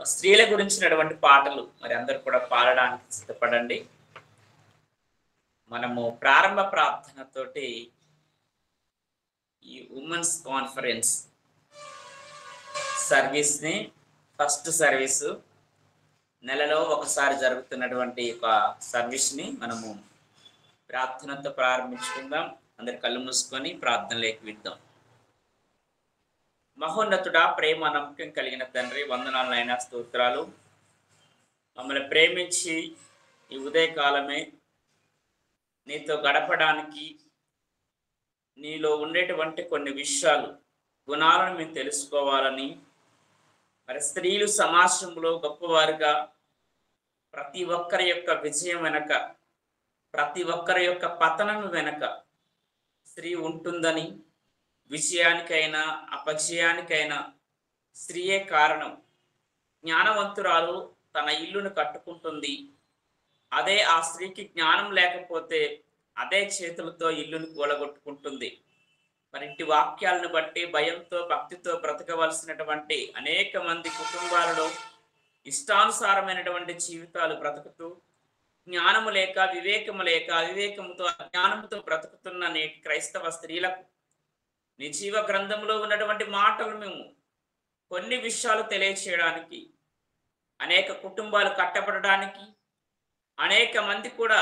స్త్రీల గురించినటువంటి పాటలు మరి అందరు కూడా పాడడానికి సిద్ధపడండి మనము ప్రారంభ ప్రార్థనతోటి ఈ ఉమెన్స్ కాన్ఫరెన్స్ సర్వీస్ని ఫస్ట్ సర్వీసు నెలలో ఒకసారి జరుగుతున్నటువంటి ఒక సర్వీస్ని మనము ప్రార్థనతో ప్రారంభించుకుందాం అందరి కళ్ళు మూసుకొని ప్రార్థనలోకి విద్దాం మహోన్నతుడా ప్రేమ నమ్మకం కలిగిన తండ్రి వందనాలైన స్తోత్రాలు మమ్మల్ని ప్రేమించి ఈ ఉదయకాలమే నీతో గడపడానికి నీలో ఉండేటువంటి కొన్ని విషయాలు గుణాలను మేము తెలుసుకోవాలని మరి స్త్రీలు సమాజంలో గొప్పవారుగా ప్రతి ఒక్కరి యొక్క విజయం వెనక ప్రతి ఒక్కరి యొక్క పతనం వెనక స్త్రీ ఉంటుందని విజయానికైనా అపజయానికైనా స్త్రీయే కారణం జ్ఞానవంతురాలు తన ఇల్లును కట్టుకుంటుంది అదే ఆ స్త్రీకి జ్ఞానం లేకపోతే అదే చేతులతో ఇల్లును కూలగొట్టుకుంటుంది మరి ఇంటి వాక్యాలను బట్టి భయంతో భక్తితో బ్రతకవలసినటువంటి అనేక మంది కుటుంబాలలో ఇష్టానుసారమైనటువంటి జీవితాలు బ్రతుకుతూ జ్ఞానము లేక వివేకము లేక అవివేకముతో అజ్ఞానముతో బ్రతుకుతున్న నేటి క్రైస్తవ స్త్రీలకు నీ జీవ గ్రంథంలో ఉన్నటువంటి మాటలు మేము కొన్ని విషయాలు తెలియచేయడానికి అనేక కుటుంబాలు కట్టబడడానికి అనేక మంది కూడా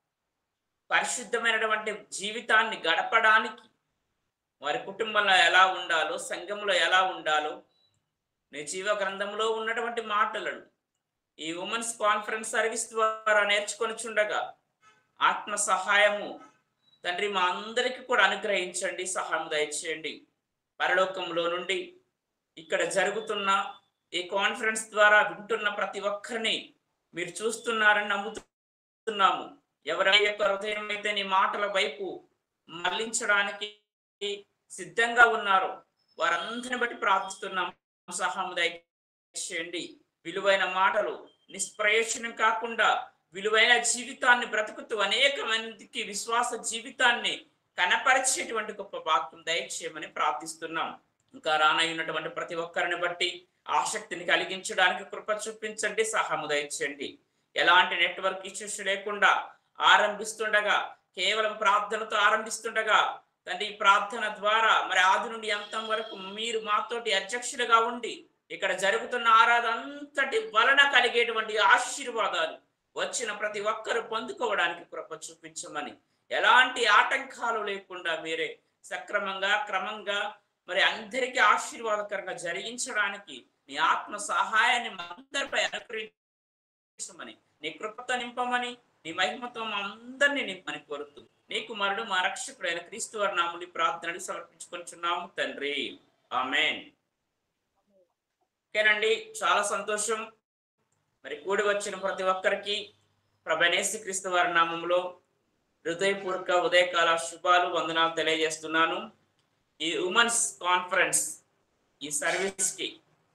పరిశుద్ధమైనటువంటి జీవితాన్ని గడపడానికి వారి కుటుంబంలో ఎలా ఉండాలో సంఘంలో ఎలా ఉండాలో నీ జీవ గ్రంథంలో ఉన్నటువంటి మాటలను ఈ ఉమెన్స్ కాన్ఫరెన్స్ సర్వీస్ ద్వారా నేర్చుకొని చుండగా ఆత్మ సహాయము తండ్రి మా అందరికీ కూడా అనుగ్రహించండి సహాయం దయచేయండి పరలోకంలో నుండి ఇక్కడ జరుగుతున్న ఈ కాన్ఫరెన్స్ ద్వారా వింటున్న ప్రతి ఒక్కరిని మీరు చూస్తున్నారని నమ్ముతున్నాము ఎవరి యొక్క హృదయం అయితే నీ మాటల వైపు మళ్లించడానికి సిద్ధంగా ఉన్నారో వారందరిని బట్టి ప్రార్థిస్తున్నాం సహాయం దయచేయండి విలువైన మాటలు నిష్ప్రయోజనం కాకుండా విలువైన జీవితాన్ని బ్రతుకుతూ అనేక మందికి విశ్వాస జీవితాన్ని కనపరిచేటువంటి గొప్ప భాగ్యం దయచేయమని ప్రార్థిస్తున్నాం ఇంకా రానయ్యున్నటువంటి ప్రతి ఒక్కరిని బట్టి ఆసక్తిని కలిగించడానికి కృప చూపించండి సహాము దయచేయండి ఎలాంటి నెట్వర్క్ ఇష్యూస్ లేకుండా ఆరంభిస్తుండగా కేవలం ప్రార్థనతో ఆరంభిస్తుండగా తండ్రి ఈ ప్రార్థన ద్వారా మరి ఆది నుండి అంతం వరకు మీరు మాతోటి అధ్యక్షులుగా ఉండి ఇక్కడ జరుగుతున్న ఆరాధన అంతటి వలన కలిగేటువంటి ఆశీర్వాదాలు వచ్చిన ప్రతి ఒక్కరు పొందుకోవడానికి కృప చూపించమని ఎలాంటి ఆటంకాలు లేకుండా మీరే సక్రమంగా క్రమంగా మరి అందరికీ ఆశీర్వాదకరంగా జరిగించడానికి నీ ఆత్మ సహాయాన్ని మా అందరిపై అనుగ్రహించమని నీ కృపతో నింపమని నీ మహిమతో మా అందరినీ నింపని కోరుతూ నీ కుమారుడు మా రక్షకుడైన క్రీస్తు వారి నాముని ప్రార్థనలు సమర్పించుకొనిచున్నాము తండ్రి ఆమెన్ ఓకేనండి చాలా సంతోషం మరి కూడి వచ్చిన ప్రతి ఒక్కరికి ప్రభనేసి క్రీస్తు వారి నామంలో హృదయపూర్వక ఉదయకాల శుభాలు వందనాలు తెలియజేస్తున్నాను ఈ ఉమెన్స్ కాన్ఫరెన్స్ ఈ సర్వీస్కి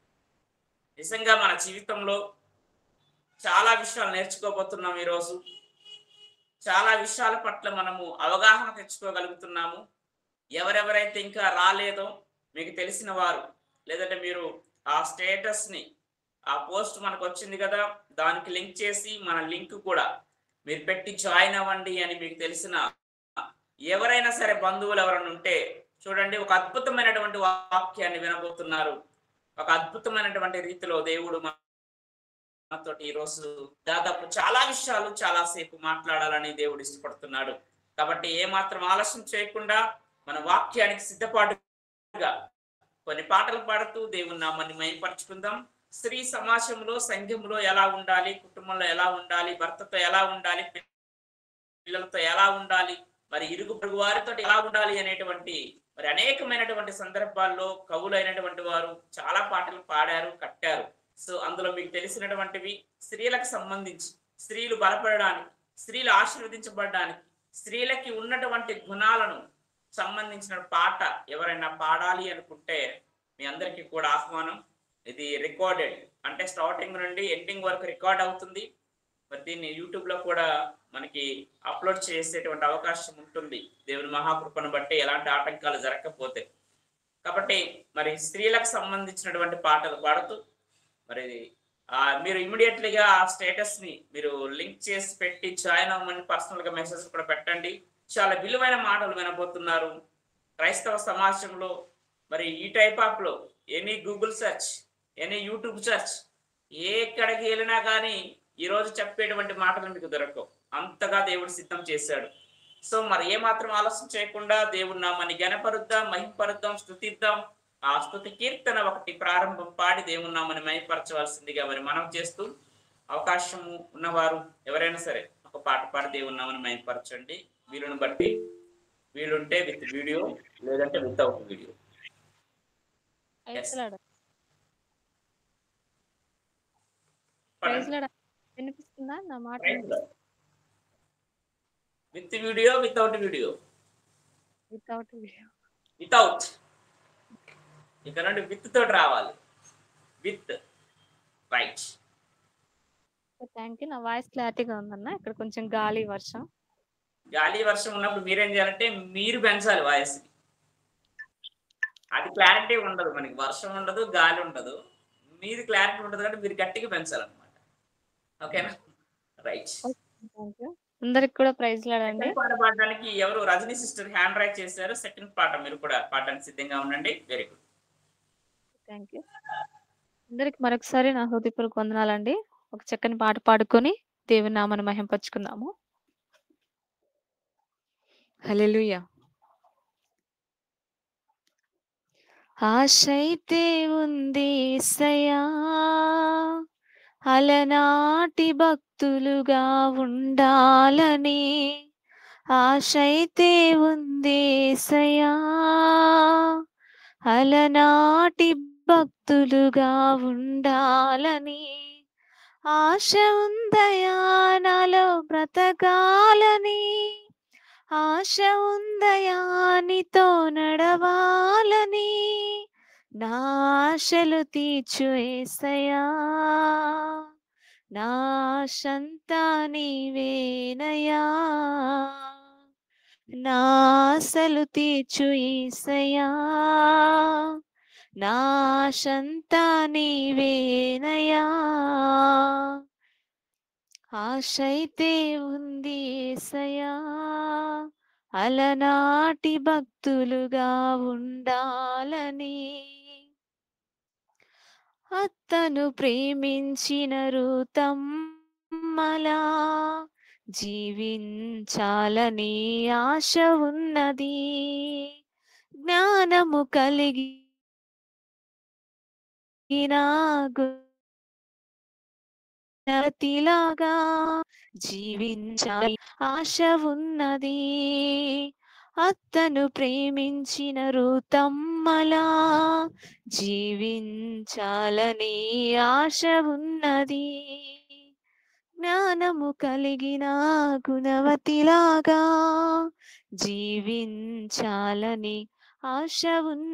నిజంగా మన జీవితంలో చాలా విషయాలు నేర్చుకోబోతున్నాం ఈరోజు చాలా విషయాల పట్ల మనము అవగాహన తెచ్చుకోగలుగుతున్నాము ఎవరెవరైతే ఇంకా రాలేదో మీకు తెలిసిన వారు లేదంటే మీరు ఆ స్టేటస్ని ఆ పోస్ట్ మనకు వచ్చింది కదా దానికి లింక్ చేసి మన లింక్ కూడా మీరు పెట్టి జాయిన్ అవ్వండి అని మీకు తెలిసిన ఎవరైనా సరే బంధువులు ఎవరైనా ఉంటే చూడండి ఒక అద్భుతమైనటువంటి వాక్యాన్ని వినబోతున్నారు ఒక అద్భుతమైనటువంటి రీతిలో దేవుడు మనతోటి ఈరోజు దాదాపు చాలా విషయాలు చాలా సేపు మాట్లాడాలని దేవుడు ఇష్టపడుతున్నాడు కాబట్టి ఏమాత్రం ఆలస్యం చేయకుండా మన వాక్యానికి సిద్ధపాటుగా కొన్ని పాటలు పాడుతూ దేవుని నామాన్ని మయంపరుచుకుందాం స్త్రీ సమాజంలో సంఘంలో ఎలా ఉండాలి కుటుంబంలో ఎలా ఉండాలి భర్తతో ఎలా ఉండాలి పిల్లలతో ఎలా ఉండాలి మరి ఇరుగు పొరుగు వారితో ఎలా ఉండాలి అనేటువంటి మరి అనేకమైనటువంటి సందర్భాల్లో కవులైనటువంటి వారు చాలా పాటలు పాడారు కట్టారు సో అందులో మీకు తెలిసినటువంటివి స్త్రీలకు సంబంధించి స్త్రీలు బలపడడానికి స్త్రీలు ఆశీర్వదించబడడానికి స్త్రీలకి ఉన్నటువంటి గుణాలను సంబంధించిన పాట ఎవరైనా పాడాలి అనుకుంటే మీ అందరికీ కూడా ఆహ్వానం ఇది రికార్డెడ్ అంటే స్టార్టింగ్ నుండి ఎండింగ్ వరకు రికార్డ్ అవుతుంది మరి దీన్ని యూట్యూబ్ లో కూడా మనకి అప్లోడ్ చేసేటువంటి అవకాశం ఉంటుంది దేవుని మహాకృపను బట్టి ఎలాంటి ఆటంకాలు జరగకపోతే కాబట్టి మరి స్త్రీలకు సంబంధించినటువంటి పాటలు పాడుతూ మరి ఆ, మీరు ఇమీడియట్లీగా ఆ స్టేటస్ ని మీరు లింక్ చేసి పెట్టి జాయిన్ అవ్వమని పర్సనల్ గా మెసేజ్ కూడా పెట్టండి చాలా విలువైన మాటలు వినబోతున్నారు క్రైస్తవ సమాజంలో మరి ఈ టైప్ ఆఫ్ లో any Google search any YouTube search ఎక్కడికి వెళ్ళినా కానీ ఈ రోజు చెప్పేటువంటి మాటలు మీకు దొరకవు అంతగా దేవుడు సిద్ధం చేశాడు సో మరి ఏ మాత్రం ఆలస్యం చేయకుండా దేవుడి నామాన్ని గణపరుద్దాం మహింపరుద్దాం స్థుతిద్దాం ఆ స్థుతి కీర్తన ఒకటి ప్రారంభం పాడి దేవుని నామని మహింపరచవలసిందిగా మరి మనం చేస్తూ అవకాశం ఉన్నవారు ఎవరైనా సరే ఒక పాట పాడి దేవుని నామని మహింపరచండి వీలుని బట్టి వీలుంటే విత్ వీడియో లేదంటే without video praise Lord. Praise Lord. వినిపిస్తుందా నా మాట with video without video without video without ఇక్కడ నుండి విత్ తోటి రావాలి విత్ రైట్ థ్యాంక్ యూ నా వాయిస్ క్లారిటీగా ఉందన్న ఇక్కడ కొంచెం గాలి వర్షం గాలి వర్షం ఉన్నప్పుడు మీరేం చేయాలంటే మీరు పెంచాలి వాయిస్ అది క్లారిటీ ఉండదు మనకి వర్షం ఉండదు గాలి ఉండదు మీది క్లారిటీ ఉండదు అంటే మీరు గట్టిగా పెంచాలన్నమాట ఓకేనా రైట్ థ్యాంక్ యూ అందరికి కూడా ప్రైజ్ లాడండి సెకండ్ పాట పాడడానికి ఎవరు రజనీ సిస్టర్ హ్యాండ్ రైట్ చేశారు సెకండ్ పాట మీరు కూడా పాడడానికి సిద్ధంగా ఉండండి వెరీ గుడ్ థ్యాంక్ యూ అందరికి మరొకసారి నా హృదయపూర్వక వందనాలండి ఒక చక్కని పాట పాడుకొని దేవుని నామను మహింపరుచుకుందాము హల్లెలూయా ఆశైతే ఉంది సయా అలనాటి భక్తులుగా ఉండాలని ఆశైతే ఉంది సయా అలనాటి భక్తులుగా ఉండాలని ఆశ ఉందయా నాలో బ్రతకాలని ఆశ ఉందయా నీతో నడవాలని నా ఆశలు తీర్చు ఏసయా నా ఆశంతా నీవేనయా నా ఆశలు తీర్చు ఈసయా నా ఆశంతా నీవేనయా ఆశైతే ఉంది ఏసయా అలనాటి భక్తులుగా ఉండాలని అత్తను ప్రేమించిన రూతమ్మలా జీవించాలని ఆశ ఉన్నది జ్ఞానము కలిగి నతిలాగా జీవించాలి ఆశ ఉన్నది అత్తను ప్రేమించిన రూతమ్మలా జీవించాలని ఆశ ఉన్నది జ్ఞానము కలిగిన గుణవతిలాగా జీవించాలని ఆశ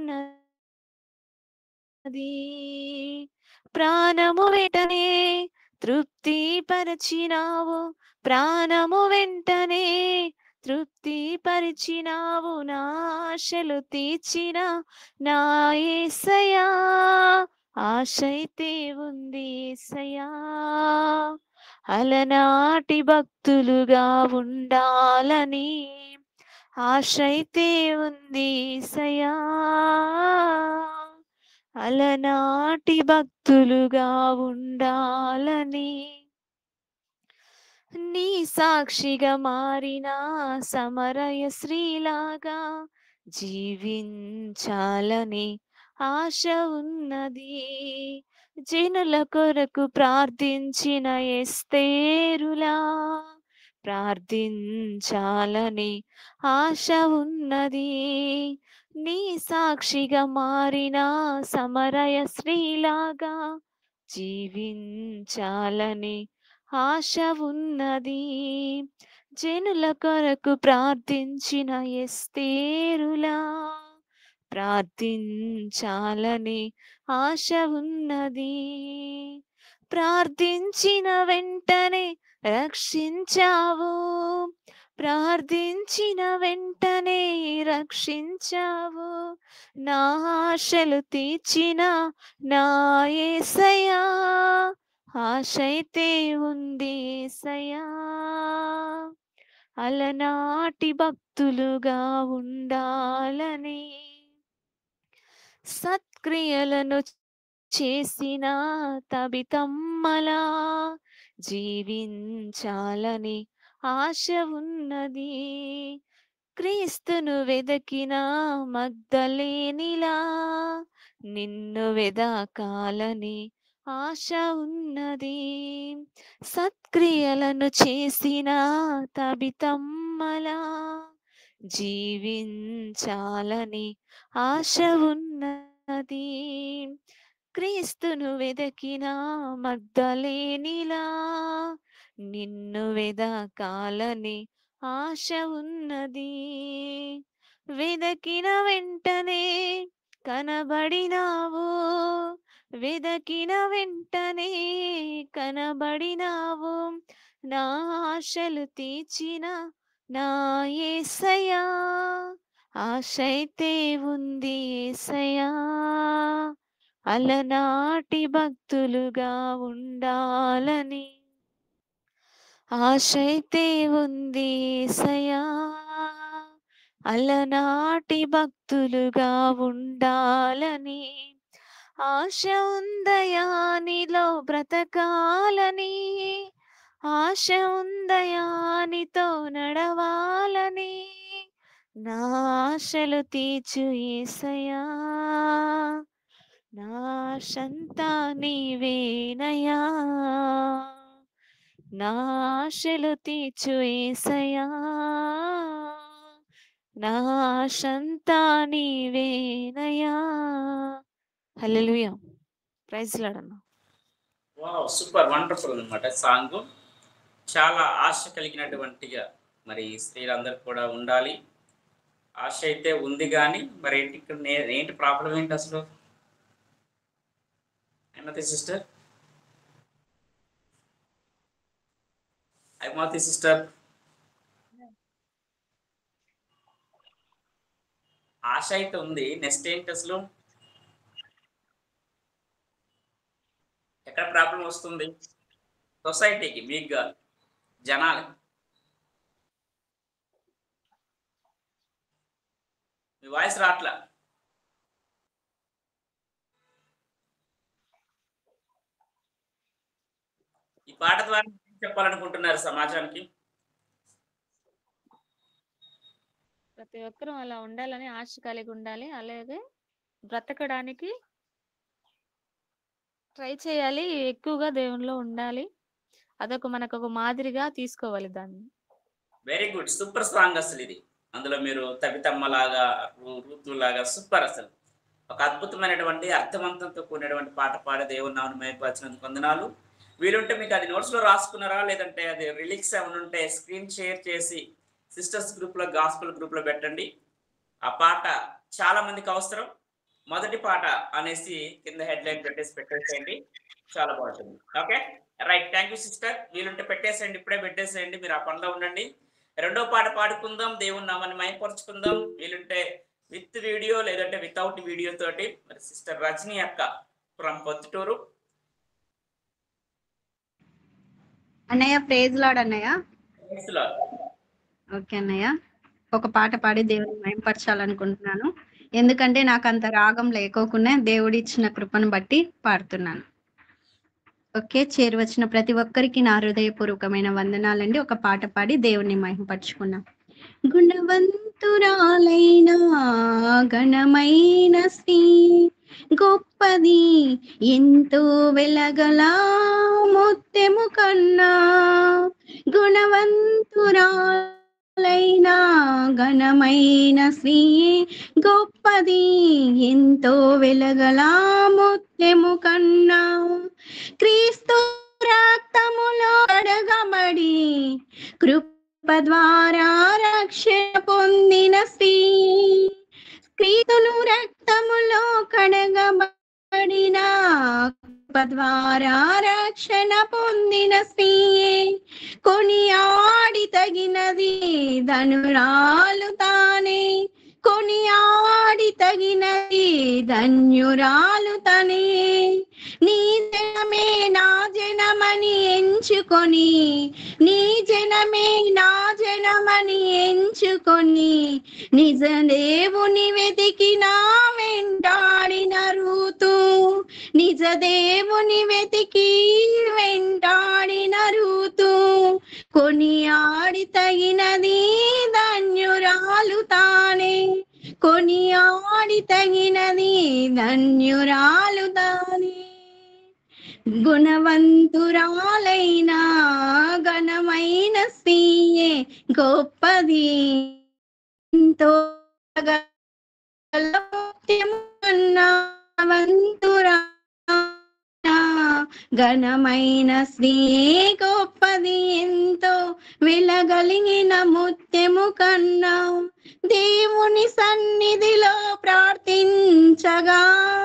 ఉన్నది ప్రాణము వెంటనే తృప్తి పరిచినావు ప్రాణము వెంటనే తృప్తి పరిచినావు నా ఆశలు తీర్చిన నా ఏసయా ఆశైతే ఉంది ఏసయా అలనాటి భక్తులుగా ఉండాలని ఆశైతే ఉంది ఏసయా అలనాటి భక్తులుగా ఉండాలని నీ సాక్షిగా మారిన సమరయ శ్రీలాగా జీవించాలని ఆశ ఉన్నది జనుల కొరకు ప్రార్థించిన ఎస్తేరులా ప్రార్థించాలని ఆశ ఉన్నది నీ సాక్షిగా మారిన సమరయ శ్రీలాగా జీవించాలని ఆశ ఉన్నది జనుల కొరకు ప్రార్థించిన ఎస్తేరులా ప్రార్థించాలని ఆశ ఉన్నది ప్రార్థించిన వెంటనే రక్షించావు ప్రార్థించిన వెంటనే రక్షించావు నా ఆశలు తీర్చిన నా ఏసయా ఆశైతే ఉంది ఏసయ్యా అలనాటి భక్తులుగా ఉండాలని సత్క్రియలను చేసిన తబితమ్మలా జీవించాలని ఆశ ఉన్నది క్రీస్తును వెదకిన మగ్ధలేనిలా నిన్ను వెదకాలని ఆశ ఉన్నది సత్క్రియలను చేసిన తబితమ్మలా జీవించాలని ఆశ ఉన్నది క్రీస్తును వెదకిన మగ్ధలేనిలా నిన్ను వెదకాలని ఆశ ఉన్నది వెదకిన వెంటనే కనబడినావు వెదకిన వెంటనే కనబడినావు నా ఆశలు తీర్చిన నా ఏసయ్యా ఆశైతే ఉంది ఏసయ్యా అలనాటి భక్తులుగా ఉండాలని ఆశైతే ఉంది ఏసయ్యా అలనాటి భక్తులుగా ఉండాలని ఆశ ఉందయా నీలో బ్రతకాలని ఆశ ఉందయా నీతో నడవాలని నా ఆశలు తీర్చు ఏసయ్యా నా ఆశంతా నీవేనయా నా ఆశలు తీర్చు ఏసయ్యా నా ఆశంతా నీవేనయా హల్లెలూయా ప్రైజ్ లాడన్నా వావ్ సూపర్ వండర్ఫుల్ అనమాట సాంగ్ చాలా ఆశ కలిగినటువంటిగా మరి స్త్రీలందరూ కూడా ఉండాలి ఆశ అయితే ఉంది కానీ మరి ఏంటి ఇక్కడ నే- ఏంటి ప్రాబ్లం ఏంటి అసలు ఏమతి సిస్టర్ అయిమాతి సిస్టర్ ఆశ అయితే ఉంది నెక్స్ట్ ఏంటి అసలు ఎక్కడ ప్రాబ్లం వస్తుంది సొసైటీకి మీకుగా జనాలు మీ వాయిస్ రాట్లా ఈ పాట ద్వారా ఏం చెప్పాలనుకుంటున్నారు సమాజానికి ప్రతి ఒక్కరూ అలా ఉండాలని ఆశ కలిగి ఉండాలి అలాగే బ్రతకడానికి ట్రై చేయాలి ఎక్కువగా దేవునిలో ఉండాలి అదొక మనకు ఒక మాదిరిగా తీసుకోవాలి దాన్ని వెరీ గుడ్ సూపర్ సాంగ్ అసలు ఇది అందులో మీరు తవితమ్మలాగా లాగా సూపర్ అసలు ఒక అద్భుతమైనటువంటి అర్థవంతంతో కూడినటువంటి పాట పాడే దేవుని నామను మేపరిచినందుకు వందనాలు వీలుంటే మీకు అది notes లో రాసుకున్నారా లేదంటే అది రిలీక్స్ ఏమైనా ఉంటే స్క్రీన్ షేర్ చేసి సిస్టర్స్ గ్రూప్లో గాస్పుల్ గ్రూప్లో పెట్టండి ఆ పాట చాలా మందికి అవసరం మొదటి పాట అనేసి కింద హెడ్ లైన్ పెట్టేసి పెట్టేసేయండి చాలా బాగుంటుంది okay right thank you sister వీలుంటే పెట్టేసేయండి ఇప్పుడే పెట్టేసేయండి మీరు ఆ పనిలో ఉండండి రెండో పాట పాడుకుందాం దేవుని నామాన్ని మైపరుచుకుందాం వీలుంటే విత్ వీడియో లేదంటే వితౌట్ వీడియో తోటి మరి సిస్టర్ రజనీ అక్క ఫ్రమ్ పొద్దుటూరు అన్నయ్య ప్రేజ్ లాడ్ అన్నయ్య Praise the Lord. ఓకే అన్నయ్య ఒక పాట పాడి దేవుని మయంపరచాలనుకుంటున్నాను ఎందుకంటే నాకు అంత రాగం లేకోకుండా దేవుడు ఇచ్చిన కృపను బట్టి పాడుతున్నాను ఓకే చేరువచ్చిన ప్రతి ఒక్కరికి నా హృదయపూర్వకమైన వందనాలండి ఒక పాట పాడి దేవుని మహింపరచుకున్నాం గుణవంతురాలైన ఘనమైన స్త్రీ గొప్పది ఎంతో వెలగల ముత్తెము కన్నా గుణవంతురాలైన ఘనమైన స్త్రీ గొప్పది ఎంతో వెలగల ముత్తెము కన్నా క్రీస్తు రక్తములో అడగబడి కృప ద్వారా రక్షణ పొందిన స్త్రీ క్రీస్తును రక్తములో కడగబడిన కృప ద్వారా రక్షణ పొందిన స్త్రీయే కొని ఆడి తగినది ధనురాలు తానే కొని ఆడి తగినది ధన్యురాలు తనే నీ జనమే నా జనమే ఎంచుకొని నీ జనమే నా జనమని ఎంచుకొని నిజ దేవుని వెతికిన వెంటాడిన రూతు నిజ దేవుని వెతికి వెంటాడిన రూతు కొని ఆడి తగినది ధన్యురాలు తానే కొని ఆడి తగినది ధన్యురాలు తానే గుణవంతురాలైన ఘనమైన స్త్రీయే గొప్పది ఎంతో వంతురా ఘనమైన స్త్రీ గొప్పది ఎంతో వెలగలిగిన ముత్యము కన్నా దేవుని సన్నిధిలో ప్రార్థించగా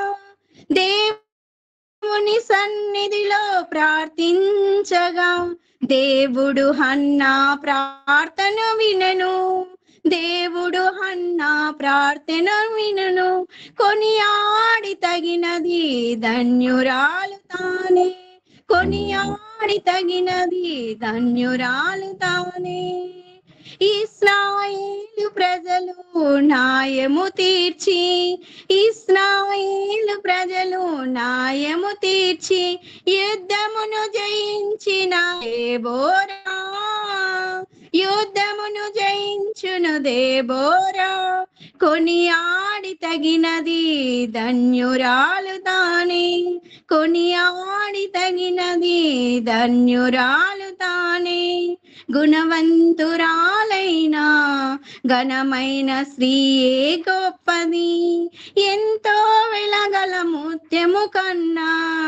దేవుని సన్నిధిలో ప్రార్థించగా దేవుడు హన్నా ప్రార్థన వినను దేవుడు హన్నా ప్రార్థన వినను కొని ఆడి తగినది ధన్యురాలు తానే కొని ఆడి తగినది ధన్యురాలు తానే ఇస్రాయేలు ప్రజలు న్యాయము తీర్చి ఇస్రాయేలు ప్రజలు న్యాయము తీర్చి యుద్ధమును జయించిన దేబోరా యుద్ధమును జయించును దేబోరా కొని ఆడి తగినది ధన్యురాలు తానే కొని ఆడి తగినది ధన్యురాలు తానే గుణవంతురాలైన ఘనమైన స్త్రీయే గొప్పది ఎంతో వెలగల ముత్యము కన్నా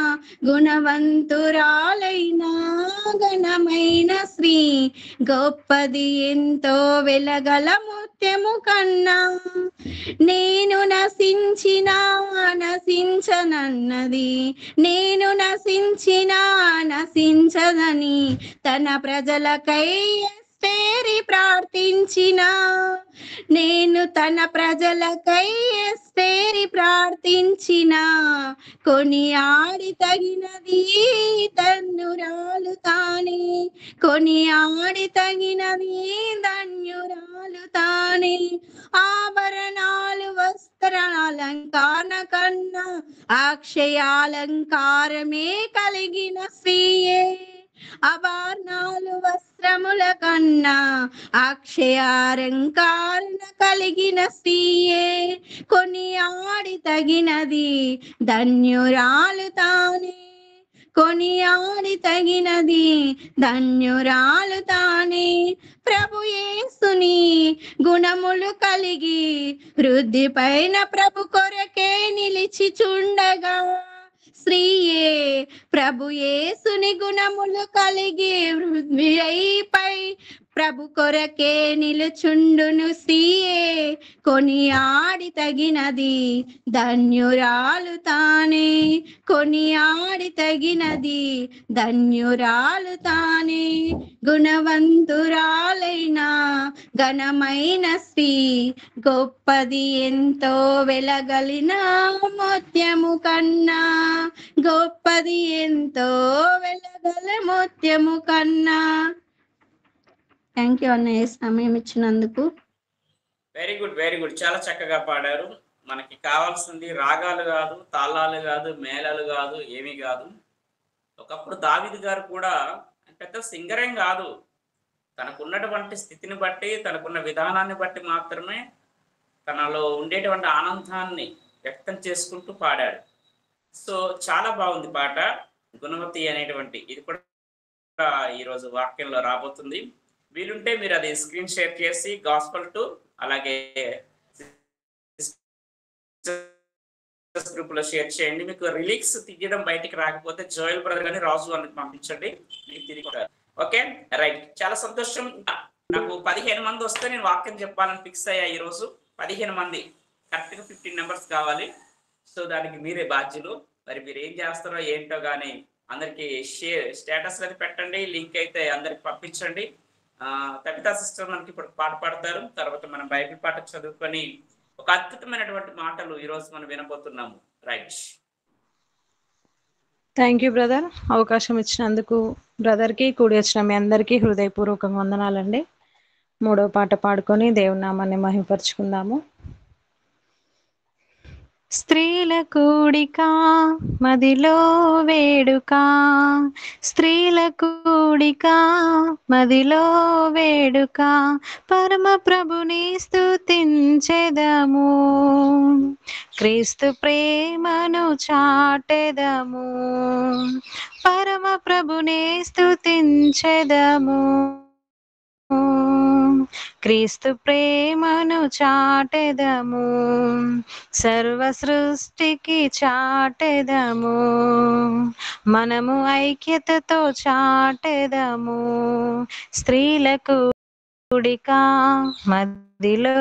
గుణవంతురాలైన ఘనమైన స్త్రీ గొప్పది ఎంతో వెలగల ముత్యము కన్నా నేను నశించిన నశించనన్నది నేను నశించిన నశించదని తన ప్రజలకై ఎస్తేరి ప్రార్థించిన నేను తన ప్రజలకై ఎస్తేరి ప్రార్థించిన కొని ఆడి తగినది ధన్యురాలు తానే కొని ఆడి తగినది ధన్యురాలు తానే ఆభరణాలు వస్త్రాలంకార కన్నా అక్షయాలంకారమే కలిగిన స్త్రీయే అభరణాలు వస్త్రముల కన్నా అక్షయాలంకారణ కలిగిన స్త్రీయే కొని ఆడి తగినది ధన్యురాలు తానే కొని ఆడి తగినది ధన్యురాలు తానే ప్రభు యేసుని గుణములు కలిగి వృద్ధి పైన ప్రభు కొరకే నిలిచి చుండగా స్త్రీయే ప్రభు యేసుని గుణములు కలిగి వృద్ధిపై ప్రభు కొరకే నిలుచుండును స్త్రీయే కొని ఆడి తగినది ధన్యురాలు తానే కొని ఆడి తగినది ధన్యురాలు తానే గుణవంతురాలైన ఘనమైన స్త్రీ గొప్పది ఎంతో వెలగలిన ముత్యము కన్నా గొప్పది ఎంతో వెలగల ముత్యము కన్నా థ్యాంక్ యూ అన్నయ్య సమయం ఇచ్చినందుకు వెరీ గుడ్ వెరీ గుడ్ చాలా చక్కగా పాడారు మనకి కావాల్సింది రాగాలు కాదు తాళాలు కాదు మేళాలు కాదు ఏమీ కాదు ఒకప్పుడు దావిది గారు కూడా పెద్ద సింగర్ ఏం కాదు తనకున్నటువంటి స్థితిని బట్టి తనకున్న విధానాన్ని బట్టి మాత్రమే తనలో ఉండేటువంటి ఆనందాన్ని వ్యక్తం చేసుకుంటూ పాడాడు సో చాలా బాగుంది పాట గుణవతి అనేటువంటి ఇది కూడా ఈరోజు వాక్యంలో రాబోతుంది వీలుంటే మీరు అది స్క్రీన్ షేర్ చేసి గాస్పల్ టు అలాగే గ్రూప్ లో షేర్ చేయండి మీకు రిలీక్స్ తీయడం బయటికి రాకపోతే జోయల్ బ్రదర్ గాని రాజు అని పంపించండి మీకు తిరిగి ఓకే రైట్ చాలా సంతోషం నాకు పదిహేను మంది వస్తే నేను వాక్యం చెప్పాలని ఫిక్స్ అయ్యా ఈ రోజు పదిహేను మంది కరెక్ట్ గా ఫిఫ్టీన్ నెంబర్స్ కావాలి సో దానికి మీరే బాధ్యులు మరి మీరు ఏం చేస్తారో ఏంటో కానీ అందరికి షేర్ స్టేటస్ అది పెట్టండి లింక్ అయితే అందరికి పంపించండి ఆ కవితా సిస్టర్ మనకి ఇప్పుడు పాట పాడతారు తర్వాత మనం బైబిల్ పాట చదువుకొని ఒక అద్భుతమైనటువంటి మాటలు ఈ రోజు మనం వినబోతున్నాము రైట్ థ్యాంక్ యూ బ్రదర్ అవకాశం ఇచ్చినందుకు బ్రదర్కి కూడి వచ్చిన మీ అందరికీ హృదయపూర్వకంగా వందనాలండి మూడో పాట పాడుకొని దేవుని నామాన్ని మహింపరుచుకుందాము స్త్రీల కూడిక మదిలో వేడుక స్త్రీల కూడిక మదిలో వేడుక పరమ ప్రభుని స్తుతించెదము క్రీస్తు ప్రేమను చాటెదము పరమ ప్రభుని స్తుతించెదము క్రీస్తు ప్రేమను చాటెదము సర్వ సృష్టికి చాటెదము మనము ఐక్యతతో చాటెదము స్త్రీలకు కూడిక మధ్యలో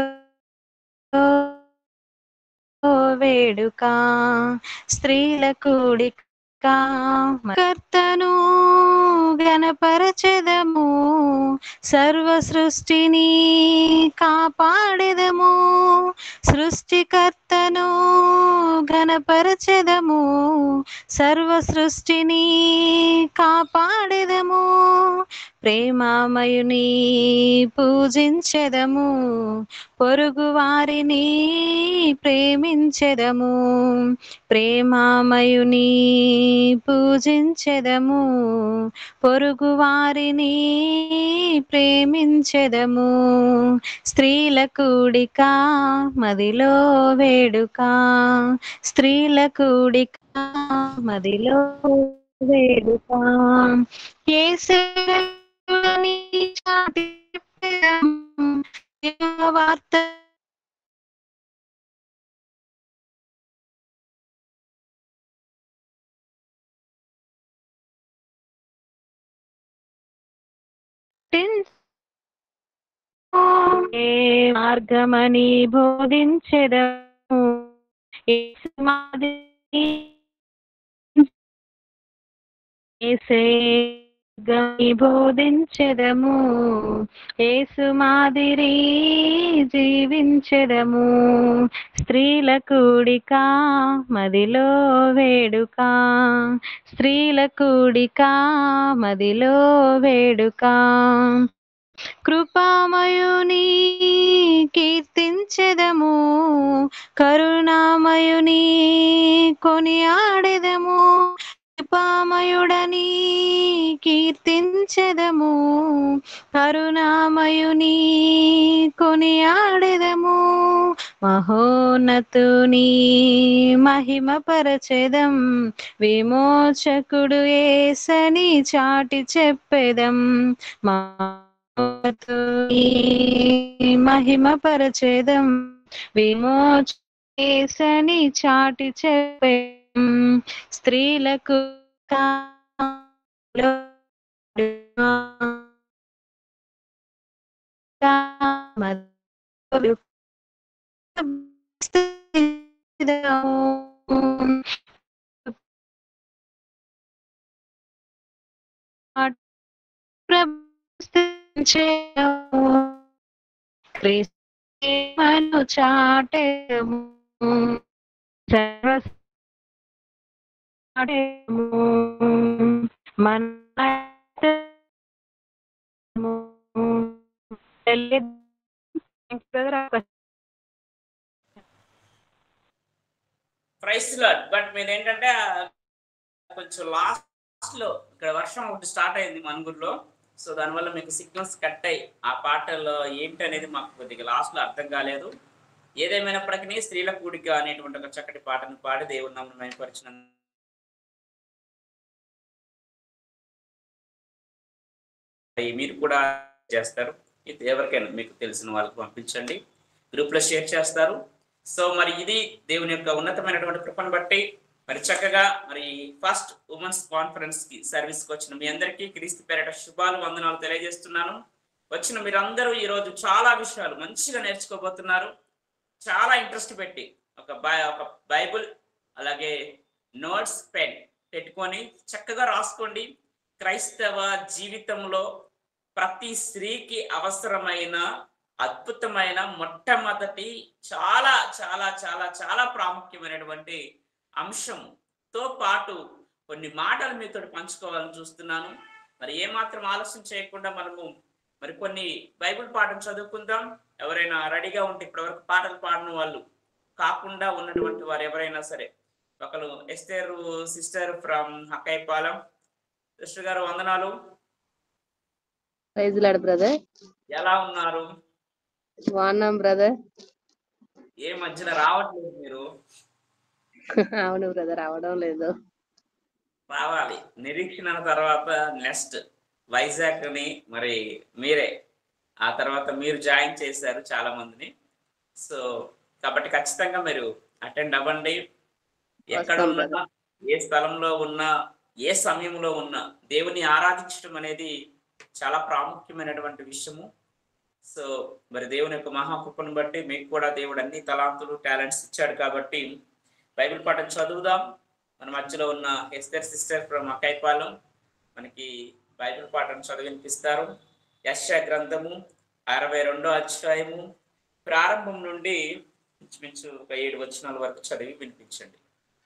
వేడుక స్త్రీల కూడిక కర్తను గణపరచెదము సర్వ సృష్టిని కాపాడెదము సృష్టికర్తను ఘనపరచెదము సర్వ సృష్టిని కాపాడెదము ప్రేమామయుని పూజించెదము పొరుగు వారిని ప్రేమించెదము ప్రేమామయుని పూజించెదము పొరుగు వారిని ప్రేమించెదము స్త్రీల కూడిక మదిలో వేడుక స్త్రీల కూడిక మదిలో వేడుక కేసరి చాటి వార్త ఏ మార్గమని బోధించెదము యేసు మాదిరి యేసే మార్గమని బోధించెదము యేసు మాదిరి జీవించెదము స్త్రీల కూడిక మదిలో వేడుక స్త్రీల కూడిక మదిలో వేడుక కృపామయుని కీర్తించెదము కరుణామయుని కొనియాడెదము కృపామయుడని కీర్తించెదము కరుణామయుని కొనియాడెదము మహోన్నతుని మహిమ పరచెదం విమోచకుడు ఏసని చాటి చెప్పెదం మహోన్నతుని మహిమ పరచెదం విమోచేసని చాటి చెప్పే స్త్రీలకు కాలో క్రీస్తును చాటము సర్వ చాటము మన ప్రైస్ లాడ్ బట్ మీరు ఏంటంటే కొంచెం లాస్ట్ లో ఇక్కడ వర్షం ఒకటి స్టార్ట్ అయింది మనుగురులో సో దానివల్ల మీకు సిగ్నల్స్ కట్ అయ్యి ఆ పాటలో ఏంటి అనేది మాకు కొద్దిగా లాస్ట్ లో అర్థం కాలేదు ఏదేమైనప్పటికీ స్త్రీల కూడిక అనేటువంటి ఒక చక్కటి పాటను పాడి దేవుని నామను మైపరిచిన మీరు కూడా చేస్తారు ఇది ఎవరికైనా మీకు తెలిసిన వాళ్ళకి పంపించండి గ్రూప్ లో షేర్ చేస్తారు సో మరి ఇది దేవుని యొక్క ఉన్నతమైనటువంటి కృపను బట్టి మరి చక్కగా మరి ఫస్ట్ ఉమెన్స్ కాన్ఫరెన్స్ కి సర్వీస్ కి వచ్చిన మీ అందరికీ క్రీస్తు పేరట శుభాలు వందనాలు తెలియజేస్తున్నాను వచ్చిన మీరందరూ ఈ రోజు చాలా విషయాలు మంచిగా నేర్చుకోబోతున్నారు చాలా ఇంట్రెస్ట్ పెట్టి ఒక బై ఒక బైబుల్ అలాగే నోట్స్ పెన్ పెట్టుకొని చక్కగా రాసుకోండి క్రైస్తవ జీవితంలో ప్రతి స్త్రీకి అవసరమైన అద్భుతమైన మొట్టమొదటి చాలా చాలా చాలా చాలా ప్రాముఖ్యమైనటువంటి అంశంతో పాటు కొన్ని మాటలు మీతో పంచుకోవాలని చూస్తున్నాను మరి ఏమాత్రం ఆలస్యం చేయకుండా మనము మరి కొన్ని బైబిల్ పాఠం చదువుకుందాం ఎవరైనా రెడీగా ఉంటే ఇప్పటివరకు పాటలు పాడిన వాళ్ళు కాకుండా ఉన్నటువంటి వారు ఎవరైనా సరే ఒకరు Esther sister from Hakkaipalem sister గారు వందనాలు ప్రైజ్ లాడ్ బ్రదర్ ఎలా ఉన్నారు బాగున్నాం బ్రదర్ ఏ మధ్యన రావట్లేదు మీరు అవును బ్రదర్ అవడం లేదు రావాలి నిరీక్షణ తర్వాత నెక్స్ట్ వైజాగ్ ని మరి మీరే ఆ తర్వాత మీరు జాయిన్ చేశారు చాలా మందిని సో కాబట్టి ఖచ్చితంగా మీరు అటెండ్ అవ్వండి ఎక్కడ వస్తాం ఉన్నా ఏ స్థలంలో ఉన్నా ఏ సమయంలో ఉన్నా దేవుని ఆరాధించడం అనేది చాలా ప్రాముఖ్యమైనటువంటి విషయము సో మరి దేవుని యొక్క మహాకృపను బట్టి మీకు కూడా దేవుడు అన్ని తలాంతులు టాలెంట్స్ ఇచ్చాడు కాబట్టి బైబిల్ పాఠం చదువుదాం మన మధ్యలో ఉన్న ఎస్తర్ సిస్టర్ ఫ్రమ్ అకైపాలెం మనకి బైబిల్ పాఠం చదివినిపిస్తారు యశ గ్రంథము అరవై రెండో అధ్యాయము ప్రారంభం నుండి ఇంచుమించు ఒక ఏడు వచనాల వరకు చదివి వినిపించండి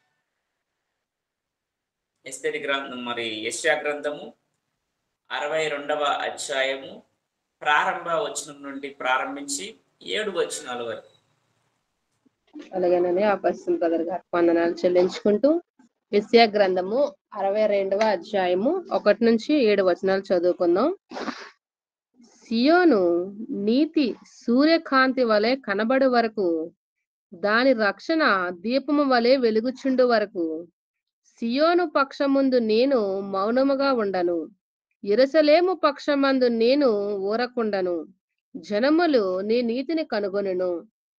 ఎస్తరి గ్రంథం మరి యశా గ్రంథము అరవై రెండవ అధ్యాయము ప్రారంభ వచనం నుండి ప్రారంభించి ఏడు వచనాల వరకు అలాగేనండి ఆపస్తం బ్రదర్ గారు వందనాలు చెల్లించుకుంటూ విషయ గ్రంథము అరవై రెండవ అధ్యాయము ఒకటి నుంచి ఏడు వచనాలు చదువుకుందాం సియోను నీతి సూర్యకాంతి వలె కనబడు వరకు దాని రక్షణ దీపము వలె వెలుగుచుండు వరకు సియోను పక్షముందు నేను మౌనముగా ఉండను ఇరసలేము పక్షమందు నేను ఊరకుండను జనములు నీ నీతిని కనుగొనును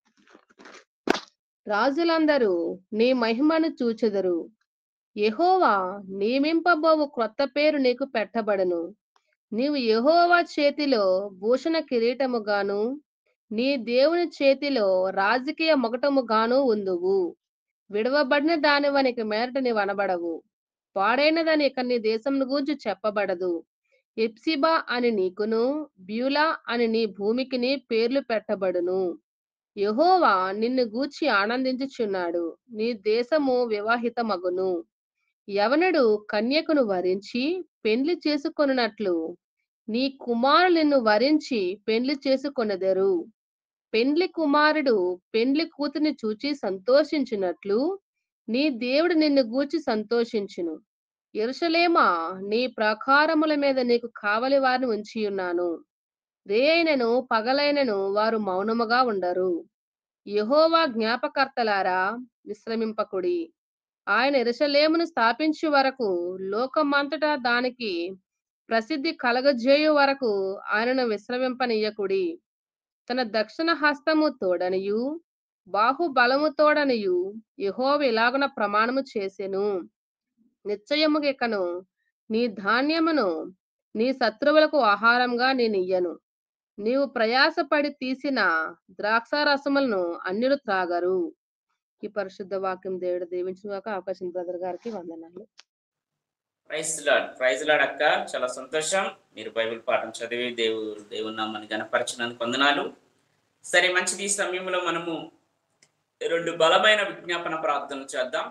రాజులందరూ నీ మహిమను చూచెదరు యెహోవా నియమింపబోవు క్రొత్త పేరు నీకు పెట్టబడును నీవు యెహోవా చేతిలో భూషణ కిరీటముగాను నీ దేవుని చేతిలో రాజకీయ మొగటముగాను ఉందువు విడవబడిన దానివనికి మేరట నీవు అనబడవు పాడైనదని ఇక నీ దేశం గూర్చి చెప్పబడదు ఎప్సిబా అని నీకును బ్యూలా అని నీ భూమికిని పేర్లు పెట్టబడును యెహోవా నిన్ను గూర్చి ఆనందించుచున్నాడు నీ దేశము వివాహితమగును యవనుడు కన్యకును వరించి పెండ్లి చేసుకొనున్నట్లు నీ కుమారులు నిన్ను వరించి పెండ్లి చేసుకొనెదరు పెండ్లి కుమారుడు పెండ్లి కూతుని చూచి సంతోషించినట్లు నీ దేవుడు నిన్ను గూర్చి సంతోషించును ఎరుసలేమా నీ ప్రాకారముల మీద నీకు కావలి వారిని ఉంచి ఉన్నాను రేయైనను పగలైనను వారు మౌనముగా ఉండరు యెహోవా జ్ఞాపకర్తలారా విశ్రమింపకుడి ఆయన ఎరుసలేమును స్థాపించు వరకు లోకమంతటా దానికి ప్రసిద్ధి కలగజేయు వరకు ఆయనను విశ్రమింపనీయకుడి తన దక్షిణ హస్తము తోడనియు బాహుబలము తోడనియు యెహోవా ఇలాగున ప్రమాణము చేసెను నిశ్చయముగికను నీ ధాన్యమును నీ శత్రువులకు ఆహారంగా నేను ఇయ్యను నీవు ప్రయాసపడి తీసిన ద్రాక్ష రసములను అన్యులు త్రాగరు ఈ పరిశుద్ధ వాక్యం దేవుడు దీవించుగాక అవకాశం బ్రదర్ గారికి వందనాలు ప్రైజ్ లాడ్ ప్రైజ్ లాడ్ అక్క చాలా సంతోషం మీరు బైబిల్ పాఠం చదివి దేవుడు దేవుని నామాన్ని గణపరిచినందుకు వందనాలు సరే మంచిది ఈ సమయంలో మనము రెండు బలమైన విజ్ఞాపన ప్రార్థనలు చేద్దాం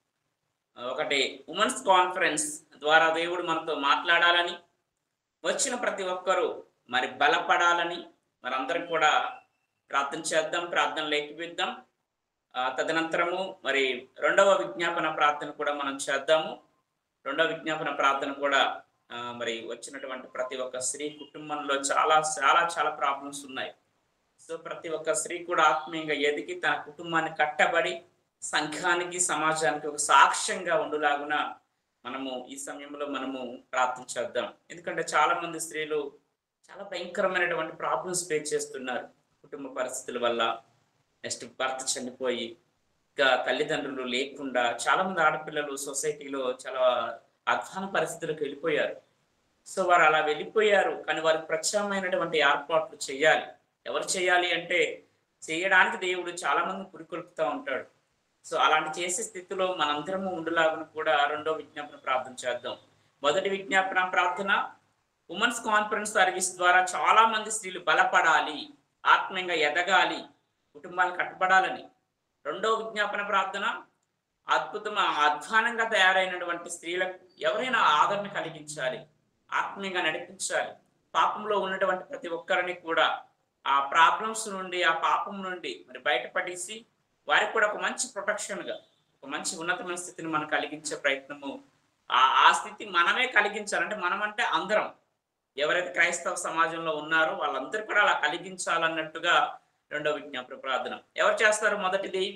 ఒకటి ఉమెన్స్ కాన్ఫరెన్స్ ద్వారా దేవుడు మనతో మాట్లాడాలని వచ్చిన ప్రతి ఒక్కరూ మరి బలపడాలని మరి అందరం కూడా ప్రార్థన చేద్దాం ప్రార్థన లేఖిపిద్దాం ఆ, తదనంతరము మరి రెండవ విజ్ఞాపన ప్రార్థన కూడా మనం చేద్దాము రెండవ విజ్ఞాపన ప్రార్థన కూడా ఆ, మరి వచ్చినటువంటి ప్రతి ఒక్క స్త్రీ కుటుంబంలో చాలా చాలా చాలా ప్రాబ్లమ్స్ ఉన్నాయి సో ప్రతి ఒక్క స్త్రీ కూడా ఆత్మీయంగా ఎదిగి తన కుటుంబాన్ని కట్టబడి సంఘానికి సమాజానికి ఒక సాక్ష్యంగా ఉండులాగున మనము ఈ సమయంలో మనము ప్రార్థన చేద్దాం ఎందుకంటే చాలా మంది స్త్రీలు చాలా భయంకరమైనటువంటి ప్రాబ్లమ్స్ ఫేస్ చేస్తున్నారు కుటుంబ పరిస్థితుల వల్ల నెక్స్ట్ భర్త చనిపోయి ఇంకా తల్లిదండ్రులు లేకుండా చాలా మంది ఆడపిల్లలు సొసైటీలో చాలా అధ్వాన పరిస్థితులకు వెళ్ళిపోయారు సో వారు అలా వెళ్ళిపోయారు కానీ వారికి ప్రత్యేకమైనటువంటి ఏర్పాట్లు చేయాలి ఎవరు చేయాలి అంటే చేయడానికి దేవుడు చాలా మంది పురికొల్పుతూ ఉంటాడు సో అలాంటి చేసే స్థితిలో మనందరము ఉండులాగున కూడా రెండో విజ్ఞాపన ప్రార్థన చేద్దాం మొదటి విజ్ఞాపన ప్రార్థన ఉమెన్స్ కాన్ఫరెన్స్ సర్వీస్ ద్వారా చాలా మంది స్త్రీలు బలపడాలి ఆత్మీయంగా ఎదగాలి కుటుంబాలు కట్టబడాలని రెండో విజ్ఞాపన ప్రార్థన అద్భుతం అధ్వానంగా తయారైనటువంటి స్త్రీలకు ఎవరైనా ఆదరణ కలిగించాలి ఆత్మీయంగా నడిపించాలి పాపంలో ఉన్నటువంటి ప్రతి ఒక్కరిని కూడా ఆ ప్రాబ్లమ్స్ నుండి ఆ పాపం నుండి మరి బయటపడేసి వారికి కూడా ఒక మంచి ప్రొటెక్షన్ గా ఒక మంచి ఉన్నతమైన స్థితిని మనం కలిగించే ప్రయత్నము ఆ ఆ స్థితి మనమే కలిగించాలంటే మనం అంటే అందరం ఎవరైతే క్రైస్తవ సమాజంలో ఉన్నారో వాళ్ళందరూ కూడా అలా కలిగించాలన్నట్టుగా రెండో విజ్ఞాపన ప్రార్థన ఎవరు చేస్తారు మొదటిది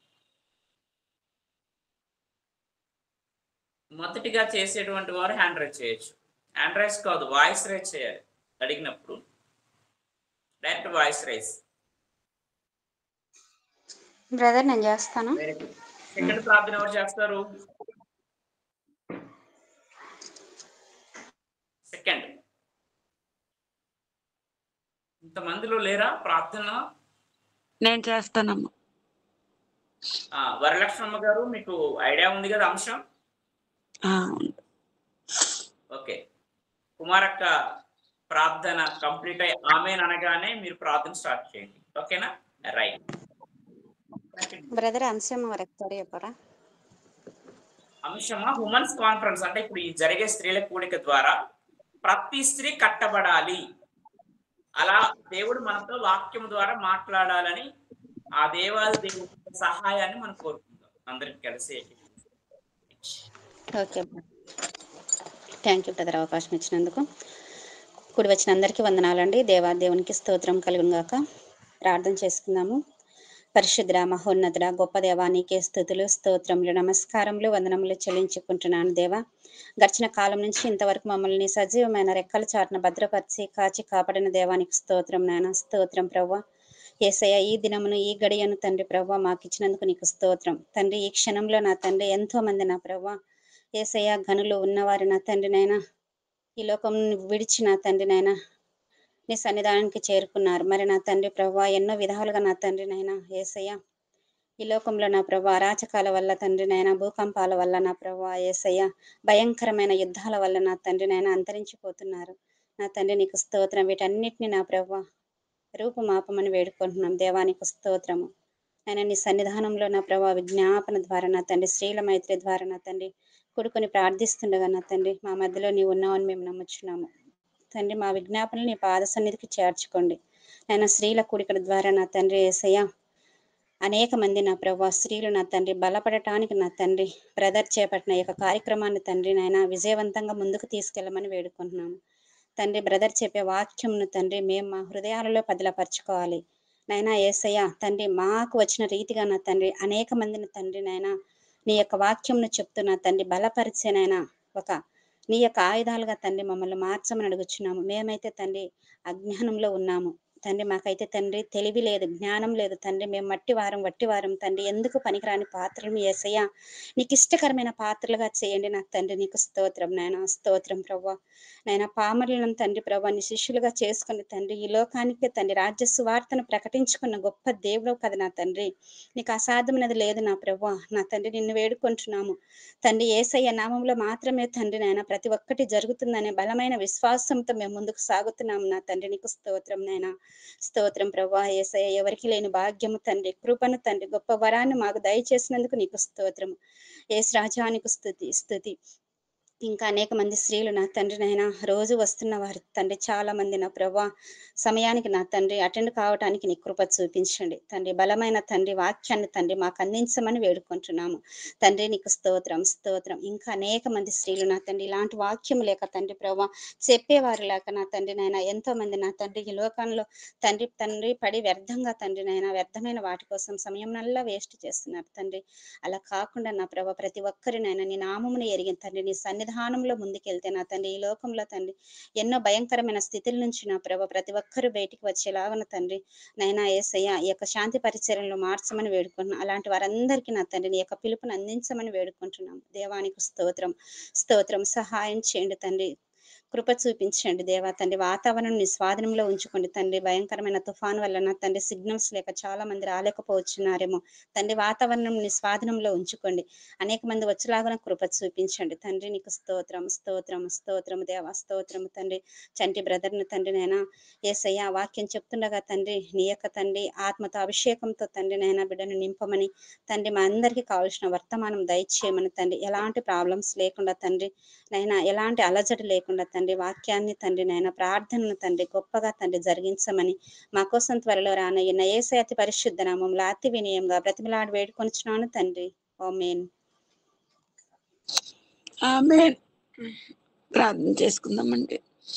మొదటిగా చేసేటువంటి వారు హ్యాండ్ రైజ్ చేయొచ్చు హ్యాండ్ రైజ్ కాదు వాయిస్ రైజ్ చేయాలి అడిగినప్పుడు డైరెక్ట్ వాయిస్ రైజ్ బ్రదర్ నేను చేస్తాను వెరీ గుడ్ సెకండ్ ప్రార్థన ఎవరు చేస్తారు సెకండ్ ఇంతమందిలో లేరా ప్రార్థన నేను చేస్తానమ్మా ఆ, వరలక్ష్మమ్మ గారు మీకు ఐడియా ఉంది కదా అంశం ఆ, ఓకే కుమారక్క ప్రార్థన కంప్లీట్ అయ్యి ఆమె అనగానే మీరు ప్రార్థన స్టార్ట్ చేయండి ఓకేనా రైట్ బ్రదర్ అంశం ఒకసారి చెప్పరా అంశమా ఉమెన్స్ కాన్ఫరెన్స్ అంటే ఇప్పుడు ఈ జరిగే స్త్రీల కూడిక ద్వారా ప్రతి స్త్రీ కట్టబడాలి అలా దేవుడు మనతో వాక్యం ద్వారా మాట్లాడాలని ఆ దేవాది దేవుడి సహాయాన్ని మనం కోరుకుందాం అందరికి కలిసి ఓకే థ్యాంక్ యూ బ్రదర్ అవకాశం ఇచ్చినందుకు కూడి వచ్చిన అందరికీ వందనాలండి దేవా దేవునికి స్తోత్రం కలుగును గాక ప్రార్థన చేసుకుందాము పరిశుద్ర మహోన్నతుడ గొప్ప దేవా నీకే స్థుతులు స్తోత్రములు నమస్కారములు వందనములు చెల్లించుకుంటున్నాను దేవా గడిచిన కాలం నుంచి ఇంతవరకు మమ్మల్ని సజీవమైన రెక్కల చాటున భద్రపరిచి కాచి కాపాడిన దేవానికి స్తోత్రం నాయన స్తోత్రం ప్రవ్వ ఏసయ్య ఈ దినమును ఈ గడియను తండ్రి ప్రవ్వ మాకు ఇచ్చినందుకు నీకు స్తోత్రం తండ్రి ఈ క్షణంలో నా తండ్రి ఎంతో మంది నా ప్రవ్వ ఏసయ్య గనులు ఉన్నవారు నా తండ్రినైనా ఈ లోకం విడిచి నా తండ్రినైనా నీ సన్నిధానానికి చేరుకున్నారు మరి నా తండ్రి ప్రభా ఎన్నో విధాలుగా నా తండ్రినైనా ఏసయ్య ఈ లోకంలో నా ప్రభా అరాచకాల వల్ల తండ్రినైనా భూకంపాల వల్ల నా ప్రభా ఏసయ్య భయంకరమైన యుద్ధాల వల్ల నా తండ్రినైనా అంతరించిపోతున్నారు నా తండ్రి నీకు స్తోత్రం వీటన్నిటిని నా ప్రభా రూపుమాపమని వేడుకుంటున్నాం దేవానికి స్తోత్రము ఆయన నీ సన్నిధానంలో నా ప్రభా విజ్ఞాపన ద్వారా నా తండ్రి శ్రీల మైత్రి ద్వారా నా తండ్రి కొడుకుని ప్రార్థిస్తుండగా నా తండ్రి మా మధ్యలో నీవు ఉన్నావని మేము నమ్ముచున్నాము తండ్రి మా విజ్ఞాపనలు నీ పాద సన్నిధికి చేర్చుకోండి నాయన స్త్రీల కూడికల ద్వారా నా తండ్రి ఏసయ్య అనేక మంది నా ప్రభా స్త్రీలు నా తండ్రి బలపడటానికి నా తండ్రి బ్రదర్ చేపట్టిన ఈ యొక్క కార్యక్రమాన్ని తండ్రి నాయన విజయవంతంగా ముందుకు తీసుకెళ్ళమని వేడుకుంటున్నాము తండ్రి బ్రదర్ చెప్పే వాక్యంను తండ్రి మేము మా హృదయాలలో పదిలపరచుకోవాలి నైనా ఏసయ్య తండ్రి మాకు వచ్చిన రీతిగా నా తండ్రి అనేక మందిని తండ్రి నాయనా నీ యొక్క వాక్యంను చెప్తున్నా తండ్రి బలపరిచేనైనా ఒక నీ యొక్క ఆయుధాలుగా తండ్రి మమ్మల్ని మార్చమని అడుగుచున్నాము మేమైతే తండ్రి అజ్ఞానంలో ఉన్నాము తండ్రి మాకైతే తండ్రి తెలివి లేదు జ్ఞానం లేదు తండ్రి మేము మట్టి వారం వట్టి వారం తండ్రి ఎందుకు పనికిరాని పాత్రలు ఏసయ్యా నీకు ఇష్టకరమైన పాత్రలుగా చేయండి నా తండ్రి నీకు స్తోత్రం నాయన స్తోత్రం ప్రవ్వా నాయన పామరులను తండ్రి ప్రభా నీ శిష్యులుగా చేసుకుని తండ్రి ఈ లోకానికి తండ్రి రాజ్య సువార్తను ప్రకటించుకున్న గొప్ప దేవుడు కదా నా తండ్రి నీకు అసాధ్యమైనది లేదు నా ప్రభా నా తండ్రి నిన్ను వేడుకుంటున్నాము తండ్రి ఏసయ్య నామంలో మాత్రమే తండ్రి నాయన ప్రతి ఒక్కటి జరుగుతుందనే బలమైన విశ్వాసంతో మేము ముందుకు సాగుతున్నాము నా తండ్రి నీకు స్తోత్రం నాయన స్తోత్రం ప్రభా ఏసయ్య ఎవరికి లేని భాగ్యము తండ్రి కృపను తండ్రి గొప్ప వరాన్ని మాకు దయచేసినందుకు నీకు స్తోత్రము ఏసు రాజానికి స్థుతి స్థుతి ఇంకా అనేక మంది స్త్రీలు నా తండ్రి నైనా రోజు వస్తున్న వారు తండ్రి చాలా మంది నా ప్రభా సమయానికి నా తండ్రి అటెండ్ కావటానికి నీ కృప చూపించండి తండ్రి బలమైన తండ్రి వాక్యాన్ని తండ్రి మాకు అందించమని వేడుకుంటున్నాము తండ్రి నీకు స్తోత్రం స్తోత్రం ఇంకా అనేక మంది స్త్రీలు నా తండ్రి ఇలాంటి వాక్యం లేక తండ్రి ప్రభా చెప్పేవారు లేక నా తండ్రి నాయన ఎంతో మంది నా తండ్రి ఈ లోకంలో తండ్రి తండ్రి పడి వ్యర్థంగా తండ్రి నాయన వ్యర్థమైన వాటి కోసం సమయం నల్లా వేస్ట్ చేస్తున్నారు తండ్రి అలా కాకుండా నా ప్రభా ప్రతి ఒక్కరినైనా నీ నామమును ఎరిగిన తండ్రి నీ సన్నిధానంలో ముందుకెళ్తే నా తండ్రి ఈ లోకంలో తండ్రి ఎన్నో భయంకరమైన స్థితుల నుంచి నా ప్రభా ప్రతి ఒక్కరు బయటికి వచ్చేలాగన తండ్రి నైనా ఏసయ్య ఈ యొక్క శాంతి పరిచర్యలో మార్చమని వేడుకుంటున్నాం అలాంటి వారందరికీ నా తండ్రి నీ యొక్క పిలుపుని అందించమని వేడుకుంటున్నాం దేవానికి స్తోత్రం స్తోత్రం సహాయం చేయండి తండ్రి కృప చూపించండి దేవా తండ్రి వాతావరణం నీ స్వాధీనంలో ఉంచుకోండి తండ్రి భయంకరమైన తుఫాన్ వలన తండ్రి సిగ్నల్స్ లేక చాలా మంది రాలేకపోవచ్చున్నారేమో తండ్రి వాతావరణం నీ స్వాధీనంలో ఉంచుకోండి అనేక మంది వచ్చేలాగా కృప చూపించండి తండ్రి నీకు స్తోత్రం స్తోత్రం స్తోత్రం దేవా స్తోత్రం తండ్రి చంటి బ్రదర్ని తండ్రి నైనా ఏసయ్య ఆ వాక్యం చెప్తుండగా తండ్రి నీ యొక్క తండ్రి ఆత్మతో అభిషేకంతో తండ్రి నైనా బిడ్డను నింపమని తండ్రి మా అందరికీ కావాల్సిన వర్తమానం దయచేయమని తండ్రి ఎలాంటి ప్రాబ్లమ్స్ లేకుండా తండ్రి నైనా ఎలాంటి అలజడి లేకుండా తండ్రి వాక్యాన్ని తండ్రి నైనా ప్రార్థనను తండ్రి గొప్పగా తండ్రి జరిగించమని మా కోసం త్వరలో రానయ్యన్న ఏసై అతి పరిశుద్ధ నామంలో అతి వినయంగా బ్రతిమలాడి వేడుకొనిచున్నాను తండ్రి ఓమేన్ ఆమె ప్రార్థన చేసుకుందామండి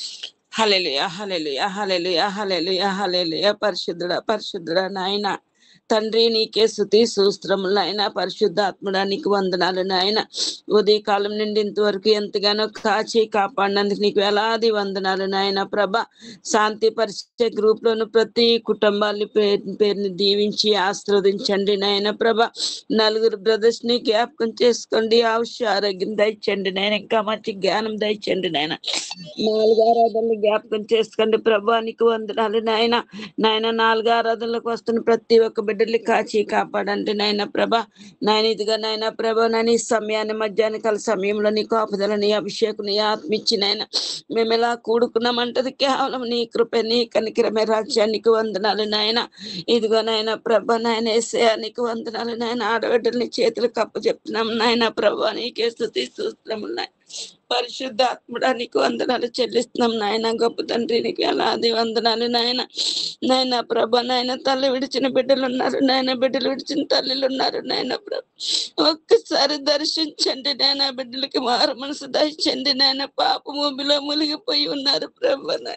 hallelujah hallelujah hallelujah hallelujah hallelujah పరిశుద్ధుడా పరిశుద్ధుడా నాయన తండ్రి నీకే శృతి సూస్త్రములు నాయన పరిశుద్ధాత్ముడా నీకు వందనాలు నాయన ఉదయ కాలం నుండి ఇంతవరకు ఎంతగానో కాచి కాపాడినందుకు నీకు వేలాది వందనాలు నాయన ప్రభ శాంతి పరిచయ గ్రూప్ లోను ప్రతి కుటుంబాన్ని పేరు పేరుని దీవించి ఆశీర్వదించండి నాయన ప్రభ నలుగురు బ్రదర్స్ ని జ్ఞాపకం చేసుకోండి ఆవుష ఆరోగ్యం దయచండి నాయన ఇంకా మంచి జ్ఞానం దయచండి నాయన నాలుగు ఆరాధనలు జ్ఞాపకం చేసుకోండి ప్రభా నీకు వందనాలు నాయన నాయన నాలుగు ఆరాధనలకు వస్తున్న ప్రతి ఒక్క బిడ్డల్ని కాచి కాపాడండి నాయన ప్రభ నాయన ఇదిగా నాయన ప్రభ నాయన ఈ సమయాన్ని మధ్యాహ్న కాల సమయంలో నీ కాపుదల నీ అభిషేకం నీ ఆత్మిచ్చి నాయన మేము ఎలా కూడుకున్నామంటది కేవలం నీ కృప నీ కనికిరమే రాజ్యానికి వందనాలు నాయన ఇదిగో నాయన ప్రభ నాయన ఏసయానికి వందనాలు నాయన ఆడబిడ్డల్ని చేతులు కప్పు చెప్తున్నాం నాయన ప్రభ నీకే స్థుతి సూత్రములు నాయన పరిశుద్ధాత్ముడా నీకు వందనాలు చెల్లిస్తున్నాం నాయన గొప్ప తండ్రి నీకు ఎలాది వందనాలు నాయన నాయన ప్రభ నాయన తల్లి విడిచిన బిడ్డలు ఉన్నారు నాయన బిడ్డలు విడిచిన తల్లిలు ఉన్నారు నాయన ప్రభ ఒక్కసారి దర్శించండి నాయన బిడ్డలకి మారు మనసు దయచండి నాయన పాప మూబిలో మునిగిపోయి ఉన్నారు ప్రభ నాయన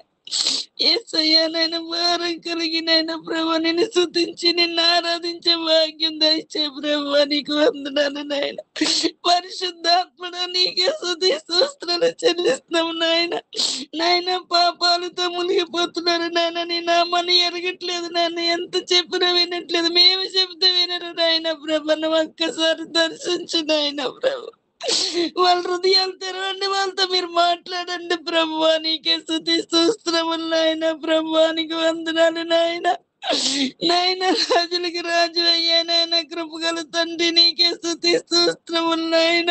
ఏసయ్యా నాయన భారం కలిగి నాయన ప్రభ నేను శుద్ధించి నిన్ను ఆరాధించే భాగ్యం దయచే ప్రభ నీకు వందనాలు నాయన పరిశుద్ధాత్మడ నీకే శుద్ధి సూస్త్రాలు చెల్లిస్తున్నాం నాయన నాయన పాపాలతో మునిగిపోతున్నారు నాయన నీ నామాన్ని ఎరగట్లేదు నాయన ఎంత చెప్పినా వినట్లేదు మేము చెబితే వినరు నాయన ప్రభ నువ్వు ఒక్కసారి దర్శించు నాయన ప్రభ వాళ్ళ హృదయాలు తెరవండి వాళ్ళతో మీరు మాట్లాడండి ప్రభు నీకే స్థుతి సూస్త్రములు నాయన ప్రభు నీకు వందనాలు నాయన నాయన రాజులకి రాజు అయ్యా నాయన కృపగల తండ్రి నీకే స్థుతి సూస్త్రములు నాయన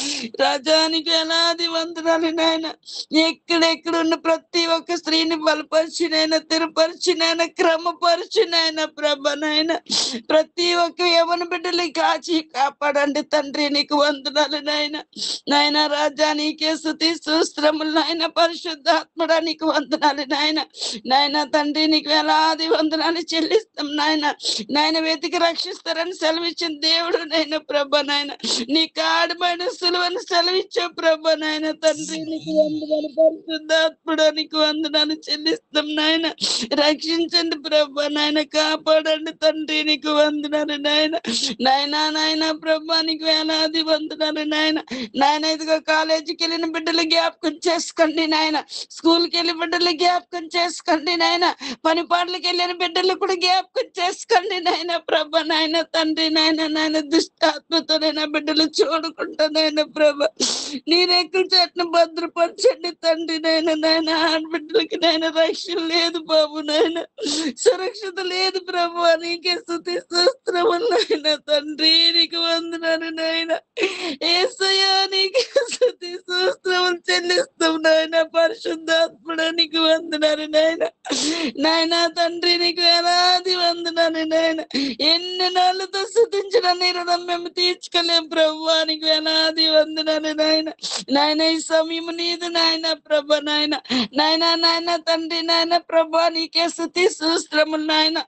రాజానికి ఎలాది వందనాలు నాయన ఎక్కడెక్కడ ఉన్న ప్రతి ఒక్క స్త్రీని బలపరిచి నాయన తిరుపరిచి నాయన క్రమపరిచి నాయన ప్రభ నాయన ప్రతి ఒక్క యవన బిడ్డలు కాచి కాపాడండి తండ్రి నీకు వందనాలు నాయన నాయన రాజా నీకే స్థుతి సూస్త్రములు నాయన పరిశుద్ధాత్మడా నీకు వందనాలు నాయన నాయన తండ్రి నీకు వేలాది వందనాలు చెల్లిస్తాం నాయన నాయన వెతికి రక్షిస్తారని సెలవిచ్చిన దేవుడు నాయన ప్రభ నాయన నీ కాడమైన సులువని సెలవిచ్చే ప్రభ నాయన తండ్రి నీకు వందనాలు పరిశుద్ధాత్ముడా నీకు వందనాలు చెల్లిస్తాం నాయన రక్షించండి ప్రభ నాయన కాపాడండి తండ్రి నీకు వందనాలు నాయన నాయన నాయన ప్రభా నీకు వేలాది వందనాలు నాయన నాయన ఇదిగో కాలేజీకి వెళ్ళిన బిడ్డలు జ్ఞాపకం చేసుకోండి నాయన స్కూల్కి వెళ్ళి బిడ్డలు జ్ఞాపకం చేసుకోండి నాయన పని పాటలకు వెళ్ళిన బిడ్డలు కూడా జ్ఞాపకం చేసుకోండి నాయన ప్రభ నాయన తండ్రి నాయన నాయన దుష్టాత్మతో నాయన బిడ్డలు చూడుకుంటా నాయన ప్రభ నీరెక్కుల చెట్ను భద్రపరచండి తండ్రి నాయన నాయన ఆడబిడ్డలకి నాయన రక్షణ లేదు బాబు నాయన సురక్షిత లేదు ప్రభు నీకే స్థుతి స్తోత్రములు నాయన తండ్రి నీకు వందనాలు నాయన ఏసయ్యా నీకే స్థుతి స్తోత్రములు చెల్లిస్తాం నాయన పరిశుద్ధాత్ముడ నీకు వందనాలు నాయన నాయన తండ్రి నీకు ఎలాది వందనాలు నాయన ఎన్ని నాళ్ళతో స్థుతించిన నిరదం మేము తీర్చుకోలేం ప్రభు నీకు ఎలాది వందనాలు నాయన నాయన ఈ సమయం నీది నాయన ప్రభ నాయన నాయన నాయన తండ్రి నాయన ప్రభా నీకే స్థుతి సూస్త్రములు నాయన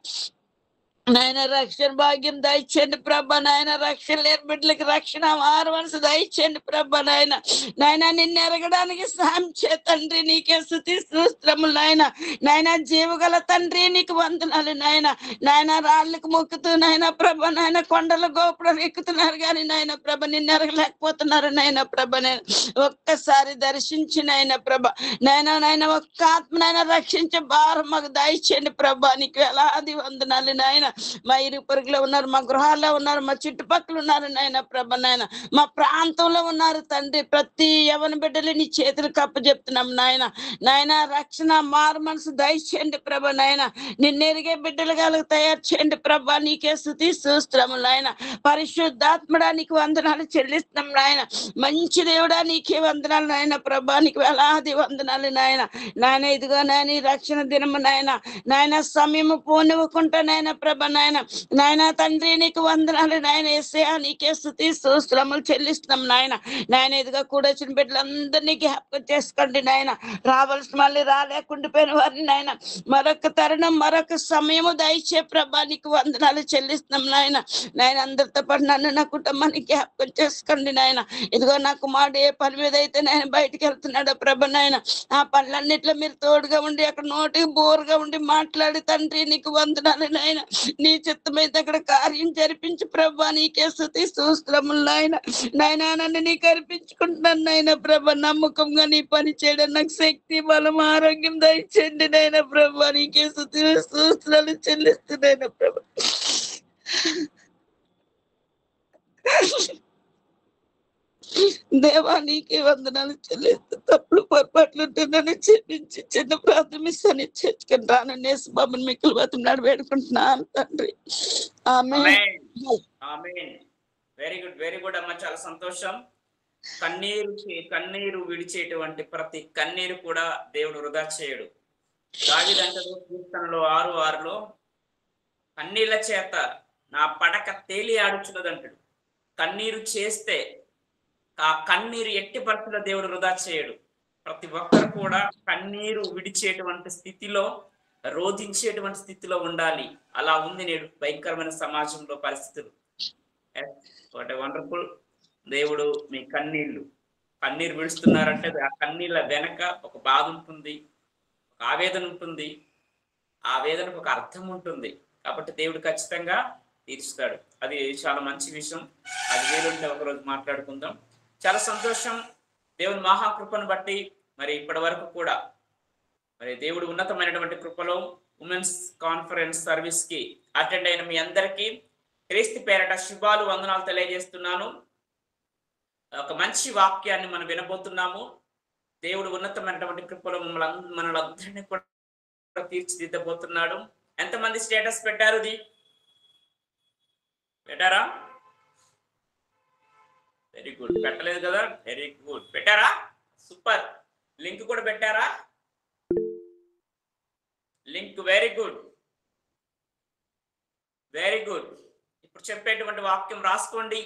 నాయన రక్షణ భాగ్యం దయచేయండి ప్రభ నాయన రక్షణ లేని బిడ్డలకి రక్షణ ఆరు మనసు దయచేయండి ప్రభ నాయన నాయన నిన్ను ఎరగడానికి సాయం చే తండ్రి నీకే స్థుతి సూస్త్రములు నాయన నాయన జీవగల తండ్రి నీకు వందనాలు నాయన నాయన రాళ్ళకు మొక్కుతూ నాయన ప్రభ నాయన కొండల గోపురం ఎక్కుతున్నారు కానీ నాయన ప్రభ నిన్ను ఎరగలేకపోతున్నారు నాయన ప్రభ నాయన ఒక్కసారి దర్శించి నాయన ప్రభ నాయన నాయన ఒక్క ఆత్మనైనా రక్షించే భారం మాకు దయచేయండి ప్రభా నీకు ఎలాది వందనాలు నాయన మా ఇరుగు పొరుగులో ఉన్నారు మా గృహాల్లో ఉన్నారు మా చుట్టుపక్కల ఉన్నారు నాయన ప్రభ నాయన మా ప్రాంతంలో ఉన్నారు తండ్రి ప్రతి యవన బిడ్డలు నీ చేతులు కప్ప చెప్తున్నాం నాయన నాయన రక్షణ మారు మనసు దయచేయండి ప్రభ నాయన నిన్నెరిగే బిడ్డలుగా తయారు చేయండి ప్రభా నీకే స్థుతి సూస్త్రము నాయన పరిశుద్ధాత్మడా నీకు వందనాలు చెల్లిస్తున్నాం నాయన మంచి దేవుడా నీకే వందనాలు నాయన ప్రభా నీకు వేలాది వందనాలు నాయన నాయన ఇదిగో నాయన ఈ రక్షణ దినము నాయన నాయన సమయము పోనివ్వకుంటా నాయన ప్రభ నాయన నాయన తండ్రి నీకు వందనాలు నాయన ఎస్ఏ నీకే స్థుతి సూస్త్రములు చెల్లిస్తున్నాం నాయన నాయన ఇదిగో కూడొచ్చిన బిడ్డలందరినీ జ్ఞాపకం చేసుకోండి నాయన రావాల్సిన మళ్ళీ రాలేకుండిపోయిన వారిని నాయన మరొక తరుణం మరొక సమయము దయచే ప్రభా నీకు వందనాలు చెల్లిస్తున్నాం నాయన నాయన అందరితో పాటు నన్ను నా కుటుంబాన్ని జ్ఞాపకం చేసుకోండి నాయన ఇదిగో నా కుమారుడు ఏ పని మీద అయితే నేను బయటికి వెళ్తున్నాడో ప్రభ నాయన ఆ పనులన్నిట్లో మీరు తోడుగా ఉండి అక్కడ నోటికి బోరుగా ఉండి మాట్లాడి తండ్రి నీకు వందనాలు నాయన నీ చిత్తమైతే అక్కడ కార్యం జరిపించి ప్రభా నీకే స్థుతి సూస్త్రములు నాయన నాయన నన్ను నీకు అర్పించుకుంటున్నాను నాయన ప్రభ నమ్మకంగా నీ పని చేయడం నాకు శక్తి బలం ఆరోగ్యం దయచేయండి నాయన ప్రభా నీకే స్థుతి సూస్త్రాలు చెల్లిస్తున్నాయన ప్రభ దేవా నీకే వందనాలు చెల్లిస్తూ తప్పుడు పొరపాట్లు ఉంటే నన్ను క్షమించి చిన్న ప్రాథమిక సన్ని చేర్చుకుని రాను నేసు బాబుని మిక్కులు బతున్నాడు వేడుకుంటున్నాను తండ్రి ఆమె వెరీ గుడ్ వెరీ గుడ్ అమ్మ చాలా సంతోషం కన్నీరు చే- కన్నీరు విడిచేటువంటి ప్రతి కన్నీరు కూడా దేవుడు వృధా చేయడు దావిదంటలో కీర్తనలో ఆరు ఆరులో కన్నీళ్ళ చేత నా పడక తేలి ఆడుచున్నదంటాడు కన్నీరు చేస్తే ఆ కన్నీరు ఎట్టి పరిస్థితుల్లో దేవుడు వృధా చేయడు ప్రతి ఒక్కరు కూడా కన్నీరు విడిచేటువంటి స్థితిలో రోధించేటువంటి స్థితిలో ఉండాలి అలా ఉంది నేడు భయంకరమైన సమాజంలో పరిస్థితులు వాట్ వండర్ఫుల్ దేవుడు మీ కన్నీళ్లు కన్నీరు విడుస్తున్నారంటే ఆ కన్నీళ్ళ వెనక ఒక బాధ ఉంటుంది ఒక ఆవేదన ఉంటుంది ఆ వేదనకు ఒక అర్థం ఉంటుంది కాబట్టి దేవుడు ఖచ్చితంగా తీరుస్తాడు అది చాలా మంచి విషయం అది వీలుంటే ఒకరోజు మాట్లాడుకుందాం చాలా సంతోషం దేవుని మహాకృపను బట్టి మరి ఇప్పటి వరకు కూడా మరి దేవుడు ఉన్నతమైనటువంటి కృపలో ఉమెన్స్ కాన్ఫరెన్స్ సర్వీస్ కి అటెండ్ అయిన మీ అందరికీ క్రీస్తు పేరట శుభాలు వందనాలు తెలియజేస్తున్నాను ఒక మంచి వాక్యాన్ని మనం వినబోతున్నాము దేవుడు ఉన్నతమైనటువంటి కృపలో మమ్మల్ని అంద- మనల్ని అందరినీ కూడా తీర్చిదిద్దబోతున్నాడు ఎంతమంది స్టేటస్ పెట్టారు ఇది పెట్టారా వెరీ గుడ్ పెట్టలేదు కదా వెరీ గుడ్ పెట్టారా సూపర్ లింక్ కూడా పెట్టారా link very good very good ఇప్పుడు చెప్పేటువంటి వాక్యం రాసుకోండి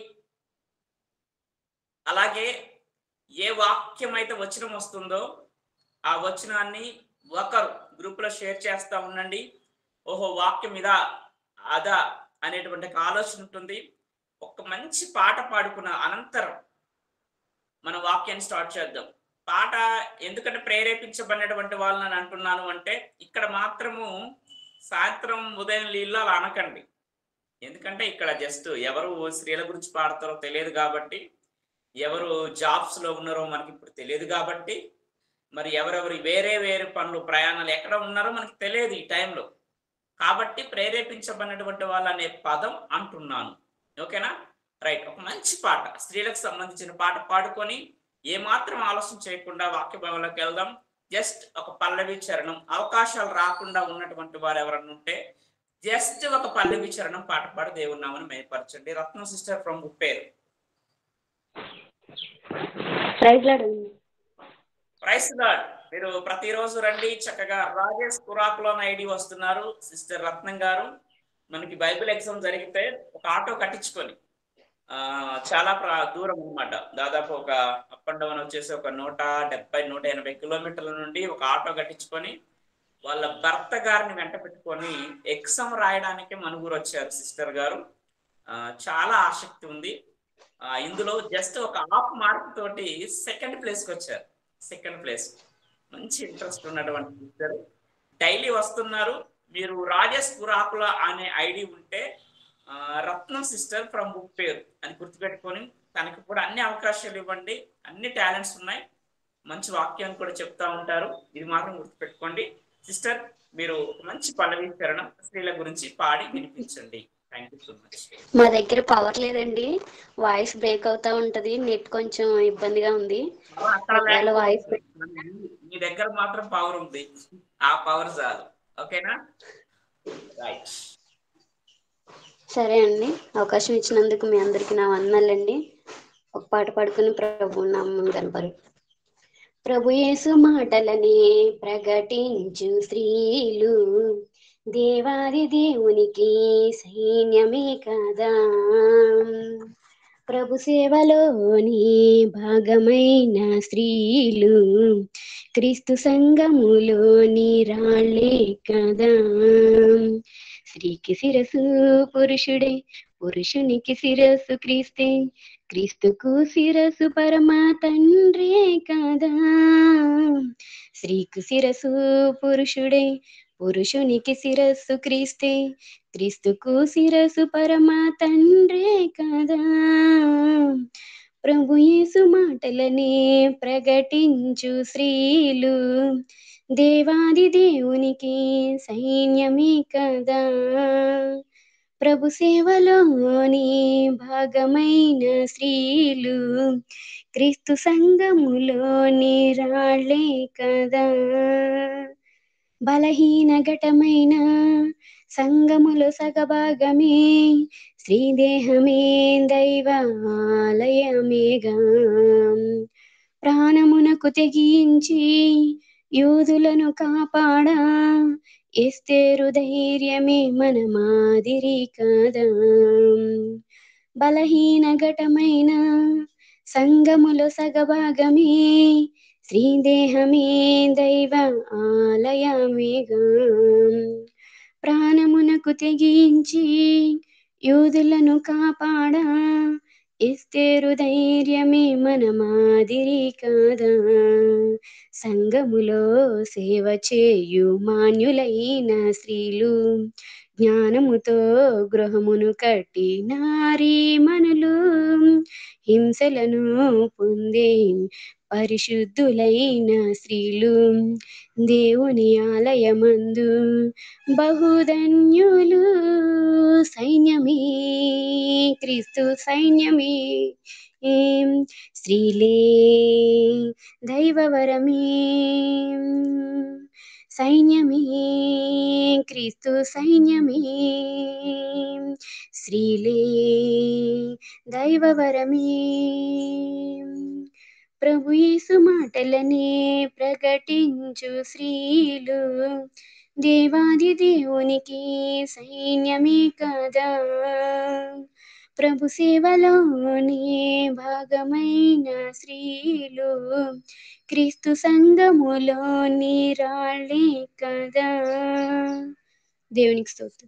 అలాగే ఏ వాక్యం అయితే వచనం వస్తుందో ఆ వచనాన్ని ఒకరు గ్రూప్ లో షేర్ చేస్తా ఉండండి ఓహో వాక్యం ఇదా అదా అనేటువంటి ఒక ఆలోచన ఉంటుంది ఒక మంచి పాట పాడుకున్న అనంతరం మన వాక్యాన్ని స్టార్ట్ చేద్దాం పాట ఎందుకంటే ప్రేరేపించబడినటువంటి వాళ్ళని అంటున్నాను అంటే ఇక్కడ మాత్రము సాయంత్రం ఉదయం నీళ్ళు అలా అనకండి ఎందుకంటే ఇక్కడ జస్ట్ ఎవరు స్త్రీల గురించి పాడతారో తెలియదు కాబట్టి ఎవరు జాబ్స్ లో ఉన్నారో మనకి ఇప్పుడు తెలియదు కాబట్టి మరి ఎవరెవరు వేరే వేరే పనులు ప్రయాణాలు ఎక్కడ ఉన్నారో మనకి తెలియదు ఈ టైంలో కాబట్టి ప్రేరేపించబడినటువంటి వాళ్ళు అనే పదం అంటున్నాను ఓకేనా రైట్ ఒక మంచి పాట స్త్రీలకు సంబంధించిన పాట పాడుకొని ఏమాత్రం ఆలోచన చేయకుండా వాక్య భావంలోకి వెళ్దాం జస్ట్ ఒక పల్లవి చరణం అవకాశాలు రాకుండా ఉన్నటువంటి వారు ఎవరన్నా ఉంటే జస్ట్ ఒక పల్లవి చరణం పాట పాడి దేవుని నామని మేపరచండి Ratnam sister from Upperu praise Lord మీరు ప్రతిరోజు రండి చక్కగా రాజేష్ కురాకులో ఐడి వస్తున్నారు సిస్టర్ రత్నం గారు మనకి బైబిల్ ఎగ్జామ్ జరిగితే ఒక ఆటో కట్టించుకొని ఆ చాలా ప్ర- దూరం అన్నమాట దాదాపు ఒక అప్ అండ్ డౌన్ వచ్చేసి ఒక నూట డెబ్బై నూట ఎనభై కిలోమీటర్ల నుండి ఒక ఆటో కట్టించుకొని వాళ్ళ భర్త గారిని వెంట పెట్టుకొని ఎగ్జామ్ రాయడానికి మనుగురు వచ్చారు సిస్టర్ గారు ఆ, చాలా ఆసక్తి ఉంది ఆ, ఇందులో జస్ట్ ఒక హాఫ్ మార్క్ తోటి సెకండ్ ప్లేస్కి వచ్చారు సెకండ్ ప్లేస్ మంచి ఇంట్రెస్ట్ ఉన్నటువంటి సిస్టర్ డైలీ వస్తున్నారు మీరు రాజేష్ పురాకుల అనే ఐడి ఉంటే ఆ, రత్నం సిస్టర్ ఫ్రమ్ బుక్ పేరు అని గుర్తుపెట్టుకొని తనకి కూడా అన్ని అవకాశాలు ఇవ్వండి అన్ని టాలెంట్స్ ఉన్నాయి మంచి వాక్యాన్ని కూడా చెప్తా ఉంటారు ఇది మాత్రం గుర్తుపెట్టుకోండి సిస్టర్ మీరు ఒక మంచి పల్లవి చరణం స్త్రీల గురించి పాడి వినిపించండి థ్యాంక్ యూ సో మచ్ మా దగ్గర పవర్ లేదండి వాయిస్ బ్రేక్ అవుతా ఉంటది నెట్ కొంచెం ఇబ్బందిగా ఉంది అక్కడ ఒకవేళ వాయిస్ మీ దగ్గర మాత్రం పవర్ ఉంది ఆ పవర్ చాలు ఓకేనా రైట్ సరే అండి అవకాశం ఇచ్చినందుకు మీ అందరికి నా వందనాలండి ఒక పాట పాడుకుని ప్రభు నామం కనపరు ప్రభు యేసు మాటలని ప్రకటించు స్త్రీలు దేవాది దేవునికి సైన్యమే కదా ప్రభు సేవలోని భాగమైన స్త్రీలు క్రీస్తు సంఘములోని రాళ్ళే కదా స్త్రీకి శిరసు పురుషుడే పురుషునికి శిరస్సు క్రీస్తే క్రీస్తుకు శిరస్సు పరమా తండ్రే కదా స్త్రీకు శిరసు పురుషుడే పురుషునికి శిరస్సు క్రీస్తే క్రీస్తుకు శిరస్సు పరమా తండ్రే కదా ప్రభు యేసు మాటలనే ప్రకటించు స్త్రీలు దేవాది దేవునికి సైన్యమే కదా ప్రభు సేవలోని భాగమైన స్త్రీలు క్రీస్తు సంఘములోని రాళ్ళే కదా బలహీన ఘటమైన సంగములో సగభాగమే శ్రీదేహమే దైవాలయమేగా ప్రాణమునకు తెగించి యూదులను కాపాడా ఎస్తేరు ధైర్యమే మన మాదిరి కదా బలహీన ఘటమైన సంగములో సగభాగమే శ్రీదేహమే దైవ ఆలయమేగా ప్రాణమునకు తెగించి యూదులను కాపాడా ఇస్తేరు ధైర్యమే మన మాదిరి కాదా సంఘములో సేవ చేయు మాన్యులైన స్త్రీలు జ్ఞానముతో గృహమును కట్టి నారీ మనులు హింసలను పొందే పరిశుద్ధులైన స్త్రీలు దేవుని ఆలయమందు బహుధన్యులు సైన్యమే క్రీస్తు సైన్యమే ఏం స్త్రీలే దైవవరమే సైన్యమే క్రీస్తు సైన్యమే స్త్రీలే దైవవరమే ప్రభు యేసు మాటలనే ప్రకటించు స్త్రీలు దేవాది దేవునికి సైన్యమే కదా ప్రభు సేవలోని భాగమైన స్త్రీలు క్రీస్తు సంఘములోని రాళ్ళే కదా దేవునికి స్తోత్రం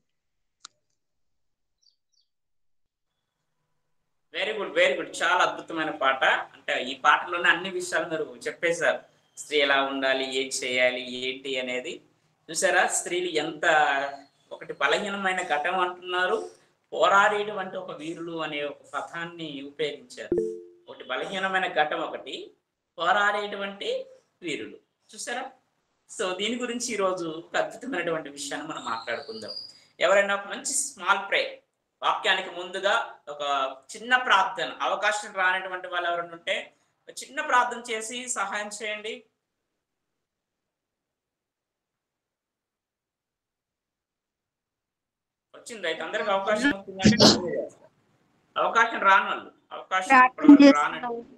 వెరీ గుడ్ వెరీ గుడ్ చాలా అద్భుతమైన పాట అంటే ఈ పాటలోనే అన్ని విషయాలు మీరు చెప్పేశారు స్త్రీ ఎలా ఉండాలి ఏం చేయాలి ఏంటి అనేది చూసారా స్త్రీలు ఎంత ఒకటి బలహీనమైన ఘటం అంటున్నారు పోరాడేటువంటి ఒక వీరులు అనే ఒక పదాన్ని ఉపయోగించారు ఒకటి బలహీనమైన ఘటం ఒకటి పోరాడేటువంటి వీరులు చూసారా సో దీని గురించి ఈరోజు ఒక అద్భుతమైనటువంటి విషయాన్ని మనం మాట్లాడుకుందాం ఎవరైనా ఒక మంచి స్మాల్ ప్రే వాక్యానికి ముందుగా ఒక చిన్న ప్రార్థన అవకాశం రానటువంటి వాళ్ళు ఎవరైనా ఉంటే ఒక చిన్న ప్రార్థన చేసి సహాయం చేయండి వచ్చింది అయితే అందరికి అవకాశం వచ్చిందంటే నేను చేస్తా. అవకాశం రాని వాళ్ళు అవకాశం ప్రార్థన ఇప్పటివరకు చేస్తున్నాం. రానట్టు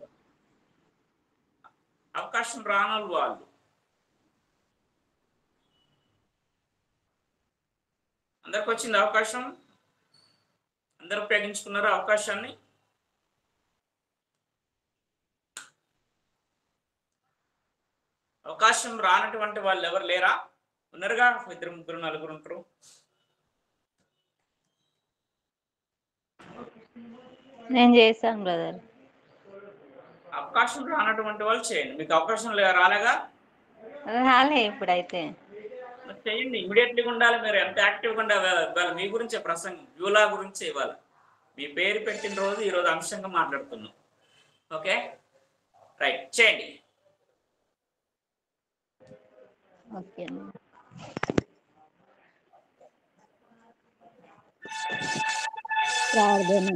అవకాశం రానోళ్ళు వాళ్ళు అందరికి వచ్చింది అవకాశం అందరు ఉపయోగించుకున్నారా అవకాశాన్ని అవకాశం రానటువంటి వాళ్ళు ఎవరు లేరా ఉన్నారుగా ఇద్దరు ముగ్గురు నలుగురు ఉంటారు నేను చేశాను బ్రదర్ అవకాశం రానటువంటి వాళ్ళు చేయండి మీకు అవకాశం లే- రాలేగా రాలే ఇప్పుడైతే మరి చేయండి ఇమీడియట్లీ ఉండాలి మీరు ఎంత యాక్టివ్గా ఉండాలి ఇవాళ మీ గురించే ప్రసంగం యూలా గురించి ఇవ్వాలి మీ పేరు పెట్టిన రోజు ఈ రోజు అంశంగా మాట్లాడుతున్నాం ఓకే రైట్ చేయండి ఓకే ప్రార్థన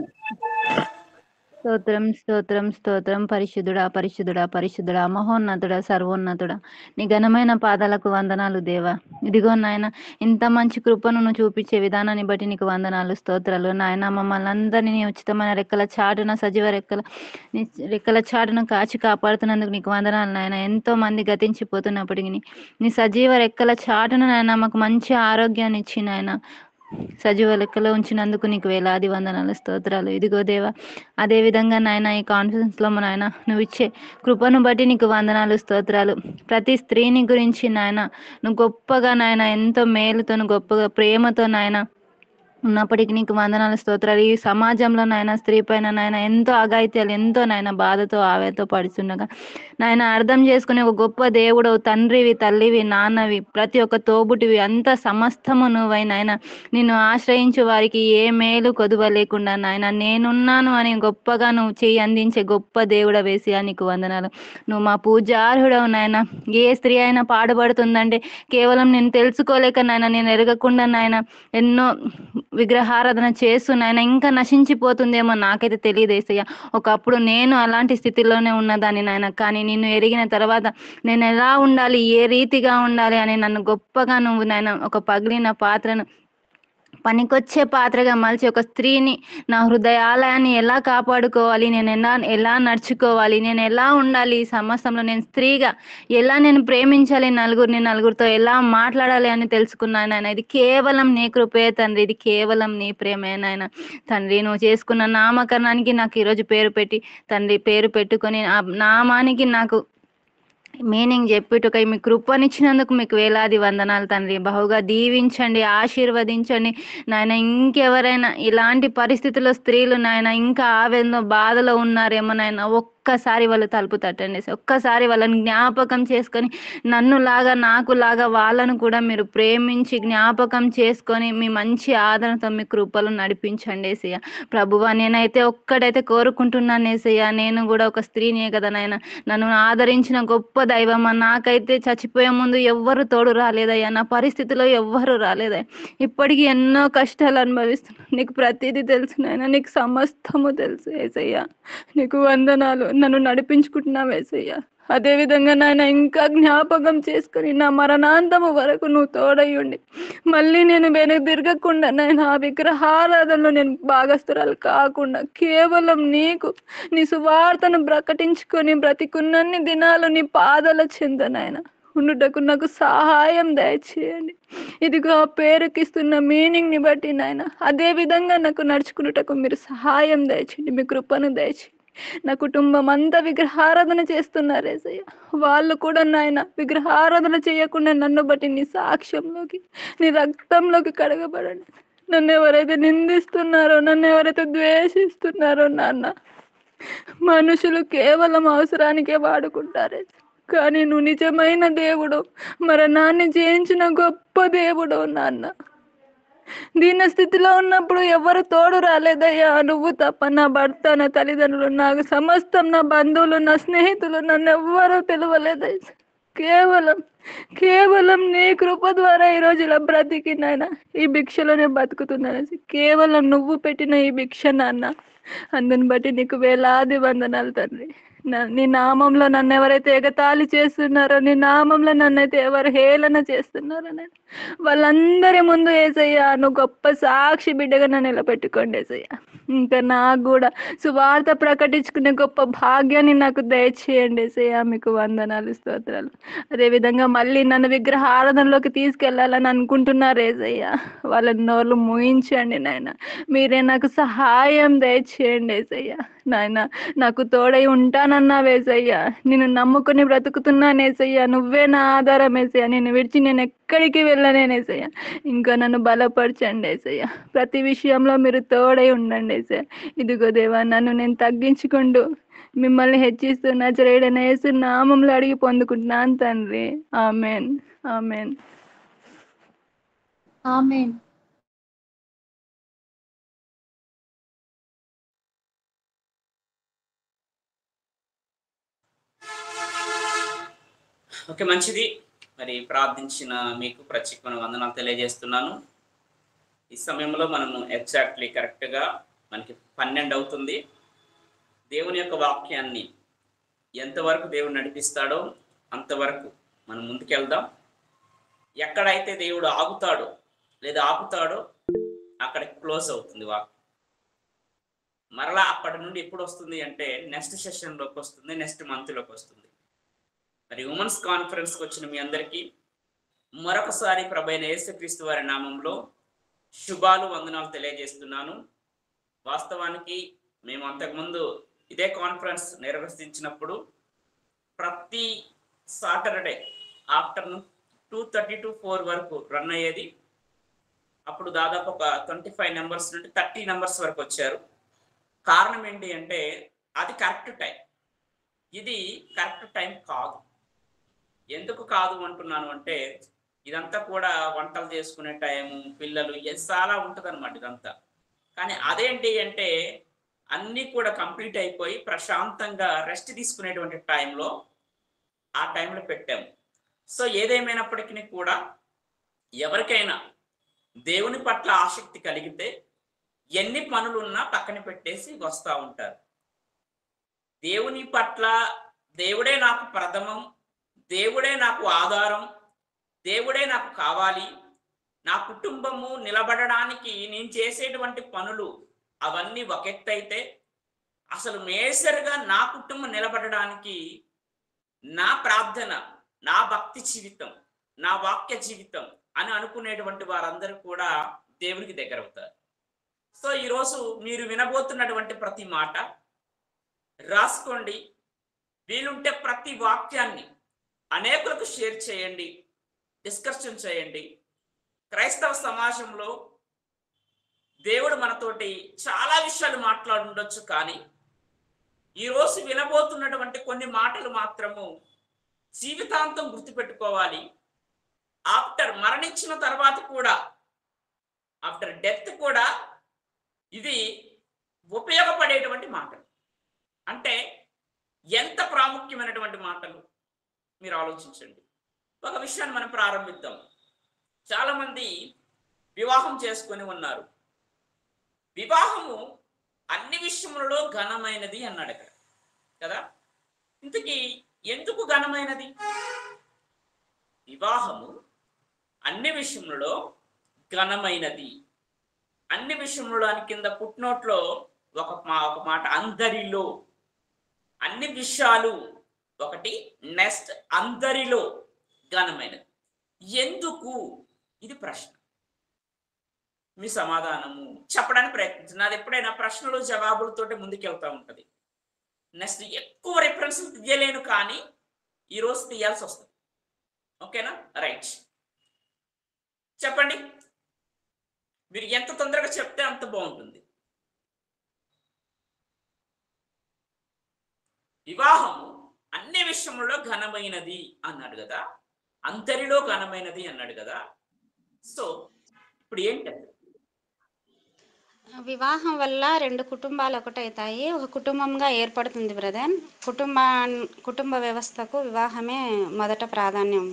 స్తోత్రం స్తోత్రం స్తోత్రం పరిశుద్ధుడా పరిశుద్ధుడా పరిశుద్ధుడా మహోన్నతుడా సర్వోన్నతుడా నీ ఘనమైన పాదాలకు వందనాలు దేవా ఇదిగో నాయన ఇంత మంచి కృపను నువ్వు చూపించే విధానాన్ని బట్టి నీకు వందనాలు స్తోత్రాలు నాయన మమ్మల్ని అందరినీ నీ ఉచితమైన రెక్కల చాటున సజీవ రెక్కల నీ రెక్కల చాటున కాచి కాపాడుతున్నందుకు నీకు వందనాలు నాయన ఎంతో మంది గతించిపోతున్నప్పటికీ నీ సజీవ రెక్కల చాటున నాయన మాకు మంచి ఆరోగ్యాన్ని ఇచ్చి నాయన సజీవ లెక్కలో ఉంచినందుకు నీకు వేలాది వందనాలు స్తోత్రాలు ఇదిగో దేవా అదే విధంగా నాయన ఈ కాన్ఫరెన్స్ లో నాయన నువ్వు ఇచ్చే కృపను బట్టి నీకు వందనాలు స్తోత్రాలు ప్రతి స్త్రీని గురించి నాయన నువ్వు గొప్పగా నాయన ఎంతో మేలుతో గొప్పగా ప్రేమతో నాయన ఉన్నప్పటికీ నీకు వందనాలు స్తోత్రాలు ఈ సమాజంలో నాయన స్త్రీ పైన నాయన ఎంతో అఘాయిత్యాలు ఎంతో నాయన బాధతో ఆవేతో పడుతుండగా నాయన అర్థం చేసుకునే ఒక గొప్ప దేవుడు తండ్రివి తల్లివి నాన్నవి ప్రతి ఒక్క తోబుటివి అంత సమస్తము నువ్వై నాయన నిన్ను ఆశ్రయించు వారికి ఏ మేలు కొదువ లేకుండా నాయన నేనున్నాను అని గొప్పగా నువ్వు చెయ్యి అందించే గొప్ప దేవుడ వేసి నీకు వందనాలు నువ్వు మా పూజార్హుడవు నాయన ఏ స్త్రీ అయినా పాడుపడుతుందంటే కేవలం నేను తెలుసుకోలేక నాయన నేను ఎరగకుండా నాయన ఎన్నో విగ్రహారాధన చేస్తూ నాయన ఇంకా నశించిపోతుందేమో నాకైతే తెలియదు ఏసయ్య ఒకప్పుడు నేను అలాంటి స్థితిలోనే ఉన్నదాన్ని నాయన కానీ నిన్ను ఎరిగిన తర్వాత నేను ఎలా ఉండాలి ఏ రీతిగా ఉండాలి అని నన్ను గొప్పగా నువ్వు నాయన ఒక పగిలిన పాత్రను పనికొచ్చే పాత్రగా మలిచి ఒక స్త్రీని నా హృదయాలయాన్ని ఎలా కాపాడుకోవాలి నేను ఎలా ఎలా నడుచుకోవాలి నేను ఎలా ఉండాలి ఈ సమస్యలో నేను స్త్రీగా ఎలా నేను ప్రేమించాలి నలుగురిని నలుగురితో ఎలా మాట్లాడాలి అని తెలుసుకున్నాను ఆయన ఇది కేవలం నీ కృపే తండ్రి ఇది కేవలం నీ ప్రేమే నాయన తండ్రి నువ్వు చేసుకున్న నామకరణానికి నాకు ఈరోజు పేరు పెట్టి తండ్రి పేరు పెట్టుకొని ఆ నామానికి నాకు మీనింగ్ చెప్పుటకై మీ కృపనిచ్చినందుకు మీకు వేలాది వందనాలు తండ్రి బహుగా దీవించండి ఆశీర్వదించండి నాయన ఇంకెవరైనా ఇలాంటి పరిస్థితుల్లో స్త్రీలు నాయన ఇంకా ఆవేదన బాధలో ఉన్నారేమో నాయన ఒక్కసారి వాళ్ళు తలుపు తట్టండి ఒక్కసారి వాళ్ళని జ్ఞాపకం చేసుకొని నన్ను లాగా నాకు లాగా వాళ్ళను కూడా మీరు ప్రేమించి జ్ఞాపకం చేసుకొని మీ మంచి ఆదరణతో మీ కృపలు నడిపించండి ఏసయ్య ప్రభువా నేనైతే ఒక్కడైతే కోరుకుంటున్నాను ఏసయ్య నేను కూడా ఒక స్త్రీనే కదా నాయన నన్ను ఆదరించిన గొప్ప దైవమా నాకైతే చచ్చిపోయే ముందు ఎవ్వరు తోడు రాలేదయ్యా నా పరిస్థితిలో ఎవ్వరు రాలేదయ్యా ఇప్పటికీ ఎన్నో కష్టాలు అనుభవిస్తున్నాను నీకు ప్రతిదీ తెలుసు నాయన నీకు సమస్తము తెలుసు ఏసయ్య నీకు వందనాలు నన్ను నడిపించుకుంటున్నావు ఏసయ్య అదే విధంగా నాయన ఇంకా జ్ఞాపకం చేసుకొని నా మరణాంతము వరకు నువ్వు తోడయ్యుండి మళ్ళీ నేను వెనక్కి తిరగకుండా నాయన ఆ విగ్రహారాధనలో నేను భాగస్థురాలు కాకుండా కేవలం నీకు నీ సువార్తను ప్రకటించుకొని బ్రతికున్నన్ని దినాలు నీ పాదాల చెంద నాయన ఉండుటకు నాకు సహాయం దయచేయండి ఇదిగో ఆ పేరుకిస్తున్న మీనింగ్ ని బట్టి నాయన అదే విధంగా నాకు నడుచుకున్నటకు మీరు సహాయం దయచేయండి మీ కృపను దయచేయండి నా కుటుంబం అంతా విగ్రహారాధన చేస్తున్నారు ఏసయ్య వాళ్ళు కూడా నాయన విగ్రహారాధన చేయకుండా నన్ను బట్టి నీ సాక్ష్యంలోకి నీ రక్తంలోకి కడగబడండి నన్ను ఎవరైతే నిందిస్తున్నారో నన్ను ఎవరైతే ద్వేషిస్తున్నారో నాన్న మనుషులు కేవలం అవసరానికే వాడుకుంటారే కానీ నువ్వు నిజమైన దేవుడు మరణాన్ని జయించిన గొప్ప దేవుడు నాన్న దీన స్థితిలో ఉన్నప్పుడు ఎవరు తోడు రాలేదయ్యా నువ్వు తప్ప నా భర్త నా తల్లిదండ్రులు నాకు సమస్తం నా బంధువులు నా స్నేహితులు నన్ను ఎవ్వరూ పిలవలేదయ్యా కేవలం కేవలం నీ కృప ద్వారా ఈరోజు ఇలా బ్రతికి నాయన ఈ భిక్షలోనే బతుకుతున్నాను కేవలం నువ్వు పెట్టిన ఈ భిక్ష నాన్న అందుని బట్టి నీకు వేలాది వందనాలు తండ్రి నా- నీ నామంలో నన్ను ఎవరైతే ఎగతాళి చేస్తున్నారో నీ నామంలో నన్నైతే ఎవరు హేళన చేస్తున్నారో నేను వాళ్ళందరి ముందు ఏసయ్యా నువ్వు గొప్ప సాక్షి బిడ్డగా నన్ను నిలబెట్టుకోండి ఏసయ్యా ఇంకా నాకు కూడా సువార్త ప్రకటించుకునే గొప్ప భాగ్యాన్ని నాకు దయచేయండి ఏసయ్యా మీకు వందనాలు స్తోత్రాలు అదేవిధంగా మళ్ళీ నన్ను విగ్రహ ఆరాధనలోకి తీసుకెళ్లాలని అనుకుంటున్నారు ఏసయ్యా వాళ్ళ నోళ్ళు మూయించండి నాయన మీరే నాకు సహాయం దయచేయండి ఏసయ్యా నాయన నాకు తోడై ఉంటానన్నా వేసయ్యా నేను నమ్ముకుని బ్రతుకుతున్నాను ఏసయ్యా నువ్వే నా ఆధారం వేసయ్యా నేను విడిచి నేను ఎక్కడికి వెళ్ళనేనేసయ్యా ఇంకా నన్ను బలపరచండి ఏసయ్యా ప్రతి విషయంలో మీరు తోడై ఉండండి ఏసయ్యా ఇదిగో దేవా నన్ను నేను తగ్గించుకుంటూ మిమ్మల్ని హెచ్చిస్తూ నజరేడన వేసి నామంలో అడిగి పొందుకుంటున్నాను తండ్రి ఆమెన్ ఆమెన్ ఆమెన్ ఓకే మంచిది మరి ప్రార్థించిన మీకు ప్రత్యేకమైన వందనాలు తెలియజేస్తున్నాను ఈ సమయంలో మనము ఎగ్జాక్ట్లీ కరెక్ట్గా మనకి పన్నెండు అవుతుంది దేవుని యొక్క వాక్యాన్ని ఎంతవరకు దేవుడు నడిపిస్తాడో అంతవరకు మనం ముందుకెళ్దాం ఎక్కడైతే దేవుడు ఆగుతాడో లేదా ఆపుతాడో అక్కడ క్లోజ్ అవుతుంది వాక్ మరలా అప్పటి నుండి ఎప్పుడు వస్తుంది అంటే నెక్స్ట్ సెషన్లోకి వస్తుంది నెక్స్ట్ మంత్లోకి వస్తుంది మరి ఉమెన్స్ కాన్ఫరెన్స్కి వచ్చిన మీ అందరికీ మరొకసారి ప్రభైన యేసుక్రీస్తు వారి నామంలో శుభాలు వందనాలు తెలియజేస్తున్నాను వాస్తవానికి మేము అంతకుముందు ఇదే కాన్ఫరెన్స్ నిర్వహించినప్పుడు ప్రతి Saturday afternoon two thirty to four వరకు రన్ అయ్యేది అప్పుడు దాదాపు ఒక ట్వంటీ ఫైవ్ నెంబర్స్ నుండి థర్టీ నెంబర్స్ వరకు వచ్చారు కారణం ఏంటి అంటే అది కరెక్ట్ టైం ఇది కరెక్ట్ టైం కాదు ఎందుకు కాదు అంటున్నాను అంటే ఇదంతా కూడా వంటలు చేసుకునే టైము పిల్లలు ఇది చాలా ఉంటుంది అనమాట ఇదంతా కానీ అదేంటి అంటే అన్నీ కూడా కంప్లీట్ అయిపోయి ప్రశాంతంగా రెస్ట్ తీసుకునేటువంటి టైంలో ఆ టైంలో పెట్టాము సో ఏదేమైనప్పటికీ కూడా ఎవరికైనా దేవుని పట్ల ఆసక్తి కలిగితే ఎన్ని పనులున్నా పక్కన పెట్టేసి వస్తూ ఉంటారు దేవుని పట్ల దేవుడే నాకు ప్రథమం దేవుడే నాకు ఆధారం దేవుడే నాకు కావాలి నా కుటుంబము నిలబడడానికి నేను చేసేటువంటి పనులు అవన్నీ ఒక ఎత్తు అయితే అసలు మేసరుగా నా కుటుంబం నిలబడడానికి నా ప్రార్థన నా భక్తి జీవితం నా వాక్య జీవితం అని అనుకునేటువంటి వారందరూ కూడా దేవునికి దగ్గర అవుతారు సో ఈరోజు మీరు వినబోతున్నటువంటి ప్రతి మాట రాసుకోండి వీలుంటే ప్రతి వాక్యాన్ని అనేకులకు షేర్ చేయండి డిస్కషన్ చేయండి క్రైస్తవ సమాజంలో దేవుడు మనతోటి చాలా విషయాలు మాట్లాడుండొచ్చు కానీ ఈరోజు వినబోతున్నటువంటి కొన్ని మాటలు మాత్రము జీవితాంతం గుర్తుపెట్టుకోవాలి ఆఫ్టర్ మరణించిన తర్వాత కూడా ఆఫ్టర్ డెత్ కూడా ఇది ఉపయోగపడేటువంటి మాటలు అంటే ఎంత ప్రాముఖ్యమైనటువంటి మాటలు మీరు ఆలోచించండి ఒక విషయాన్ని మనం ప్రారంభిద్దాం చాలా మంది వివాహం చేసుకొని ఉన్నారు వివాహము అన్ని విషయములలో ఘనమైనది అన్నాడు ఇక్కడ కదా ఇంతకీ ఎందుకు ఘనమైనది వివాహము అన్ని విషయములలో ఘనమైనది అన్ని విషయములలో అని కింద పుట్టినోట్లో ఒక మా ఒక మాట అందరిలో అన్ని విషయాలు ఒకటి నెక్స్ట్ అందరిలో ఘనమైనది ఎందుకు ఇది ప్రశ్న మీ సమాధానము చెప్పడానికి ప్రయత్నించండి నాది ఎప్పుడైనా ప్రశ్నలు జవాబులతోటి ముందుకెళ్తా ఉంటది నెక్స్ట్ ఎక్కువ రిఫరెన్స్ తీయలేను కానీ ఈరోజు తీయాల్సి వస్తుంది ఓకేనా రైట్ చెప్పండి మీరు ఎంత తొందరగా చెప్తే అంత బాగుంటుంది వివాహము అన్ని విషయంలో ఘనమైనది అన్నాడు కదా అంతరిలో ఘనమైనది అన్నాడు కదా సో ఇప్పుడు ఏంటంటే వివాహం వల్ల రెండు కుటుంబాలు ఒకటవుతాయి ఒక కుటుంబంగా ఏర్పడుతుంది బ్రదర్ కుటుంబా కుటుంబ వ్యవస్థకు వివాహమే మొదట ప్రాధాన్యం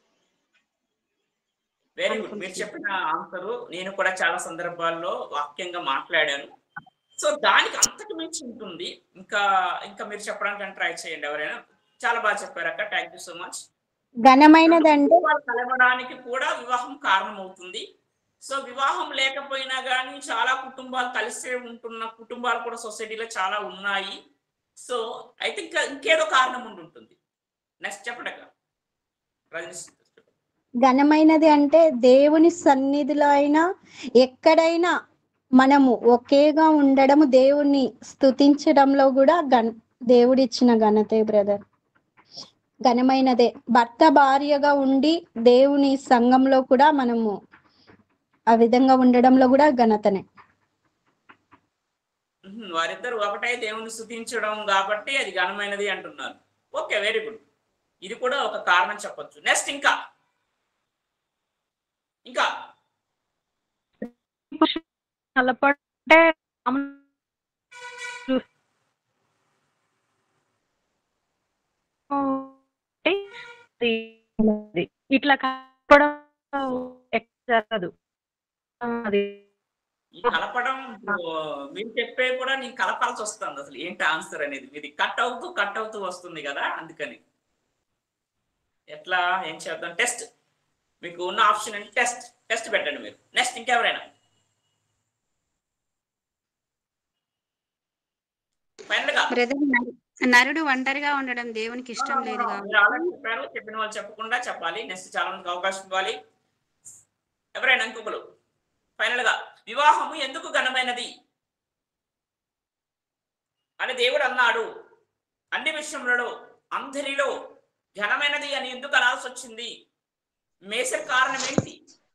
వెరీ గుడ్ మీరు చెప్పిన ఆన్సర్ నేను కూడా చాలా సందర్భాల్లో వాక్యంగా మాట్లాడాను సో దానికి అంతకు మించి ఉంటుంది ఇంకా ఇంకా మీరు చెప్పడానికి ట్రై చేయండి ఎవరైనా చాలా బాగా చెప్పారు అక్క థ్యాంక్ యూ సో మచ్ ఘనమైనదంటే కలవడానికి కూడా వివాహం కారణం అవుతుంది సో వివాహం లేకపోయినా కానీ చాలా కుటుంబాలు కలిసే ఉంటున్న కుటుంబాలు కూడా సొసైటీలో చాలా ఉన్నాయి సో అయితే ఇంకా ఇంకేదో కారణం ఉండి ఉంటుంది నెక్స్ట్ చెప్పండి అక్క రజనీ ఘనమైనది అంటే దేవుని సన్నిధిలో అయినా ఎక్కడైనా మనము ఒకేగా ఉండడము దేవుణ్ణి స్తుతించడంలో కూడా గణ దేవుడిచ్చిన ఘనతే బ్రదర్ ఘనమైనదే భర్త భార్యగా ఉండి దేవుని సంఘంలో కూడా మనము ఆ విధంగా ఉండడంలో కూడా ఘనతనే మ్మ్. వారిద్దరు ఒకటే దేవుని స్థుతించడం కాబట్టి అది ఘనమైనది అంటున్నారు ఓకే వెరీ గుడ్ ఇది కూడా ఒక కారణం చెప్పొచ్చు నెక్స్ట్ ఇంకా ఇంకా కలపడే ఇట్లా కలపడం ఎక్కడ జరగదు అది ఈ కలపడం ఇప్పుడు మీరు చెప్పే కూడా నేను కలపాల్సి వస్తుంది అసలు ఏంటి ఆన్సర్ అనేది మీది కట్ అవుతూ కట్ అవుతూ వస్తుంది కదా అందుకని ఎట్లా ఏం చేద్దాం టెస్ట్ మీకు ఉన్న ఆప్షన్ అంటే టెస్ట్ టెస్ట్ పెట్టండి మీరు నెక్స్ట్ ఇంకెవరైనా ఫైనల్ గా బ్రదర్ నరుడు ఒంటరిగా ఉండడం దేవునికి ఇష్టం లేదు మీరు కాబట్టి ఆల్రెడీ చెప్పారు చెప్పిన వాళ్ళు చెప్పకుండా చెప్పాలి నెక్స్ట్ చాలా మందికి అవకాశం ఇవ్వాలి ఎవరైనా ఇంకొకరు ఫైనల్ గా వివాహము ఎందుకు ఘనమైనది అని దేవుడు అన్నాడు అన్ని విషయములలో అందరిలో ఘనమైనది అని ఎందుకు అనాల్సి వచ్చింది మేసర్ కారణం ఏంటి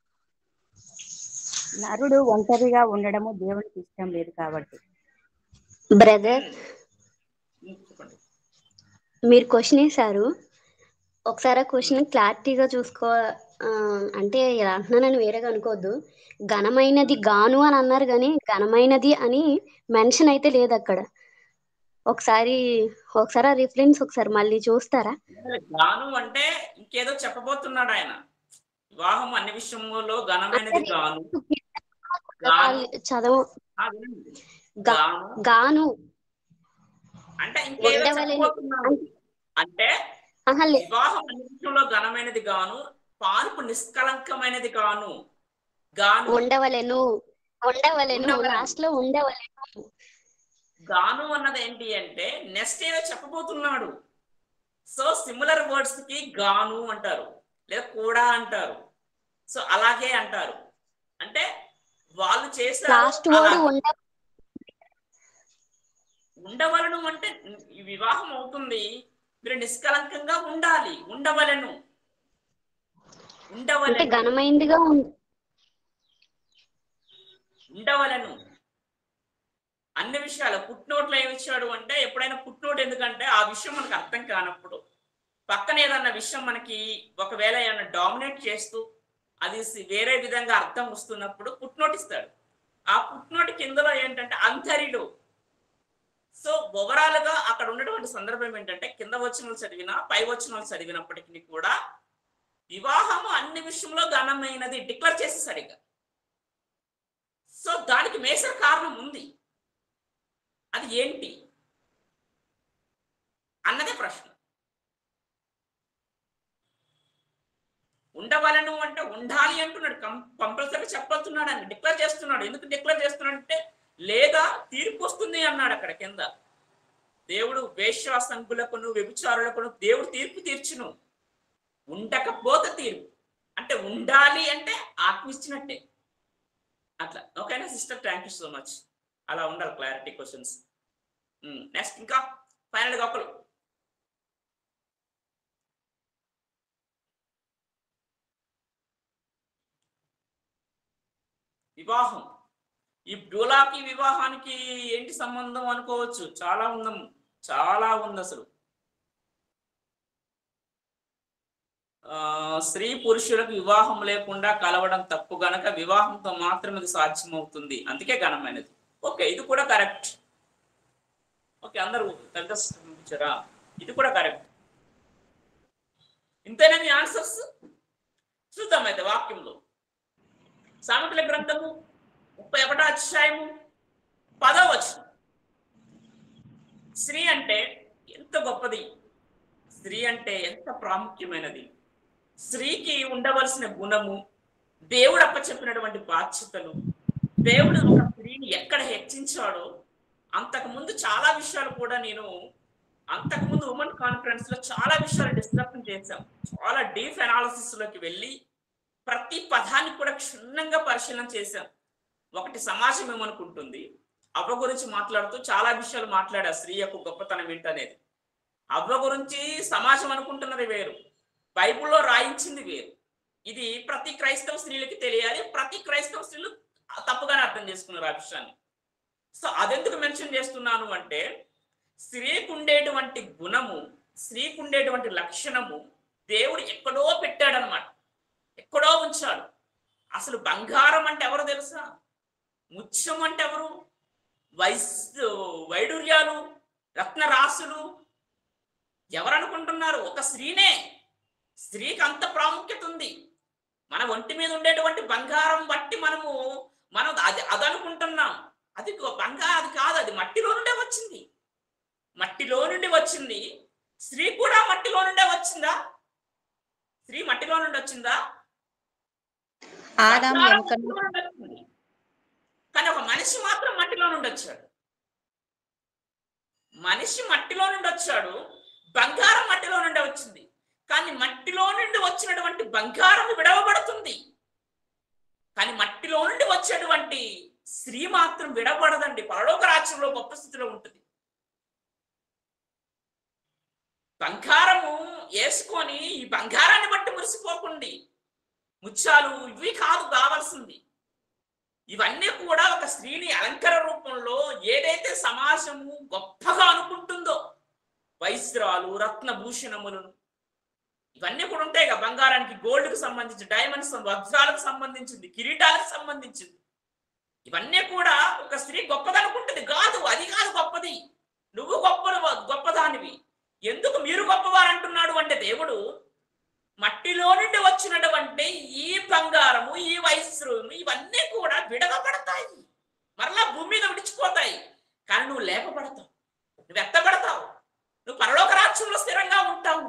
నరుడు ఒంటరిగా ఉండడము దేవునికి ఇష్టం లేదు కాబట్టి బ్రదర్ చెప్పండి మీరు క్వశ్చన్ వేశారు ఒకసారి ఆ క్వశ్చన్ క్లారిటీగా చూసుకో ఆ, అంటే ఇలా అంటున్నానని వేరేగా అనుకోవద్దు ఘనమైనది గాను అని అన్నారు కానీ ఘనమైనది అని మెన్షన్ అయితే లేదు అక్కడ ఒకసారి ఒకసారి ఆ రిఫరెన్స్ ఒకసారి మళ్ళీ చూస్తారా గాను అంటే ఇంకేదో చెప్పబోతున్నాడు ఆయన వివాహం అన్ని విషయములో ఘనమైనది గాను గాను చదవ ఆ, వినండి. గా- గాను గాను అంటే ఇంకేదో ఉండవలెను. చెప్పబోతున్నాడు అంటే ఆహా, లే- వివాహం అన్ని విషయంలో ఘనమైనది గాను పాన్పు నిష్కలంకమైనది గాను గాను ఉండవలెను ఉండవలెను ఉండవలెను. లాస్ట్ లో ఉండవలెను గాను అన్నది ఏంటి అంటే నెక్స్ట్ ఏదో చెప్పబోతున్నాడు సో సిమిలర్ వర్డ్స్ కి గాను అంటారు లేదా కూడా అంటారు సో అలాగే అంటారు అంటే వాళ్ళు చేశారు లాస్ట్ అలా. వర్డ్ ఉండ ఉండవలను అంటే ఈ వివాహం అవుతుంది మీరు నిష్కలంకంగా ఉండాలి ఉండవలను అంటే ఉండవలను ఘనమైనదిగా ఉంది ఉండవలను అన్ని విషయాలు పుట్నోట్లో ఏమి ఇచ్చాడు అంటే ఎప్పుడైనా పుట్నోట్ ఎందుకంటే ఆ విషయం మనకు అర్థం కానప్పుడు పక్కన ఏదన్నా విషయం మనకి ఒకవేళ ఏమైనా డామినేట్ చేస్తూ అది సి- వేరే విధంగా అర్థం వస్తున్నప్పుడు పుట్నోట్ ఇస్తాడు ఆ పుట్నోట్ కిందలో ఏంటంటే అంతరిలో సో ఓవరాల్ గా అక్కడ ఉన్నటువంటి సందర్భం ఏంటంటే కింద వచ్చిన వాళ్ళు చదివినా పై వచ్చిన వాళ్ళు చదివినప్పటికీ కూడా వివాహము అన్ని విషయంలో ఘనమైనది డిక్లేర్ చేసి సరిగ్గా సో దానికి మేసర్ కారణం ఉంది అది ఏంటి అన్నదే ప్రశ్న ఉండవలను అంటే ఉండాలి అంటున్నాడు కంపల్సరీ చెప్పబోతున్నాడు అని డిక్లేర్ చేస్తున్నాడు ఎందుకు డిక్లేర్ చేస్తున్నాడు అంటే లేదా తీర్పు వస్తుంది అన్నాడు అక్కడ కింద దేవుడు వేశ్య సంకులకును వ్యభిచారులకును దేవుడు తీర్పు తీర్చును ఉండకపోతే తీర్పు అంటే ఉండాలి అంటే ఆత్మ ఇచ్చినట్టే అట్లా ఓకేనా sister thank you so much అలా ఉండాలి క్లారిటీ క్వశ్చన్స్ నెక్స్ట్ ఇంకా ఫైనల్ గా ఒకరు వివాహం ఈ బ్యూలాకి వివాహానికి ఏంటి సంబంధం అనుకోవచ్చు చాలా ఉందం చాలా ఉంది అసలు ఆ, స్త్రీ పురుషులకు వివాహం లేకుండా కలవడం తప్పు గనక వివాహంతో మాత్రమే ఇది సాధ్యమవుతుంది అందుకే ఘనమైనది ఓకే ఇది కూడా కరెక్ట్ ఓకే అందరూ తగ్గరా ఇది కూడా కరెక్ట్ ఇంతేనా మీ ఆన్సర్స్ చూద్దాం అయితే వాక్యంలో సామెతల గ్రంథము ముప్పై ఒకటో అధ్యాయము పదో వచనం స్త్రీ అంటే ఎంత గొప్పది స్త్రీ అంటే ఎంత ప్రాముఖ్యమైనది స్త్రీకి ఉండవలసిన గుణము దేవుడు అప్పచెప్పినటువంటి బాధ్యతలు దేవుడు ఒక స్త్రీని ఎక్కడ హెచ్చించాడో అంతకు ముందు చాలా విషయాలు కూడా నేను అంతకు ముందు ఉమెన్ కాన్ఫరెన్స్ లో చాలా విషయాలు డిస్కషన్ చేశాం చాలా డీప్ అనాలిసిస్ లోకి వెళ్ళి ప్రతి పదాన్ని కూడా క్షుణ్ణంగా పరిశీలన చేశాం ఒకటి సమాజం ఏమనుకుంటుంది అవ్వ గురించి మాట్లాడుతూ చాలా విషయాలు మాట్లాడా స్త్రీ యొక్క గొప్పతనం ఏంటనేది అవ్వ గురించి సమాజం అనుకుంటున్నది వేరు బైబిల్లో రాయించింది వేరు ఇది ప్రతి క్రైస్తవ స్త్రీలకి తెలియాలి ప్రతి క్రైస్తవ స్త్రీలు తప్పుగానే అర్థం చేసుకున్నారు ఆ విషయాన్ని సో అదెందుకు మెన్షన్ చేస్తున్నాను అంటే స్త్రీకు ఉండేటువంటి గుణము స్త్రీకు ఉండేటువంటి లక్షణము దేవుడు ఎక్కడో పెట్టాడనమాట ఎక్కడో ఉంచాడు అసలు బంగారం అంటే ఎవరు తెలుసా ముత్యం అంటే ఎవరు వైస్ వైడూర్యాలు రత్నరాసులు ఎవరు అనుకుంటున్నారు ఒక స్త్రీనే స్త్రీకి అంత ప్రాముఖ్యత ఉంది మన ఒంటి మీద ఉండేటువంటి బంగారం బట్టి మనము మనం అది అది అనుకుంటున్నాం అది గొప్ప- బంగారు అది కాదు అది మట్టిలో నుండే వచ్చింది మట్టిలో నుండి వచ్చింది స్త్రీ కూడా మట్టిలో నుండే వచ్చిందా స్త్రీ మట్టిలో నుండి వచ్చిందా ఆదాము బంగారం ఎముక మట్టిలో నుండి వచ్చింది. కానీ ఒక మనిషి మాత్రం మట్టిలో నుండి వచ్చాడు మనిషి మట్టిలో నుండి వచ్చాడు బంగారం మట్టిలో నుండి వచ్చింది కానీ మట్టిలో నుండి వచ్చినటువంటి బంగారం విడవబడుతుంది కానీ మట్టిలో నుండి వచ్చేటువంటి స్త్రీ మాత్రం విడబడదండి పరలోక రాజ్యంలో గొప్ప స్థితిలో ఉంటుంది బంగారము వేసుకొని ఈ బంగారాన్ని బట్టి మురిసిపోకండి ముత్యాలు ఇవి కాదు కావాల్సింది ఇవన్నీ కూడా ఒక స్త్రీని అలంకార రూపంలో ఏదైతే సమాజము గొప్పగా అనుకుంటుందో వైస్రాలు రత్నభూషణములను ఇవన్నీ కూడా ఉంటాయి కదా బంగారానికి గోల్డ్ కు సంబంధించి డైమండ్స్ వజ్రాలకు సంబంధించింది కిరీటాలకు సంబంధించింది ఇవన్నీ కూడా ఒక స్త్రీ గొప్పదనుకుంటుంది కాదు అది కాదు గొప్పది నువ్వు గొప్ప గొప్పదానివి ఎందుకు మీరు గొప్పవారు అంటున్నాడు అంటే దేవుడు మట్టిలో నుండి వచ్చినటువంటి ఈ బంగారము ఈ వైశ్రము ఇవన్నీ కూడా విడగబడతాయి మరలా భూమి మీద విడిచిపోతాయి కానీ నువ్వు లేపబడతావు నువ్వు ఎత్తబడతావు నువ్వు పరలోక రాజ్యంలో స్థిరంగా ఉంటావు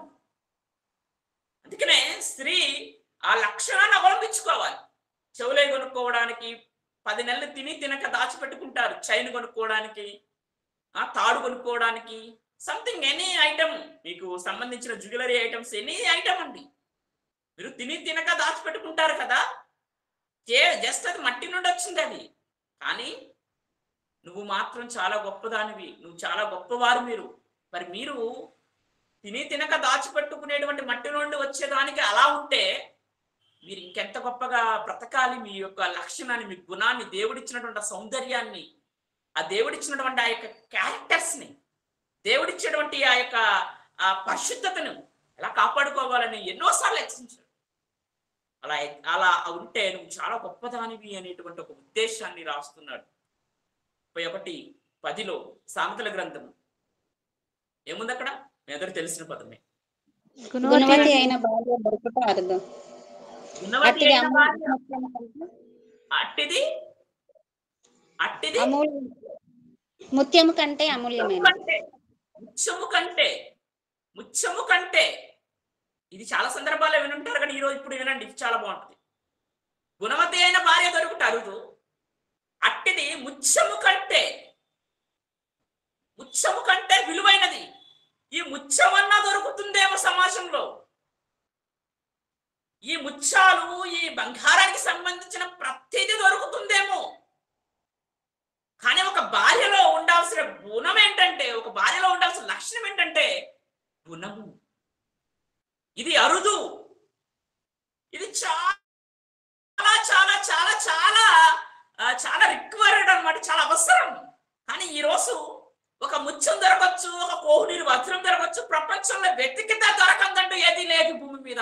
అందుకనే స్త్రీ ఆ లక్షణాన్ని అవలంబించుకోవాలి చెవులే కొనుక్కోవడానికి పది నెలలు తిని తినక దాచిపెట్టుకుంటారు చైన్ కొనుక్కోవడానికి ఆ తాడు కొనుక్కోవడానికి సంథింగ్ ఎనీ ఐటమ్ మీకు సంబంధించిన జ్యువెలరీ ఐటమ్స్ ఎనీ ఐటమ్ అండి మీరు తిని తినక దాచిపెట్టుకుంటారు కదా ఏ జస్ట్ అది మట్టి నుండి వచ్చింది అది కానీ నువ్వు మాత్రం చాలా గొప్పదానివి నువ్వు చాలా గొప్పవారు మీరు మరి మీరు తిని తినక దాచిపెట్టుకునేటువంటి మట్టి నుండి వచ్చేదానికి అలా ఉంటే మీరు ఇంకెంత గొప్పగా బ్రతకాలి మీ యొక్క లక్షణాన్ని మీ గుణాన్ని దేవుడిచ్చినటువంటి ఆ సౌందర్యాన్ని ఆ దేవుడిచ్చినటువంటి ఆ యొక్క క్యారెక్టర్స్ ని దేవుడిచ్చినటువంటి ఆ యొక్క ఆ పరిశుద్ధతను ఎలా కాపాడుకోవాలని ఎన్నోసార్లు హెచ్చరించాడు అలా అలా ఉంటే నువ్వు చాలా గొప్పదానివి అనేటువంటి ఒక ఉద్దేశాన్ని రాస్తున్నాడు ముప్పై ఒకటి పదిలో సామెతల గ్రంథం ఏముంది అక్కడ మీ అందరికి తెలిసిన పదమే గుణవతి అయిన భార్య దొరుకుట అర్థం గుణవతి అట్టిది అయిన భార్య. అమూల్య అట్టిది అట్టిది అమూల్య ముత్యము కంటే అమూల్యమైనది కంటే ముత్యము కంటే ముత్యము కంటే ఇది చాలా సందర్భాల్లో వినుంటారు కానీ ఈరోజు ఇప్పుడు వినండి ఇది చాలా బాగుంటుంది గుణవతి అయిన భార్య దొరుకుట అరుదు అట్టిది ముత్యము కంటే ముత్యము కంటే విలువైనది ఈ ముత్యమన్నా దొరుకుతుందేమో సమాజంలో ఈ ముత్యాలు ఈ బంగారానికి సంబంధించిన ప్రతిదీ దొరుకుతుందేమో కానీ ఒక భార్యలో ఉండాల్సిన గుణం ఏంటంటే ఒక భార్యలో ఉండాల్సిన లక్షణం ఏంటంటే గుణము ఇది అరుదు ఇది చాలా చాలా చాలా చాలా ఆ, చాలా రిక్వైర్డ్ అన్నమాట చాలా అవసరం కానీ ఈ రోజు ఒక ముత్యం దొరకచ్చు ఒక కోహునీరు వజ్రం దొరకచ్చు ప్రపంచంలో వెతికితే దొరకందంటూ ఏది లేదు భూమి మీద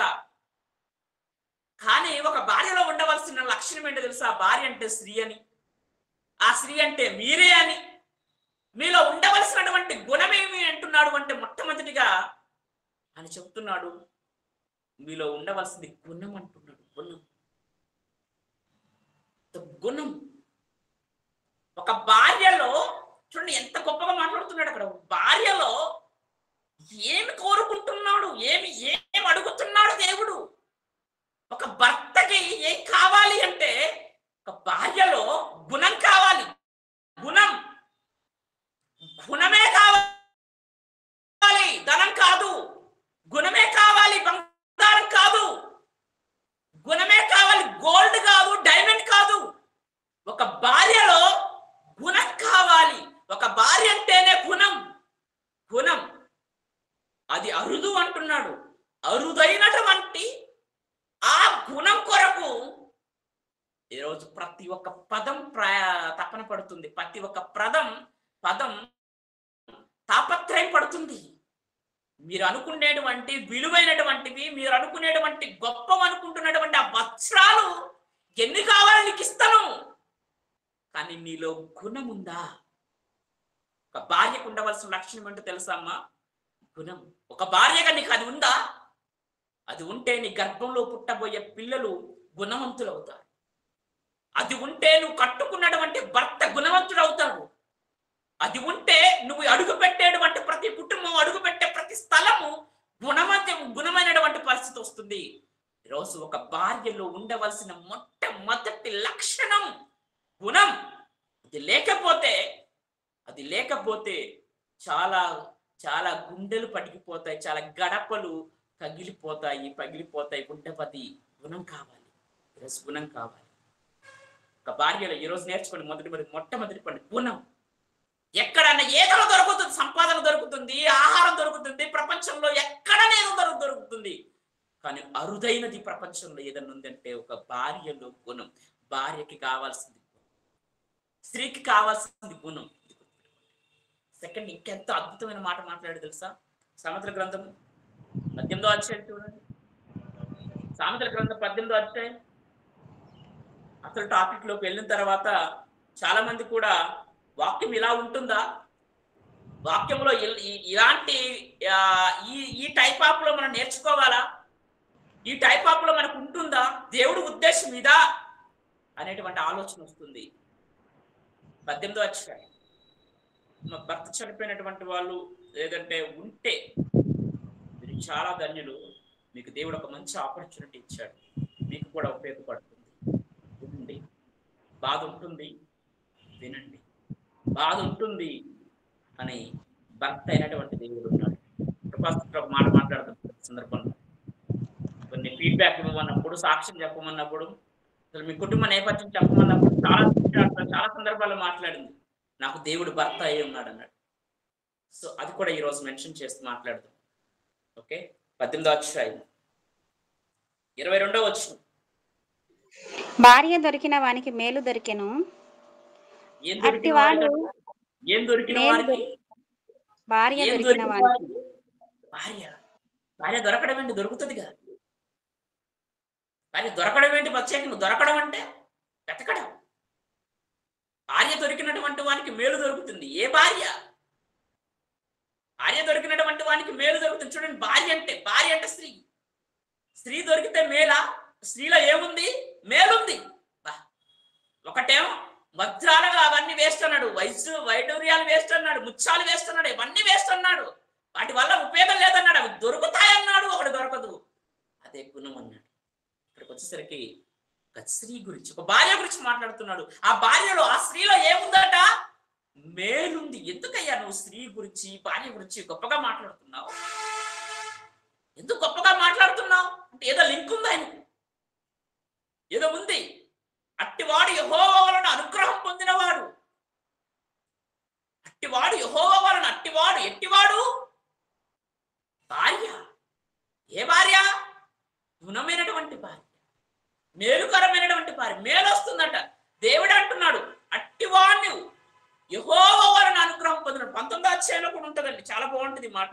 కానీ ఒక భార్యలో ఉండవలసిన లక్షణం ఏంటో తెలుసా భార్య అంటే స్త్రీ అని ఆ స్త్రీ అంటే మీరే అని మీలో ఉండవలసినటువంటి గుణమేమి అంటున్నాడు అంటే మొట్టమొదటిగా అని చెప్తున్నాడు మీలో ఉండవలసింది గుణం అంటున్నాడు గుణం The గుణం ఒక భార్యలో చూడండి ఎంత గొప్పగా మాట్లాడుతున్నాడు అక్కడ ఒక భార్యలో ఏమి కోరుకుంటున్నాడు ఏమి ఏం అడుగుతున్నాడు దేవుడు ఒక భర్తకి ఏం కావాలి అంటే ఒక భార్యలో గుణం కావాలి గుణం గుణమే కావాలి ధనం కాదు గుణమే కావాలి బంగారం కాదు గుణమే కావాలి గోల్డ్ కాదు డైమండ్ కాదు ఒక భార్యలో గుణం కావాలి ఒక భార్య అంటేనే గుణం గుణం అది అరుదు అంటున్నాడు అరుదైనటువంటి ఆ గుణం కొరకు ఈరోజు ప్రతి ఒక్క పదం ప్రా తపన పడుతుంది ప్రతి ఒక్క పదం పదం తాపత్రయం పడుతుంది మీరు అనుకునేటువంటి విలువైనటువంటివి మీరు అనుకునేటువంటి గొప్ప అనుకుంటున్నటువంటి ఆ వస్త్రాలు ఎన్ని కావాలి నీకు ఇస్తాను కానీ నీలో గుణం ఉందా ఒక భార్యకు ఉండవలసిన లక్షణం ఏంటో తెలుసా అమ్మా గుణం ఒక భార్యగా నీకు అది ఉందా అది ఉంటే నీ గర్భంలో పుట్టబోయే పిల్లలు గుణవంతులు అవుతారు అది ఉంటే నువ్వు కట్టుకున్నటువంటి భర్త గుణవంతుడు అవుతాడు అది ఉంటే నువ్వు అడుగు పెట్టేటువంటి ప్రతి కుటుంబం అడుగు పెట్టే ప్రతి స్థలము గుణవంత గుణమైనటువంటి పరిస్థితి వస్తుంది ఈరోజు ఒక భార్యలో ఉండవలసిన మొట్టమొదటి లక్షణం గుణం అది లేకపోతే అది లేకపోతే చాలా చాలా గుండెలు పటికిపోతాయి చాలా గడపలు తగిలిపోతాయి పగిలిపోతాయి గుండెపతి గుణం కావాలి ఈరోజు గుణం కావాలి ఒక భార్యలో ఈరోజు నేర్చుకోండి మొదటి మొదటి మొట్టమొదటి పని గుణం ఎక్కడన్నా ఏదో దొరుకుతుంది సంపాదన దొరుకుతుంది ఆహారం దొరుకుతుంది ప్రపంచంలో ఎక్కడనే ఏదో దొరు- దొరుకుతుంది కానీ అరుదైనది ప్రపంచంలో ఏదన్నా ఉందంటే ఒక భార్యలో గుణం భార్యకి కావాల్సింది గుణం. స్త్రీకి కావాల్సింది గుణం సెకండ్ ఇంకెంత అద్భుతమైన మాట మాట్లాడు తెలుసా సామెతల గ్రంథం పద్దెనిమిదో అధ్యాయం చూడండి సామెతల గ్రంథం పద్దెనిమిదో అధ్యాయం అసలు టాపిక్ లోకి వెళ్ళిన తర్వాత చాలా మంది కూడా వాక్యం ఇలా ఉంటుందా వాక్యంలో ఇల్- ఈ- ఇలాంటి ఆ, ఈ ఈ టైప్ ఆఫ్ లో మనం నేర్చుకోవాలా ఈ టైప్ ఆఫ్ లో మనకు ఉంటుందా దేవుడు ఉద్దేశం ఇదా అనేటువంటి ఆలోచన వస్తుంది పద్దెనిమిదో అధ్యాయం మా భర్త చనిపోయినటువంటి వాళ్ళు లేదంటే ఉంటే మీరు చాలా ధన్యులు మీకు దేవుడు ఒక మంచి ఆపర్చునిటీ ఇచ్చాడు మీకు కూడా ఉపయోగపడుతుంది వినండి బాధ ఉంటుంది వినండి బాధ ఉంటుంది అని భర్త అయినటువంటి దేవుడు ఉన్నాడు కృపాస్తుడు ఒక మాట మాట్లాడుతున్న సందర్భంలో కొన్ని ఫీడ్బ్యాక్ ఇవ్వమన్నప్పుడు సాక్ష్యం చెప్పమన్నప్పుడు అసలు మీ కుటుంబ నేపథ్యం చెప్పమన్నప్పుడు చాలా విషయాలు, చాలా సందర్భాల్లో మాట్లాడింది నాకు దేవుడు భర్త అయి ఉన్నాడు అన్నాడు సో అది కూడా ఈ రోజు మెన్షన్ చేస్తూ మాట్లాడుతాం ఓకే పద్దెనిమిదో అధ్యాయం ఇరవై రెండో వచ్చిన భార్య దొరికిన వానికి మేలు దొరికెను ఏం దొరికిన అట్టివాడు వారికి ఏం దొరికిన మేలు వారికి దొరి- భార్య ఏం దొరికిన దొరికిన వానికి వారికి భార్య భార్య దొరకడం ఏంటి దొరుకుతుంది కదా భార్య దొరకడం ఏంటి ప్రత్యేక నువ్వు దొరకడం అంటే వెతకడం భార్య దొరికినటువంటి వానికి మేలు దొరుకుతుంది ఏ భార్య భార్య దొరికినటువంటి వానికి మేలు దొరుకుతుంది చూడండి భార్య అంటే భార్య అంటే స్త్రీ స్త్రీ దొరికితే మేలా స్త్రీలో ఏముంది మేలుంది బా. ఒకటేమో వజ్రాలుగా అవన్నీ వేస్ట్ అన్నాడు వయసు వైడూర్యాలు వేస్ట్ అన్నాడు ముత్యాలు వేస్ట్ అన్నాడు ఇవన్నీ వేస్ట్ అన్నాడు వాటి వల్ల ఉపయోగం లేదన్నాడు అవి దొరుకుతాయన్నాడు ఒకటి దొరకదు అదే గుణం అన్నాడు ఇక్కడికి వచ్చేసరికి ఒక స్త్రీ గురించి ఒక భార్య గురించి మాట్లాడుతున్నాడు ఆ భార్యలో ఆ స్త్రీలో ఏముందట మేలుంది ఎందుకయ్యా నువ్వు స్త్రీ గురించి భార్య గురించి గొప్పగా మాట్లాడుతున్నావు ఎందుకు గొప్పగా మాట్లాడుతున్నావు అంటే ఏదో లింక్ ఉంది ఆయనకు ఏదో ఉంది అట్టివాడు యహోవా వలన అనుగ్రహం పొందినవాడు అట్టివాడు యహోవా వలన అట్టివాడు ఎట్టివాడు భార్య ఏ భార్య గుణమైనటువంటి భార్య మేలుకరమైనటువంటి భార్య మేలు వస్తుందట దేవుడు అంటున్నాడు అట్టివాడిని యహోవ వలన అనుగ్రహం పొందిన పంతొమ్మిది అధ్యాయంలో కూడా ఉంటుందండి చాలా బాగుంటుంది ఈ మాట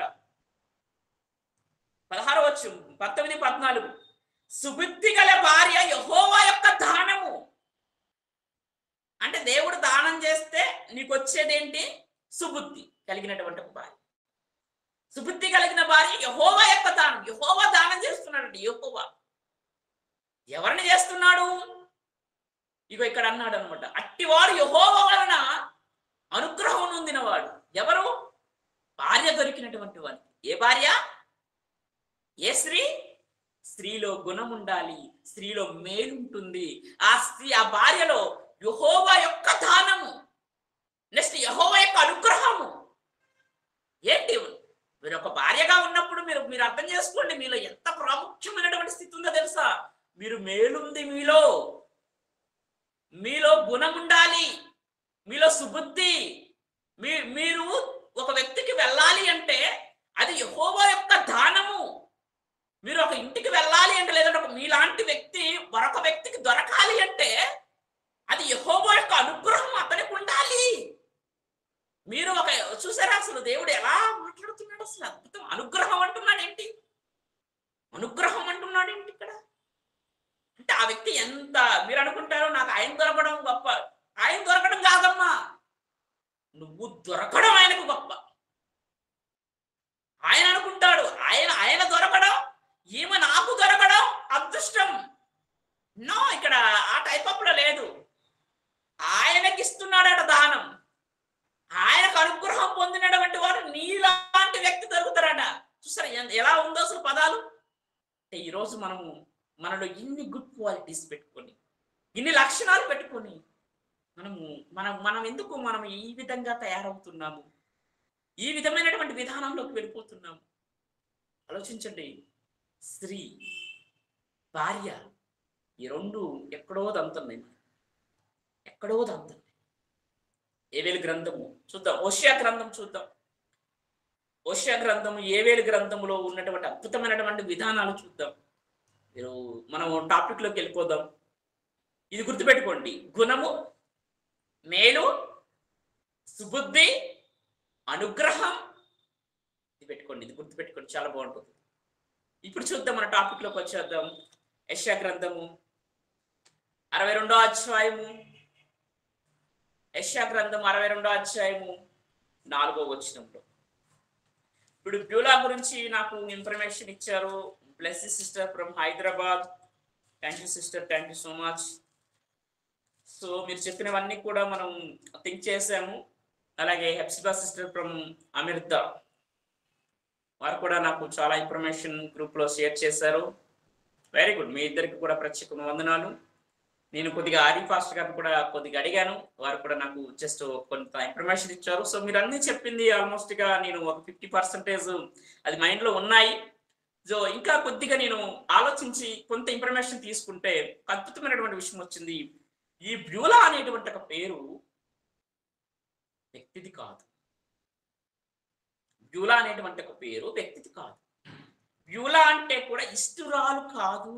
పదహారు వచ్చు పంతొమ్మిది పద్నాలుగు సుబుద్ధి గల భార్య యహోవా యొక్క దానము అంటే దేవుడు దానం చేస్తే నీకు వచ్చేదేంటి సుబుద్ధి కలిగినటువంటి ఒక భార్య సుబుద్ధి కలిగిన భార్య యహోవా యొక్క దానం యహోవా దానం చేస్తున్నాడు యహోవా ఎవరిని చేస్తున్నాడు ఇగో ఇక్కడ అన్నాడు అనమాట అట్టివాడు యహోవ వలన అనుగ్రహం నొందినవాడు ఎవరు భార్య దొరికినటువంటి వాడు ఏ భార్య ఏ స్త్రీ స్త్రీలో గుణం ఉండాలి స్త్రీలో మేలుంటుంది ఆ స్త్రీ ఆ భార్యలో యహోవా యొక్క దానము నెక్స్ట్ యహోవా యొక్క అనుగ్రహము ఏంటి మీరు ఒక భార్యగా ఉన్నప్పుడు మీరు మీరు అర్థం చేసుకోండి మీలో ఎంత ప్రాముఖ్యమైనటువంటి స్థితి ఉందో తెలుసా మీరు మేలుంది మీలో మీలో గుణం ఉండాలి మీలో సుబుద్ధి మీ మీరు ఒక వ్యక్తికి వెళ్ళాలి అంటే అది యహోవా యొక్క దానము మీరు ఒక ఇంటికి వెళ్ళాలి అంటే లేదంటే ఒక మీలాంటి వ్యక్తి మరొక వ్యక్తికి దొరకాలి అంటే అది యహోవా యొక్క అనుగ్రహం అతనికి ఉండాలి మీరు ఒక చూసారా అసలు దేవుడు ఎలా మాట్లాడుతున్నాడు అసలు అద్భుతం అనుగ్రహం అంటున్నాడు ఏంటి అనుగ్రహం అంటున్నాడు ఏంటి ఇక్కడ అంటే ఆ వ్యక్తి ఎంత మీరు అనుకుంటారో నాకు ఆయన దొరకడం గొప్ప ఆయన దొరకడం కాదమ్మా నువ్వు దొరకడం ఆయనకు గొప్ప ఆయన అనుకుంటాడు ఆయన ఆయన దొరకడం ఈమె నాకు దొరకడం అదృష్టం నో ఇక్కడ ఆ టైప్ ఆఫ్ లో లేదు ఇస్తున్నాడట దానం ఆయనకు అనుగ్రహం పొందినటువంటి వారు నీలాంటి వ్యక్తి దొరుకుతారట చూసారా ఎన్- ఎలా ఉందో అసలు పదాలు అంటే ఈరోజు మనము మనలో ఇన్ని గుడ్ క్వాలిటీస్ పెట్టుకొని ఇన్ని లక్షణాలు పెట్టుకొని మనము మనం మనం ఎందుకు మనం ఈ విధంగా తయారవుతున్నాము ఈ విధమైనటువంటి విధానంలోకి వెళ్ళిపోతున్నాము ఆలోచించండి స్త్రీ భార్య ఈ రెండు ఎక్కడో దంతున్నాయి మనకి. ఎక్కడో దంతున్నాయి ఏవేలు గ్రంథము చూద్దాం ఓషియా గ్రంథం చూద్దాం ఓషియా గ్రంథము ఏవేలు గ్రంథములో ఉన్నటువంటి అద్భుతమైనటువంటి విధానాలు చూద్దాం మీరు మనం టాపిక్ లోకి వెళ్ళిపోదాం ఇది గుర్తుపెట్టుకోండి గుణము మేలు సుబుద్ధి అనుగ్రహం ఇది పెట్టుకోండి ఇది గుర్తుపెట్టుకోండి చాలా బాగుంటుంది ఇప్పుడు చూద్దాం మన టాపిక్ లోకి వచ్చేద్దాం యశా గ్రంథము అరవై రెండో అధ్యాయము యశా గ్రంథం అరవై రెండో అధ్యాయము నాలుగో వచనంలో ఇప్పుడు బ్యూలా గురించి నాకు ఇన్ఫర్మేషన్ ఇచ్చారు bless sister from Hyderabad thank you sister thank you so much so మీరు చెప్పినవన్నీ కూడా మనం థింక్ చేసాము అలాగే హెప్సిబా సిస్టర్ ఫ్రమ్ అమిర్దా వారు కూడా నాకు చాలా ఇన్ఫర్మేషన్ గ్రూప్ లో షేర్ చేశారు వెరీ గుడ్ మీ ఇద్దరికి కూడా ప్రత్యేక వందనాలు నేను కొద్దిగా ఆరి ఫాస్ట్ గారిని కూడా కొద్దిగా అడిగాను వారు కూడా నాకు జస్ట్ కొంత ఇన్ఫర్మేషన్ ఇచ్చారు సో మీరు అన్ని చెప్పింది ఆల్మోస్ట్ గా నేను ఒక ఫిఫ్టీ పర్సెంటేజ్ అది మైండ్ లో ఉన్నాయి సో ఇంకా కొద్దిగా నేను ఆలోచించి కొంత ఇన్ఫర్మేషన్ తీసుకుంటే ఒక అద్భుతమైనటువంటి విషయం వచ్చింది ఈ బ్యూలా అనేటువంటి ఒక పేరు వ్యక్తిది కాదు బ్యూలా అనేటువంటి ఒక పేరు వ్యక్తిది కాదు బ్యూలా అంటే కూడా ఇష్టురాలు కాదు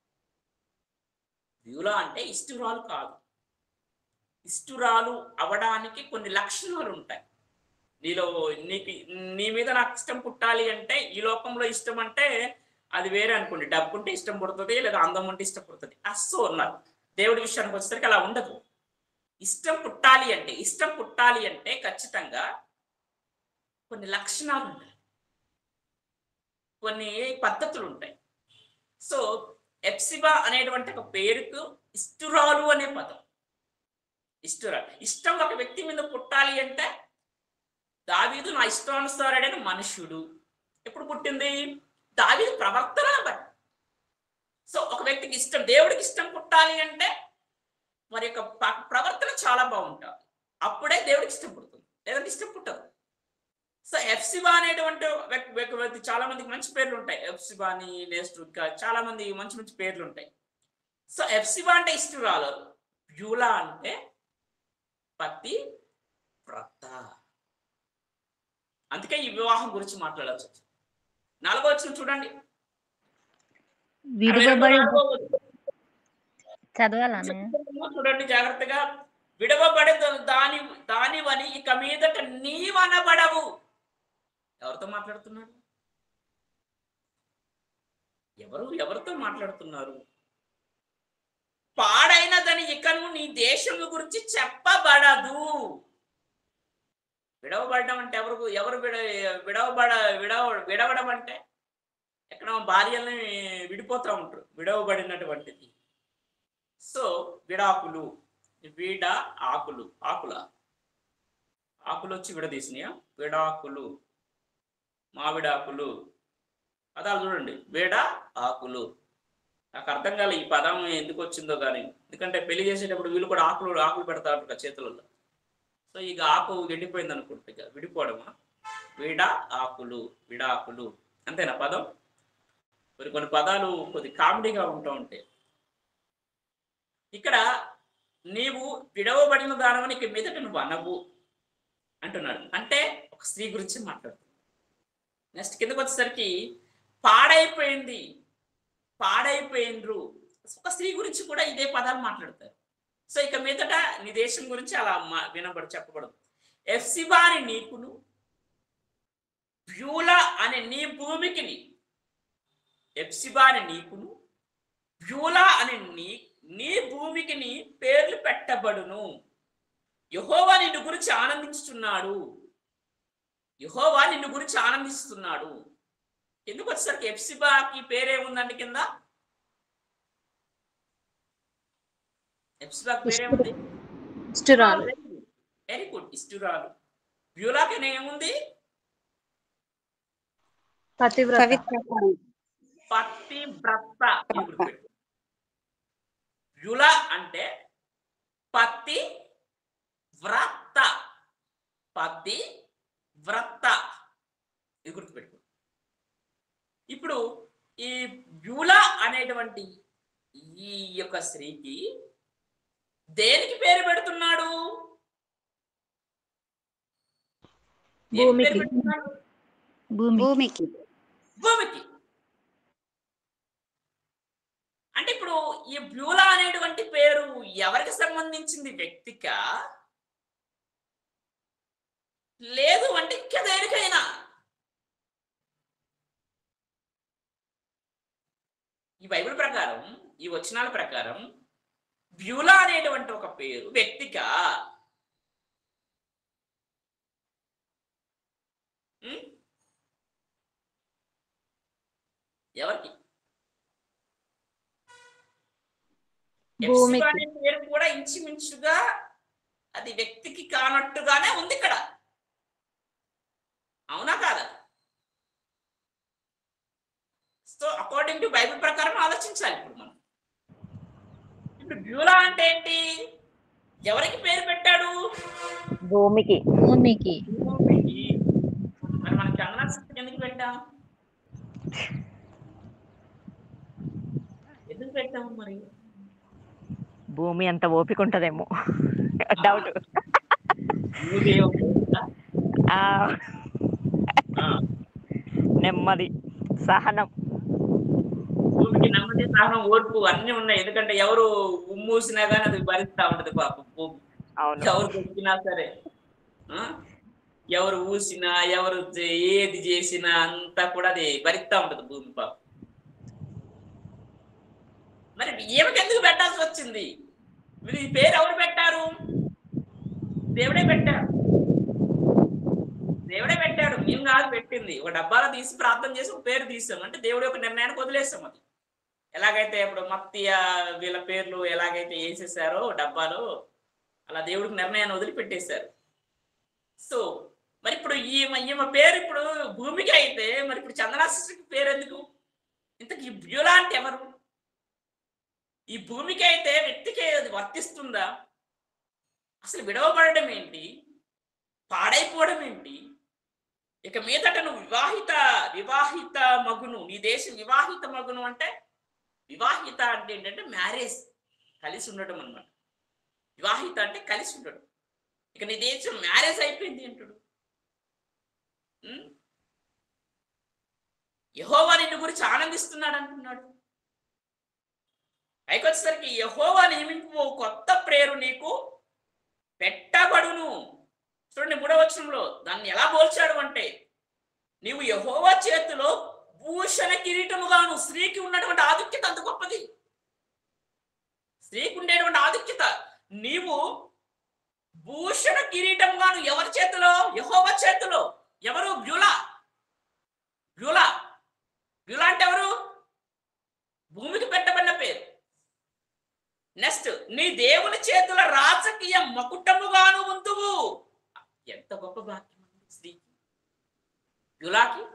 బ్యూలా అంటే ఇష్టురాలు కాదు ఇష్టురాలు అవడానికి కొన్ని లక్షణాలు ఉంటాయి నీలో నీకు నీ మీద నాకు ఇష్టం పుట్టాలి అంటే ఈ లోకంలో ఇష్టం అంటే అది వేరే అనుకోండి డబ్బు ఉంటే ఇష్టం పుడుతుంది లేదా అందం ఉంటే ఇష్టం పుడుతుంది అస్సలు ఉన్నారు దేవుడి విషయానికి వచ్చేసరికి అలా ఉండదు ఇష్టం పుట్టాలి అంటే ఇష్టం పుట్టాలి అంటే ఖచ్చితంగా కొన్ని లక్షణాలు ఉంటాయి కొన్ని పద్ధతులు ఉంటాయి సో ఎప్సిబా అనేటువంటి ఒక పేరుకు ఇష్టురాలు అనే పదం ఇష్టురాలు ఇష్టం ఒక వ్యక్తి మీద పుట్టాలి అంటే దావీదు నా ఇష్టానుసారుడైన మనుష్యుడు ఎప్పుడు పుట్టింది దావీదు ప్రవర్తన బట్టి సో ఒక వ్యక్తికి ఇష్టం దేవుడికి ఇష్టం పుట్టాలి అంటే మరి యొక్క ప- ప్రవర్తన చాలా బాగుంటుంది అప్పుడే దేవుడికి ఇష్టం పుడుతుంది లేదంటే ఇష్టం పుట్టదు సో ఎఫ్సిబా అనేటువంటి వ్యక్తి వ్యక్తి- వ్యక్తి చాలా మందికి మంచి పేర్లు ఉంటాయి ఎఫ్సిబా అని నెక్స్ట్ ఇంకా చాలా మంది మంచి మంచి పేర్లు ఉంటాయి సో ఎఫ్సిబా అంటే ఇష్టరాలు బ్యూలా అంటే పతి వ్రత అందుకే ఈ వివాహం గురించి మాట్లాడాల్సి వచ్చింది నాలుగో వచ్చిన చూడండి అరవై రెండో విడువబడి నాలుగో వచనం. చదవాలా చూడండి జాగ్రత్తగా విడవబడే దాని దానివని ఇక మీదట నీవనబడవు ఎవరితో మాట్లాడుతున్నాడు ఎవరు ఎవరితో మాట్లాడుతున్నారు పాడైనదని ఇకను నీ దేశము గురించి చెప్పబడదు విడవబడడం అంటే ఎవరు ఎవరు విడ విడవబడ విడవ విడవడం అంటే ఎక్కడ భార్యల్ని విడిపోతూ ఉంటారు విడవబడినటువంటిది సో విడాకులు విడ ఆకులు ఆకుల ఆకులు వచ్చి విడదీసినాయా విడాకులు మావిడాకులు పదాలు చూడండి విడ ఆకులు నాకు అర్థం కాలే ఈ పదం ఎందుకు వచ్చిందో కానీ ఎందుకంటే పెళ్లి చేసేటప్పుడు వీళ్ళు కూడా ఆకులు ఆకులు పెడతారు కదా చేతులలో సో ఇక ఆకు ఎండిపోయింది అనుకుంటే ఇక విడిపోవడమా విడ ఆకులు విడాకులు అంతేనా పదం కొన్ని కొన్ని పదాలు కొద్ది కామెడీగా ఉంటూ ఉంటాయి ఇక్కడ నీవు విడవబడిన దానవని ఇక మీదట నువ్వు అనవు అంటున్నాడు అంటే ఒక స్త్రీ గురించి మాట్లాడుతున్నాడు నెక్స్ట్ కిందకు వచ్చేసరికి పాడైపోయింది పాడైపోయినరు ఒక స్త్రీ గురించి కూడా ఇదే పదాలు మాట్లాడతారు సో ఇక మీదట నీ దేశం గురించి అలా మా- వినబడు చెప్పబడదు ఎఫ్సిబా అని నీకును బ్యూలా అనే నీ భూమికి నీ ఎఫ్సిబా అని నీకును బ్యూలా అనే నీ నీ భూమికి నీ పేర్లు పెట్టబడును యహోవా నిన్ను గురించి ఆనందించుతున్నాడు యహోవా నిన్ను గురించి ఆనందిస్తున్నాడు ఎందుకు వచ్చేసరికి ఎఫ్సిబాకి పేరేముందండి కింద ఎఫ్సిబాకి పేరేముంది ఇష్టురాలు వెరీ గుడ్ ఇష్టురాలు బ్యూలాకి ఏముంది పతివ్రత పతివ్రత ఇది గుర్తుపెట్టు. యుల అంటే పతి వ్రత పతి వ్రత ఇది గుర్తుపెట్టు ఇప్పుడు ఈ యుల అనేటువంటి ఈ యొక్క స్త్రీకి దేనికి పేరు పెడుతున్నాడు దేనికి పేరు భూమికి. పెడుతున్నాడు? భూమి భూమికి భూమికి అంటే ఇప్పుడు ఈ బ్యూలా అనేటువంటి పేరు ఎవరికి సంబంధించింది వ్యక్తిక లేదు అంటే ఇంకా దేనికైనా ఈ బైబిల్ ప్రకారం ఈ వచనాల ప్రకారం బ్యూలా అనేటువంటి ఒక పేరు వ్యక్తిక ఉం? ఎవరికి భూమికి. ఎప్సిబా అనే పేరు కూడా ఇంచుమించుగా అది వ్యక్తికి కానట్టుగానే ఉంది ఇక్కడ అవునా కాదా సో అకార్డింగ్ టు బైబిల్ ప్రకారం ఆలోచించాలి ఇప్పుడు మనం ఇప్పుడు బ్యూలా అంటే ఏంటి ఎవరికి పేరు పెట్టాడు భూమికి భూమికి భూమికి. మరి మన చందన సిస్టర్ ఎందుకు పెట్టాం ఎందుకు పెట్టాము మరి భూమి అంత ఓపిక ఉంటదేమో డౌట్ భూమి ఏమవుతుందా? ఆ, ఆ, నెమ్మది సహనం భూమికి నెమ్మది సహనం ఓర్పు అన్ని ఉన్నాయి ఎందుకంటే ఎవరు ఉమ్మూసినా కానీ అది భరిస్తా ఉంటది పాపం భూమి అవును ఎవరు కొట్టినా సరే ఆ? ఎవరు ఊసినా ఎవరు చే- ఏది చేసినా అంతా కూడా అది భరిస్తా ఉంటది భూమి పాపం మరి ఈమెకి ఎందుకు పెట్టాల్సి వచ్చింది మీరు ఈ పేరు ఎవరు పెట్టారు దేవుడే పెట్టాడు దేవుడే పెట్టాడు మేము కాదు పెట్టింది ఒక డబ్బాలో తీసి ప్రార్థన చేసి ఒక పేరు తీసాం అంటే దేవుడి యొక్క నిర్ణయానికి వదిలేస్తాం అది ఎలాగైతే ఇప్పుడు మత్తియ వీళ్ళ పేర్లు ఎలాగైతే వేసేసారో డబ్బాలో అలా దేవుడికి నిర్ణయాన్ని వదిలిపెట్టేశారు సో మరి ఇప్పుడు ఈమె ఈమె పేరు ఇప్పుడు భూమికి అయితే మరి ఇప్పుడు చందనాశికి పేరు ఎందుకు ఇంతకీ బ్యూలా అంటే ఎవరు ఈ భూమికి అయితే వ్యక్తికి అది వర్తిస్తుందా అసలు విడవబడడం ఏంటి పాడైపోవడం ఏంటి ఇక మీదట నువ్వు వివాహిత వివాహిత మగును నీ దేశం వివాహిత మగును అంటే వివాహిత అంటే ఏంటంటే మ్యారేజ్ కలిసి ఉండడం అన్నమాట వివాహిత అంటే కలిసి ఉండడం ఇక నీ దేశం మ్యారేజ్ అయిపోయింది అంటాడు ఉం? యెహోవా నిన్ను గురించి ఆనందిస్తున్నాడు అంటున్నాడు పైకి వచ్చేసరికి యహోవా నియమింపు ఓ కొత్త ప్రేరు నీకు పెట్టబడును చూడండి మూడవ వచనంలో దాన్ని ఎలా పోల్చాడు అంటే నీవు యహోవా చేతిలో భూషణ కిరీటముగాను స్త్రీకి ఉన్నటువంటి ఆధిక్యత అంత గొప్పది స్త్రీకి ఉండేటువంటి ఆధిక్యత నీవు భూషణ కిరీటంగాను ఎవరి చేతిలో యహోవా చేతిలో ఎవరు బ్యూలా బ్యూలా బ్యూలా అంటే ఎవరు భూమికి పెట్టబడిన పేరు నెక్స్ట్ నీ దేవుని చేతుల రాజకీయ మకుటముగాను ఉందువు ఎంత గొప్ప భాగ్యం అండి స్త్రీకి యులాకి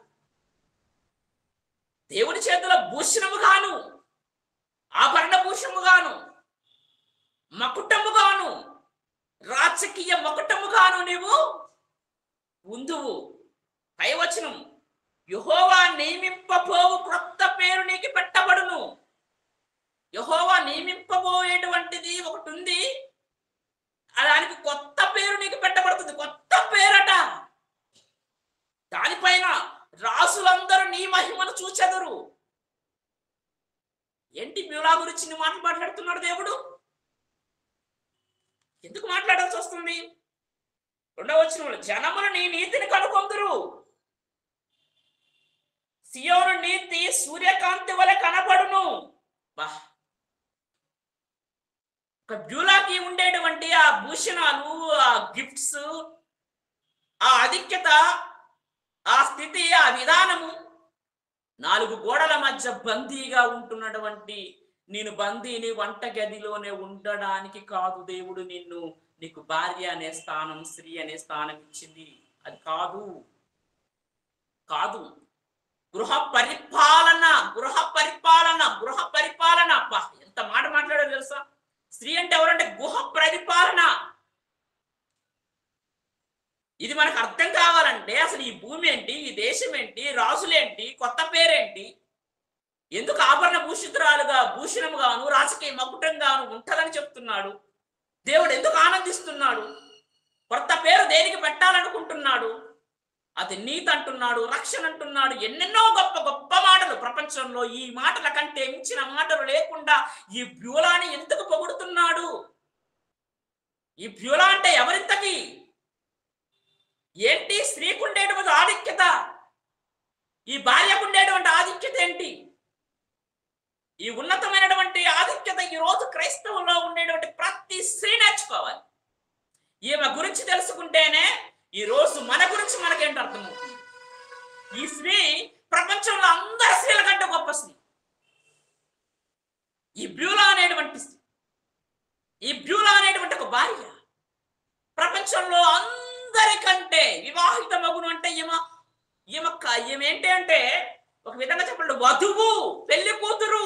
దేవుని చేతుల భూషణముగాను ఆభరణ భూషణముగాను మకుటముగాను రాజకీయ మకుటముగాను నీవు ఉందువు పైవచనం యహోవా నియమింపబోవు క్రొత్త పేరు నీకు పెట్టబడును యహోవా నియమింపబోయేటువంటిది ఒకటి ఉంది ఆ దానికి కొత్త పేరు నీకు పెట్టబడుతుంది కొత్త పేరట దానిపైన రాసులందరూ నీ మహిమను చూచెదరు ఏంటి బ్యూలా గురించి నీ మాటలు మాట్లాడుతున్నాడు దేవుడు ఎందుకు మాట్లాడాల్సి వస్తుంది రెండవ వచ్చిన జనములు నీ నీతిని కనుకొందురు సియోను నీతి సూర్యకాంతి వలె కనబడును బా ఒక బ్యూలాకి ఉండేటువంటి ఆ భూషణాలు ఆ గిఫ్ట్స్ ఆ ఆధిక్యత ఆ స్థితి ఆ విధానము నాలుగు గోడల మధ్య బందీగా ఉంటున్నటువంటి నేను బందీని వంట గదిలోనే ఉండడానికి కాదు దేవుడు నిన్ను నీకు భార్య అనే స్థానం స్త్రీ అనే స్థానం ఇచ్చింది అది కాదు కాదు గృహ పరిపాలన గృహ పరిపాలన గృహ పరిపాలన అబ్బా ఎంత మాట మాట్లాడారు తెలుసా స్త్రీ అంటే ఎవరంటే గృహ పరిపాలన ఇది మనకు అర్థం కావాలంటే అసలు ఈ భూమి ఏంటి ఈ దేశం ఏంటి రాజులేంటి కొత్త పేరేంటి ఎందుకు ఆభరణ భూషితురాలుగా భూషణముగాను రాజకీయ మకుటంగాను ఉంటదని చెప్తున్నాడు దేవుడు ఎందుకు ఆనందిస్తున్నాడు కొత్త పేరు దేనికి పెట్టాలనుకుంటున్నాడు అది నీతి అంటున్నాడు రక్షణ అంటున్నాడు ఎన్నెన్నో గొప్ప గొప్ప మాటలు ప్రపంచంలో ఈ మాటల కంటే మించిన మాటలు లేకుండా ఈ బ్యూలాని ఎందుకు పొగుడుతున్నాడు ఈ బ్యూలా అంటే ఎవరింతకి ఏంటి స్త్రీకు ఉండేటువంటి ఆధిక్యత ఈ భార్యకు ఉండేటువంటి ఆధిక్యత ఏంటి ఈ ఉన్నతమైనటువంటి ఆధిక్యత ఈ రోజు క్రైస్తవంలో ఉండేటువంటి ప్రతి స్త్రీ నేర్చుకోవాలి ఈమె గురించి తెలుసుకుంటేనే ఈ రోజు మన గురించి మనకేంటి అర్థమవుతుంది ఈ స్త్రీ ప్రపంచంలో అందరి స్త్రీల కంటే గొప్ప స్త్రీ ఈ బ్యూలా అనేటువంటి స్త్రీ ఈ బ్యూలా అనేటువంటి ఒక భార్య ప్రపంచంలో అందరికంటే వివాహిత మగును అంటే ఈమె ఈమె క- ఈమె ఏంటి అంటే ఒక విధంగా చెప్పండి వధువు పెళ్లి కూతురు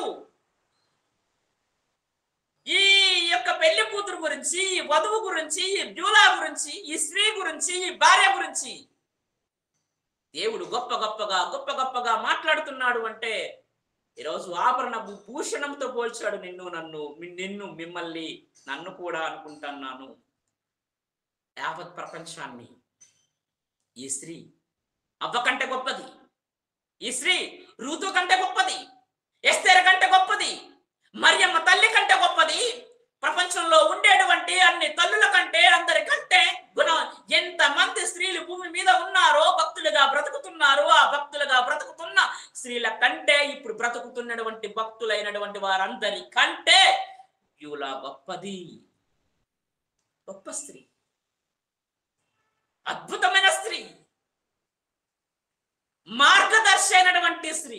ఈ యొక్క పెళ్లి కూతురు గురించి ఈ వధువు గురించి ఈ బ్యూలా గురించి ఈ స్త్రీ గురించి ఈ భార్య గురించి దేవుడు గొప్ప గొప్పగా గొప్ప గొప్పగా మాట్లాడుతున్నాడు అంటే ఈరోజు ఆభరణ భూ- భూషణంతో పోల్చాడు నిన్ను నన్ను మి- నిన్ను మిమ్మల్ని నన్ను కూడా అనుకుంటున్నాను యావత్ ప్రపంచాన్ని ఈ స్త్రీ అవ్వ కంటే గొప్పది ఈ స్త్రీ ఋతు కంటే గొప్పది ఎస్తేర కంటే గొప్పది మరియమ్మ తల్లి కంటే గొప్పది ప్రపంచంలో ఉండేటువంటి అన్ని తల్లుల కంటే అందరికంటే గుణ ఎంత మంది స్త్రీలు భూమి మీద ఉన్నారో భక్తులుగా బ్రతుకుతున్నారో ఆ భక్తులుగా బ్రతుకుతున్న స్త్రీల కంటే ఇప్పుడు బ్రతుకుతున్నటువంటి భక్తులైనటువంటి వారందరి కంటే యూలా గొప్పది గొప్ప స్త్రీ అద్భుతమైన స్త్రీ మార్గదర్శి అయినటువంటి స్త్రీ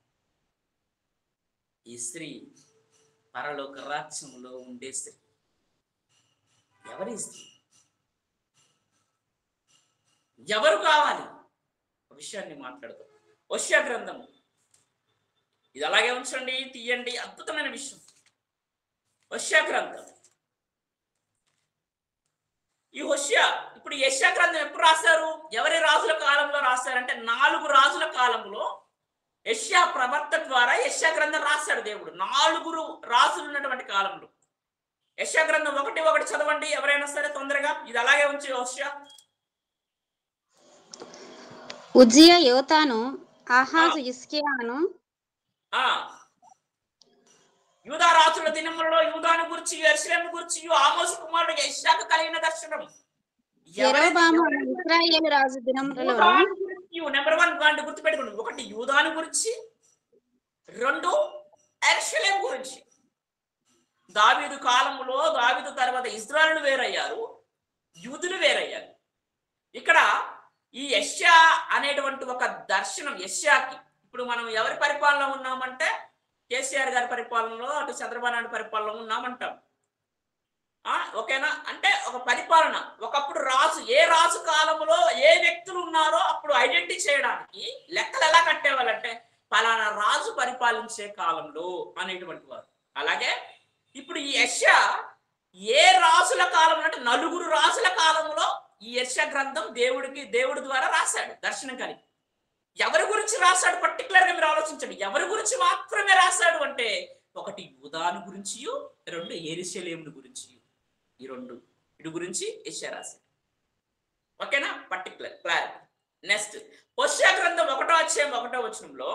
ఈ స్త్రీ పరలోక రాజ్యంలో ఉండే స్త్రీ ఎవరి స్త్రీ ఎవరు కావాలి ఒక విషయాన్ని మాట్లాడదాం వశ్య గ్రంథం ఇది అలాగే ఉంచండి తీయండి అద్భుతమైన విషయం వశ్య గ్రంథం ఈ హుష్య ఇప్పుడు యశ్యా గ్రంథం ఎప్పుడు రాశారు ఎవరి రాజుల కాలంలో రాశారంటే నాలుగు రాజుల కాలంలో యశ్యా ప్రవర్త ద్వారా యశ్యా గ్రంథం రాశాడు దేవుడు నాలుగురు రాజులు ఉన్నటువంటి కాలంలో యశ్యా గ్రంథం ఒకటి ఒకటి చదవండి ఎవరైనా సరే తొందరగా ఇది అలాగే ఉంచి హుష్య ఉజ్జియ యోతాను ఆహాజు ఇస్కియాను ఆ యూదా రాజుల దినములలో యూదాను గురించి ఎరుసలేం గురించి ఆమోసు కుమారుడు యశ్యాకు కలిగిన దర్శనం యెరోబాము ఇస్రాయేలు రాజు దినములలో నెంబర్ వన్ పాయింట్ గుర్తుపెట్టుకోండి ఒకటి యూదాను గురించి రెండు ఎరుసలేం గురించి దావీదు కాలంలో దావీదు తర్వాత ఇజ్రాయలు వేరయ్యారు యూదులు వేరయ్యారు ఇక్కడ ఈ యష్యా అనేటువంటి ఒక దర్శనం యష్యాకి ఇప్పుడు మనం ఎవరి పరిపాలన ఉన్నామంటే కేసీఆర్ గారి పరిపాలనలో అటు చంద్రబాబు నాయుడు పరిపాలనలో ఉన్నామంటాం ఆ ఓకేనా అంటే ఒక పరిపాలన ఒకప్పుడు రాజు ఏ రాజు కాలంలో ఏ వ్యక్తులు ఉన్నారో అప్పుడు ఐడెంటిటీ చేయడానికి లెక్కలు ఎలా కట్టేవాళ్ళంటే పలానా రాజు పరిపాలించే కాలంలో అనేటువంటి వారు అలాగే ఇప్పుడు ఈ యశ ఏ రాజుల కాలంలో అంటే నలుగురు రాజుల కాలంలో ఈ యశ గ్రంథం దేవుడికి దేవుడి ద్వారా రాశాడు దర్శనం కలిగి ఎవరి గురించి రాశాడు పర్టికులర్ గా మీరు ఆలోచించండి ఎవరి గురించి మాత్రమే రాశాడు అంటే ఒకటి యూదాను గురించి రెండు ఏరిశలేముని గురించి ఈ రెండు ఇటు గురించి యెషయా రాశాడు ఓకేనా పర్టికులర్ క్లారిటీ నెక్స్ట్ హోషియా గ్రంథం ఒకటో అధ్యాయం ఒకటో వచనంలో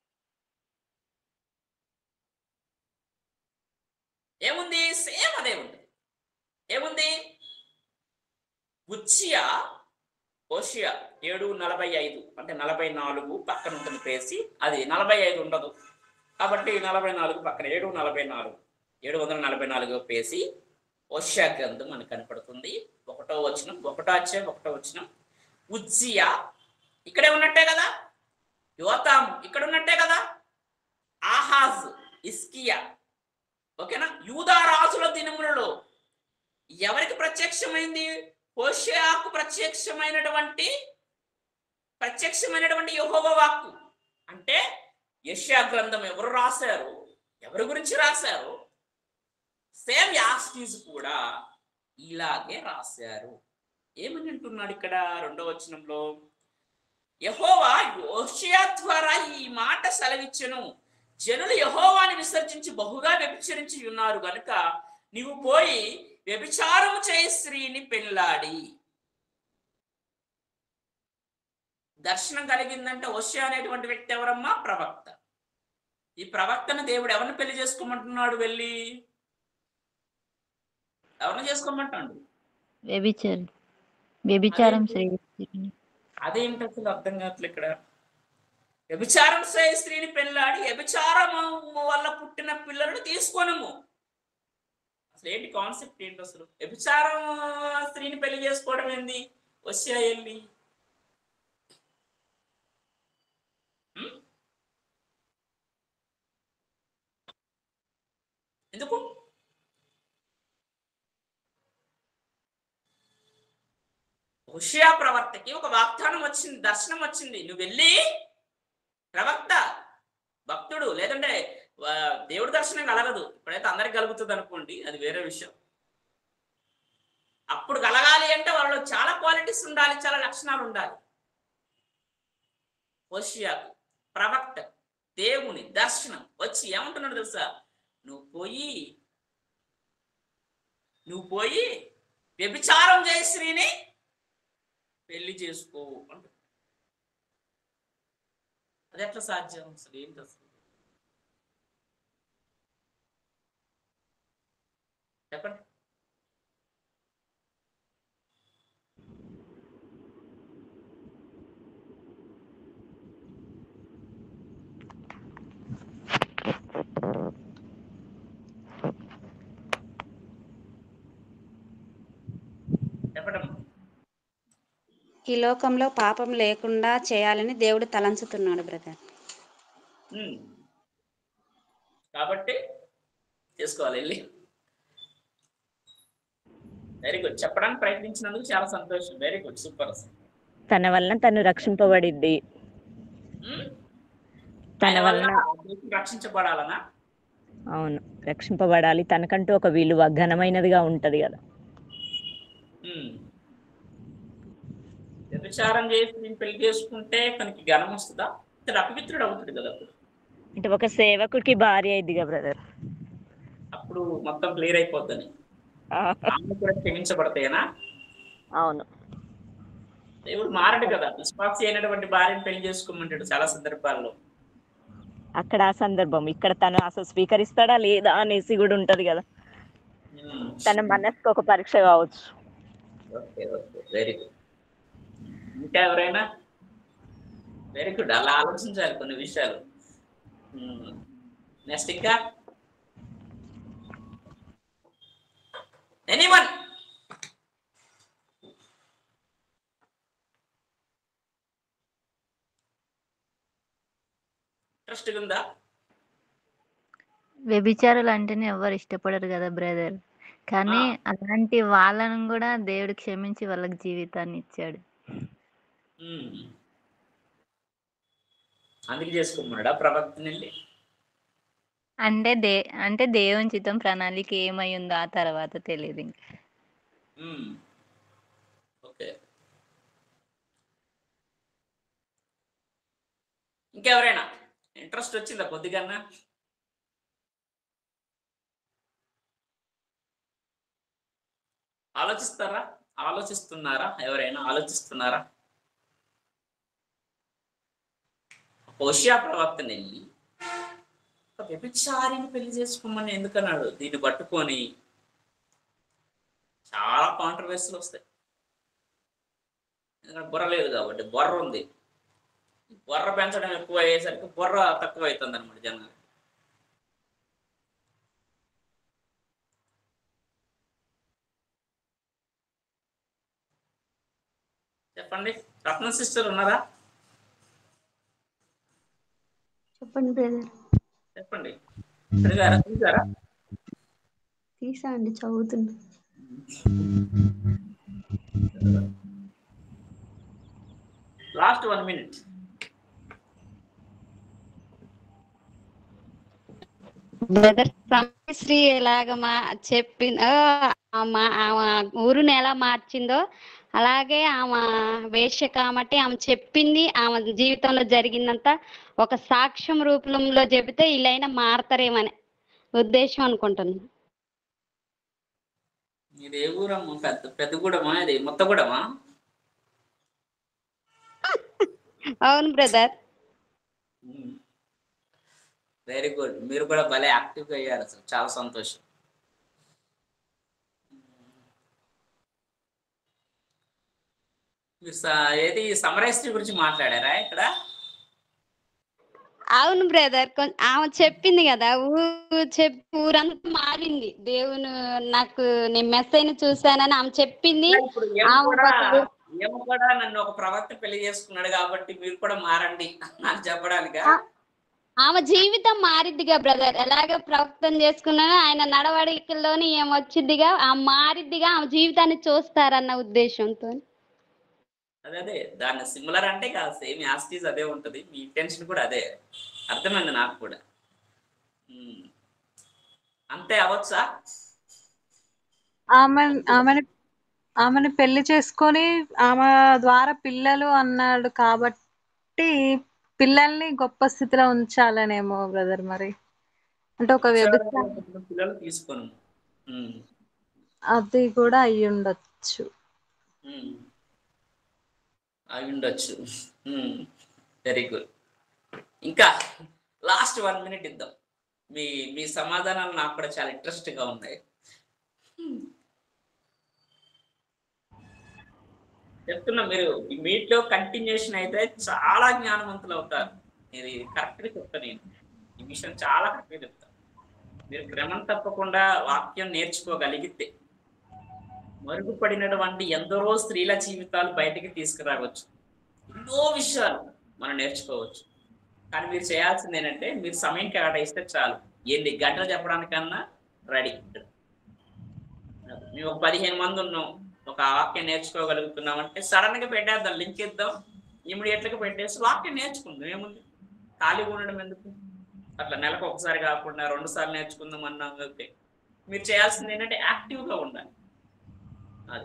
ఏముంది సేమ్ అదే ఉంది ఏముంది ఉచ్చియా ఓషియా ఏడు నలభై ఐదు అంటే నలభై నాలుగు పక్కన ఉంటుంది పేసి అది నలభై ఐదు ఉండదు కాబట్టి నలభై నాలుగు పక్కన ఏడు నలభై నాలుగు ఏడు వందల నలభై నాలుగు పేసి ఓషియా గ్రంథం మనకు కనపడుతుంది ఒకటో వచనం ఒకటో అధ్యాయం ఒకటో వచనం ఉజ్జియా ఇక్కడే ఉన్నట్టే కదా యోతాము ఇక్కడ ఉన్నట్టే కదా ఆహాజ్ ఇస్కియా ఓకేనా యూదా రాజుల దినములలో ఎవరికి ప్రత్యక్షమైంది హోషేయాకు ప్రత్యక్షమైనటువంటి ప్రత్యక్షమైనటువంటి యెహోవ వాక్కు అంటే యెషయా గ్రంథం ఎవరు రాశారు ఎవరి గురించి రాశారు సేమ్ యాస్టీస్ కూడా ఇలాగే రాశారు ఏమని అంటున్నాడు ఇక్కడ రెండో వచనంలో యహోవా యోషియా ద్వారా ఈ మాట సెలవిచ్చెను జనులు యహోవాని విసర్జించి బహుగా వ్యభిచరించి ఉన్నారు గనుక నీవు పోయి వ్యభిచారము చేయి స్త్రీని పెళ్ళాడి దర్శనం కలిగిందంటే ఓషియా అనేటువంటి వ్యక్తి ఎవరమ్మా ప్రవక్త ఈ ప్రవక్తను దేవుడు ఎవరిని పెళ్లి చేసుకోమంటున్నాడు వెళ్ళి ఎవరిని చేసుకోమంటాడు వ్యభిచారం వ్యభిచారం అదేంటి? చేయి అదేంటి అసలు అర్థం కావట్లేదు ఇక్కడ వ్యభిచారం చేయ స్త్రీని పెళ్ళాడి వ్యభిచారం వల్ల పుట్టిన పిల్లలను తీసుకోనము అసలు ఏంటి కాన్సెప్ట్ ఏంటి అసలు వ్యభిచారం స్త్రీని పెళ్లి చేసుకోవడం ఏంది వచ్చా వెళ్ళి ఉం? ఎందుకు హుషియా ప్రవర్తకి ఒక వాగ్దానం వచ్చింది దర్శనం వచ్చింది నువ్వు వెళ్ళి ప్రవక్త భక్తుడు లేదంటే ఆ, దేవుడి దర్శనం కలగదు ఇప్పుడైతే అందరికి కలుగుతుంది అనుకోండి అది వేరే విషయం అప్పుడు కలగాలి అంటే వాళ్ళలో చాలా క్వాలిటీస్ ఉండాలి చాలా లక్షణాలు ఉండాలి హోషియాకు ప్రవక్త దేవుని దర్శనం వచ్చి ఏమంటున్నాడు తెలుసా నువ్వు పోయి నువ్వు పోయి వ్యభిచారం చేయి శ్రీని పెళ్లి చేసుకో అంటు అది ఎట్లా సాధ్యం అసలు ఏంటి అసలు చెప్పండి చెప్పండి ఈ లోకంలో పాపం లేకుండా చేయాలని దేవుడు తలంచుతున్నాడు బ్రదర్ ఉమ్. కాబట్టి చేసుకోవాలి వెళ్ళి వెరీ గుడ్ చెప్పడానికి ప్రయత్నించినందుకు చాలా సంతోషం వెరీ గుడ్ సూపర్ తన వలన తను రక్షింపబడిద్ది తన వలన రక్షించబడాలనా అవును రక్షింపబడాలి తనకంటూ ఒక విలువ ఘనమైనదిగా ఉంటది కదా ఉమ్. వ్యభిచారం చేసి నేను పెళ్లి చేసుకుంటే తనకి ఘనం వస్తుందా ఇతడు అపవిత్రుడు అవుతుంది కదా అప్పుడు అంటే ఒక సేవకుడికి భార్య అయింది కదా బ్రదర్ అప్పుడు మొత్తం క్లియర్ అయిపోద్దని ఆమె కూడా క్షమించబడతాయనా అవును దేవుడు మారడు కదా విశ్వాసి అయినటువంటి భార్యను పెళ్లి చేసుకోమంటాడు చాలా సందర్భాల్లో అక్కడ ఆ సందర్భం ఇక్కడ తను అసలు స్వీకరిస్తాడా లేదా అనేసి కూడా ఉంటది కదా ఉమ్. తన మనసుకు ఒక పరీక్ష కావచ్చు ఓకే ఓకే వెరీ గుడ్ ఇంకా ఎవరైనా వెరీ గుడ్ అలా ఆలోచించాలి కొన్ని విషయాలు నెక్స్ట్ ఇంకా ఎనీవన్ ఇంట్రెస్ట్ ఉందా వ్యభిచారులు అంటేనే ఎవరు ఇష్టపడరు కదా బ్రదర్ కానీ అలాంటి వాళ్ళను కూడా దేవుడు క్షమించి వాళ్ళకి జీవితాన్ని ఇచ్చాడు ఉమ్. అందుకే చేసుకోమన్నాడా ప్రవక్తని వెళ్ళి అంటే దే అంటే దేవుని చిత్తం ప్రణాళిక ఏమై ఉందో ఆ తర్వాత తెలియదు ఇంకా ఉమ్. ఓకే ఇంకెవరైనా ఇంట్రెస్ట్ వచ్చిందా కొద్దిగా ఆలోచిస్తారా ఆలోచిస్తున్నారా ఎవరైనా ఆలోచిస్తున్నారా హోషియా ప్రవక్తని వెళ్ళి ఒక వ్యభిచారిని పెళ్లి చేసుకోమని ఎందుకన్నాడు దీన్ని పట్టుకొని చాలా కాంట్రవర్సీలు వస్తాయి ఎందుకంటే బుర్ర లేదు కాబట్టి బొర్ర ఉంది ఈ బొర్ర పెంచడం ఎక్కువ అయ్యేసరికి బుర్ర తక్కువ అవుతుంది అనమాట జనాలు చెప్పండి రత్న సిస్టర్ ఉన్నారా చెప్పండి బ్రదర్ చెప్పండి చదివారా చూసారా తీసా అండి చదువుతున్నా last one minute brother Shri ఎలాగ మా చెప్పిందో ఆమె ఆమె ఊరుని ఎలా మార్చిందో అలాగే ఆమె వేష్య కాబట్టి ఆమె చెప్పింది ఆమె జీవితంలో జరిగిందంతా ఒక సాక్ష్యం రూపంలో చెబితే వీళ్ళైనా మారతారేమని ఉద్దేశం అనుకుంటున్నాను ఇది ఏ ఊరమ్మా పెద్ద పెద్దగూడమా ఇది మొత్తగూడమా అవును బ్రదర్ వెరీ గుడ్ మీరు కూడా భలే యాక్టివ్గా అయ్యారు అసలు చాలా సంతోషం మీరు స- ఏది సమరేశ్వరి గురించి మాట్లాడారా ఇక్కడ అవును బ్రదర్ ఆమె చెప్పింది కదా ఊరు చెప్పి ఊరంతా మారింది దేవుని నాకు నేను మెసేజ్ చూసానని ఆమె చెప్పింది ఇప్పుడు ఏమో ఆమె కూడా ఒక- ఏమో కూడా నన్ను ఒక ప్రవక్త పెళ్లి చేసుకున్నాడు కాబట్టి మీరు కూడా మారండి నాకు చెప్పడానికా ఆమె జీవితం మారిద్దిగా బ్రదర్ ఎలాగ ప్రవక్తం చేసుకున్నానో ఆయన నడవడికల్లోని ఏమొచ్చిద్దిగా ఆ మారిద్దిగా ఆమె జీవితాన్ని చూస్తారన్న ఉద్దేశంతో అదే అదే దాన్ని సిమిలర్ అంటే కాదు సేమ్ యాస్టీస్ అదే ఉంటది మీ ఇంటెన్షన్ కూడా అదే అర్థమైంది నాకు కూడా ఉమ్. అంతే అవచ్చా ఆమె ఆమెని ఆమెను పెళ్లి చేసుకొని ఆమె ద్వారా పిల్లలు అన్నాడు కాబట్టి పిల్లల్ని గొప్ప స్థితిలో ఉంచాలనేమో బ్రదర్ మరి అంటే ఒక వ్యభిచారం పిల్లలు తీసుకోను ఉమ్. అది కూడా అయ్యి ఉండొచ్చు ఉమ్. అయి ఉండొచ్చు వెరీ గుడ్ ఇంకా లాస్ట్ వన్ మినిట్ ఇద్దాం మీ మీ సమాధానాలు నాకు కూడా చాలా ఇంట్రెస్ట్ గా ఉన్నాయి చెప్తున్నా మీరు ఈ మీట్ లో కంటిన్యూషన్ అయితే చాలా జ్ఞానవంతులు అవుతారు ఇది కరెక్ట్ గా చెప్తాను నేను ఈ విషయం చాలా కరెక్ట్ గా చెప్తాను మీరు క్రమం తప్పకుండా వాక్యం నేర్చుకోగలిగితే మరుగుపడినటువంటి ఎందరో స్త్రీల జీవితాలు బయటికి తీసుకురావచ్చు ఎన్నో విషయాలు మనం నేర్చుకోవచ్చు కానీ మీరు చేయాల్సింది ఏంటంటే మీరు సమయం కేటాయిస్తే చాలు ఎన్ని గంటలు చెప్పడానికన్నా రెడీ మేము ఒక పదిహేను మంది ఉన్నాం ఒక వాక్యం నేర్చుకోగలుగుతున్నాం అంటే సడన్ గా పెట్టేద్దాం లింక్ ఇద్దాం ఇమీడియట్ గా పెట్టేసి వాక్యం నేర్చుకుందాం ఏముంది ఖాళీగా ఉండడం ఎందుకు అట్లా నెలకు ఒకసారి కాకుండా రెండు సార్లు నేర్చుకుందాం అన్నాం ఓకే మీరు చేయాల్సింది ఏంటంటే యాక్టివ్ గా ఉండాలి అది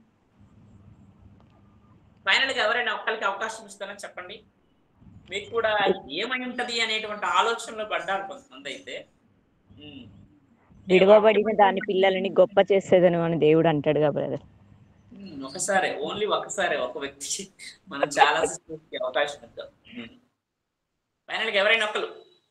ఫైనల్ గా ఎవరైనా ఒక్కరికి అవకాశం ఇస్తారని చెప్పండి మీకు కూడా ఏమై ఉంటది అనేటువంటి ఆలోచనలో పడ్డారు కొంతమంది అయితే ఉమ్. విడవబడిన దాని పిల్లలని గొప్ప చేసేదను అని దేవుడు అంటాడుగా బ్రదర్ ఉమ్, ఒకసారి ఓన్లీ ఒకసారి ఒక వ్యక్తి మనం చాలా sisters కి అవకాశం ఇద్దాం ఫైనల్ గా ఎవరైనా ఒకరు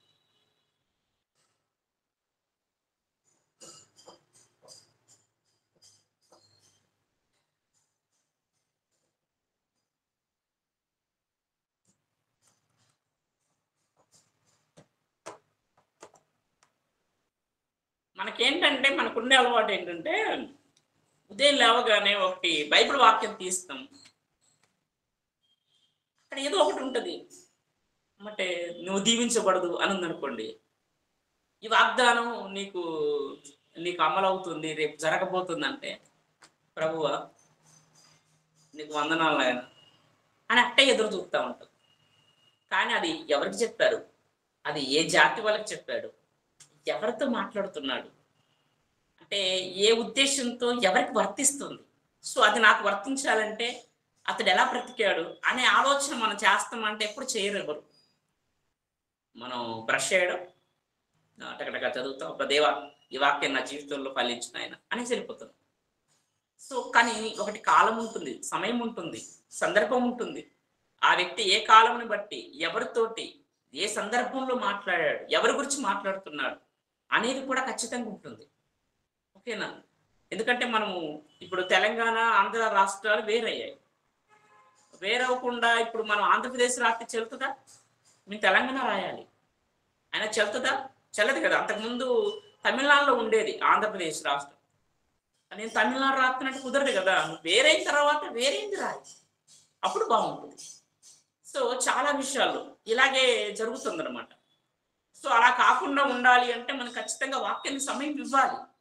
మనకేంటంటే మనకుండే అలవాటు ఏంటంటే ఉదయం లేవగానే ఒకటి బైబిల్ వాక్యం తీస్తాం అక్కడ ఏదో ఒకటి ఉంటుంది అంటే నువ్వు దీవించబడదు అని ఉందనుకోండి ఈ వాగ్దానం నీకు నీకు అమలవుతుంది రేపు జరగబోతుందంటే ప్రభువ నీకు వందనాలు ఆయన అని అట్టే ఎదురు చూస్తూ ఉంటాం కానీ అది ఎవరికి చెప్పారు అది ఏ జాతి వాళ్ళకి చెప్పాడు ఎవరితో మాట్లాడుతున్నాడు అంటే ఏ ఉద్దేశంతో ఎవరికి వర్తిస్తుంది సో అది నాకు వర్తించాలంటే అతడు ఎలా బ్రతికాడు అనే ఆలోచన మనం చేస్తామంటే ఎప్పుడు చేయరు ఎవరు మనం బ్రష్ చేయడం టకటక చదువుతాం ఒక దేవ ఈ వాక్యం నా జీవితంలో ఫలించిన ఆయన అని వెళ్ళిపోతుంది సో కానీ ఒకటి కాలం ఉంటుంది సమయం ఉంటుంది సందర్భం ఉంటుంది ఆ వ్యక్తి ఏ కాలంని బట్టి ఎవరితోటి ఏ సందర్భంలో మాట్లాడాడు ఎవరి గురించి మాట్లాడుతున్నాడు అనేది కూడా ఖచ్చితంగా ఉంటుంది ఓకేనా ఎందుకంటే మనము ఇప్పుడు తెలంగాణ ఆంధ్ర రాష్ట్రాలు వేరయ్యాయి వేరవకుండా ఇప్పుడు మనం ఆంధ్రప్రదేశ్ రాస్తే చెల్లుతుందా మేము తెలంగాణ రాయాలి అయినా చెల్లుతుందా చెల్లదు కదా అంతకుముందు తమిళనాడులో ఉండేది ఆంధ్రప్రదేశ్ రాష్ట్రం నేను తమిళనాడు రాస్తున్నట్టు కుదరదు కదా నువ్వు వేరైన తర్వాత వేరేంది రాయి అప్పుడు బాగుంటుంది సో చాలా విషయాలు ఇలాగే జరుగుతుందన్నమాట సో అలా కాకుండా ఉండాలి అంటే మనం ఖచ్చితంగా వాక్యానికి సమయం ఇవ్వాలి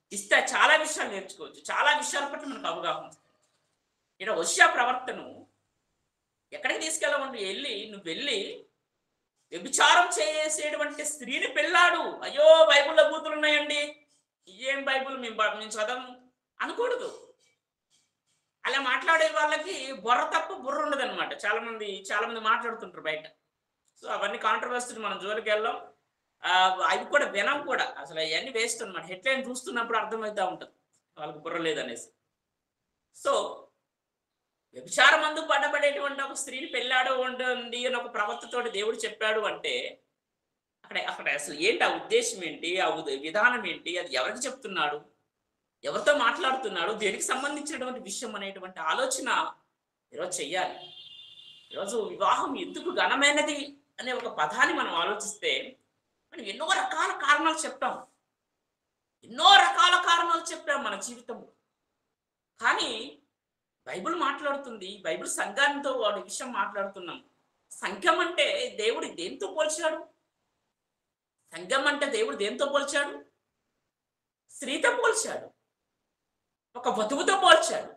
ఇస్తే చాలా విషయాలు నేర్చుకోవచ్చు చాలా విషయాల పట్ల మనకు అవగాహన వస్తుంది. ఇక్కడ వశ్య ప్రవర్తన ఎక్కడికి తీసుకెళ్ళమండి వెళ్ళి నువ్వు వెళ్ళి వ్యభిచారం చేసేటువంటి స్త్రీని పెళ్ళాడు అయ్యో బైబిల్లో బూతులు ఉన్నాయండి ఏం బైబిల్ మేము బ- మేము చదవము అనకూడదు అలా మాట్లాడే వాళ్ళకి బుర్ర తప్ప బుర్ర ఉండదు అనమాట చాలా మంది చాలా మంది మాట్లాడుతుంటారు బయట సో అవన్నీ కాంట్రవర్సీ మనం జోలికి వెళ్ళాం ఆ, అవి కూడా వినం కూడా అసలు అవన్నీ వేస్ట్ అనమాట హెడ్లైన్ చూస్తున్నప్పుడు అర్థమవుతా ఉంటుంది వాళ్ళకి బుర్ర లేదనేసి సో వ్యభిచారం అందు పడబడేటువంటి ఒక స్త్రీని పెళ్ళాడు ఉంటుంది అని ఒక ప్రవర్తతోటి దేవుడు చెప్పాడు అంటే అక్కడ అక్కడ అసలు ఏంటి ఆ ఉద్దేశం ఏంటి ఆ ఉద- విధానం ఏంటి అది ఎవరికి చెప్తున్నాడు ఎవరితో మాట్లాడుతున్నాడు దేనికి సంబంధించినటువంటి విషయం అనేటువంటి ఆలోచన ఈరోజు చెయ్యాలి ఈరోజు వివాహం ఎందుకు ఘనమైనది అనే ఒక పదాన్ని మనం ఆలోచిస్తే మనం ఎన్నో రకాల కారణాలు చెప్తాం ఎన్నో రకాల కారణాలు చెప్పాం మన జీవితంలో కానీ బైబిల్ మాట్లాడుతుంది బైబిల్ సంఘంతో వాడి విషయం మాట్లాడుతున్నాం సంఘం అంటే దేవుడు దేంతో పోల్చాడు సంఘం అంటే దేవుడు దేంతో పోల్చాడు స్త్రీతో పోల్చాడు ఒక వధువుతో పోల్చాడు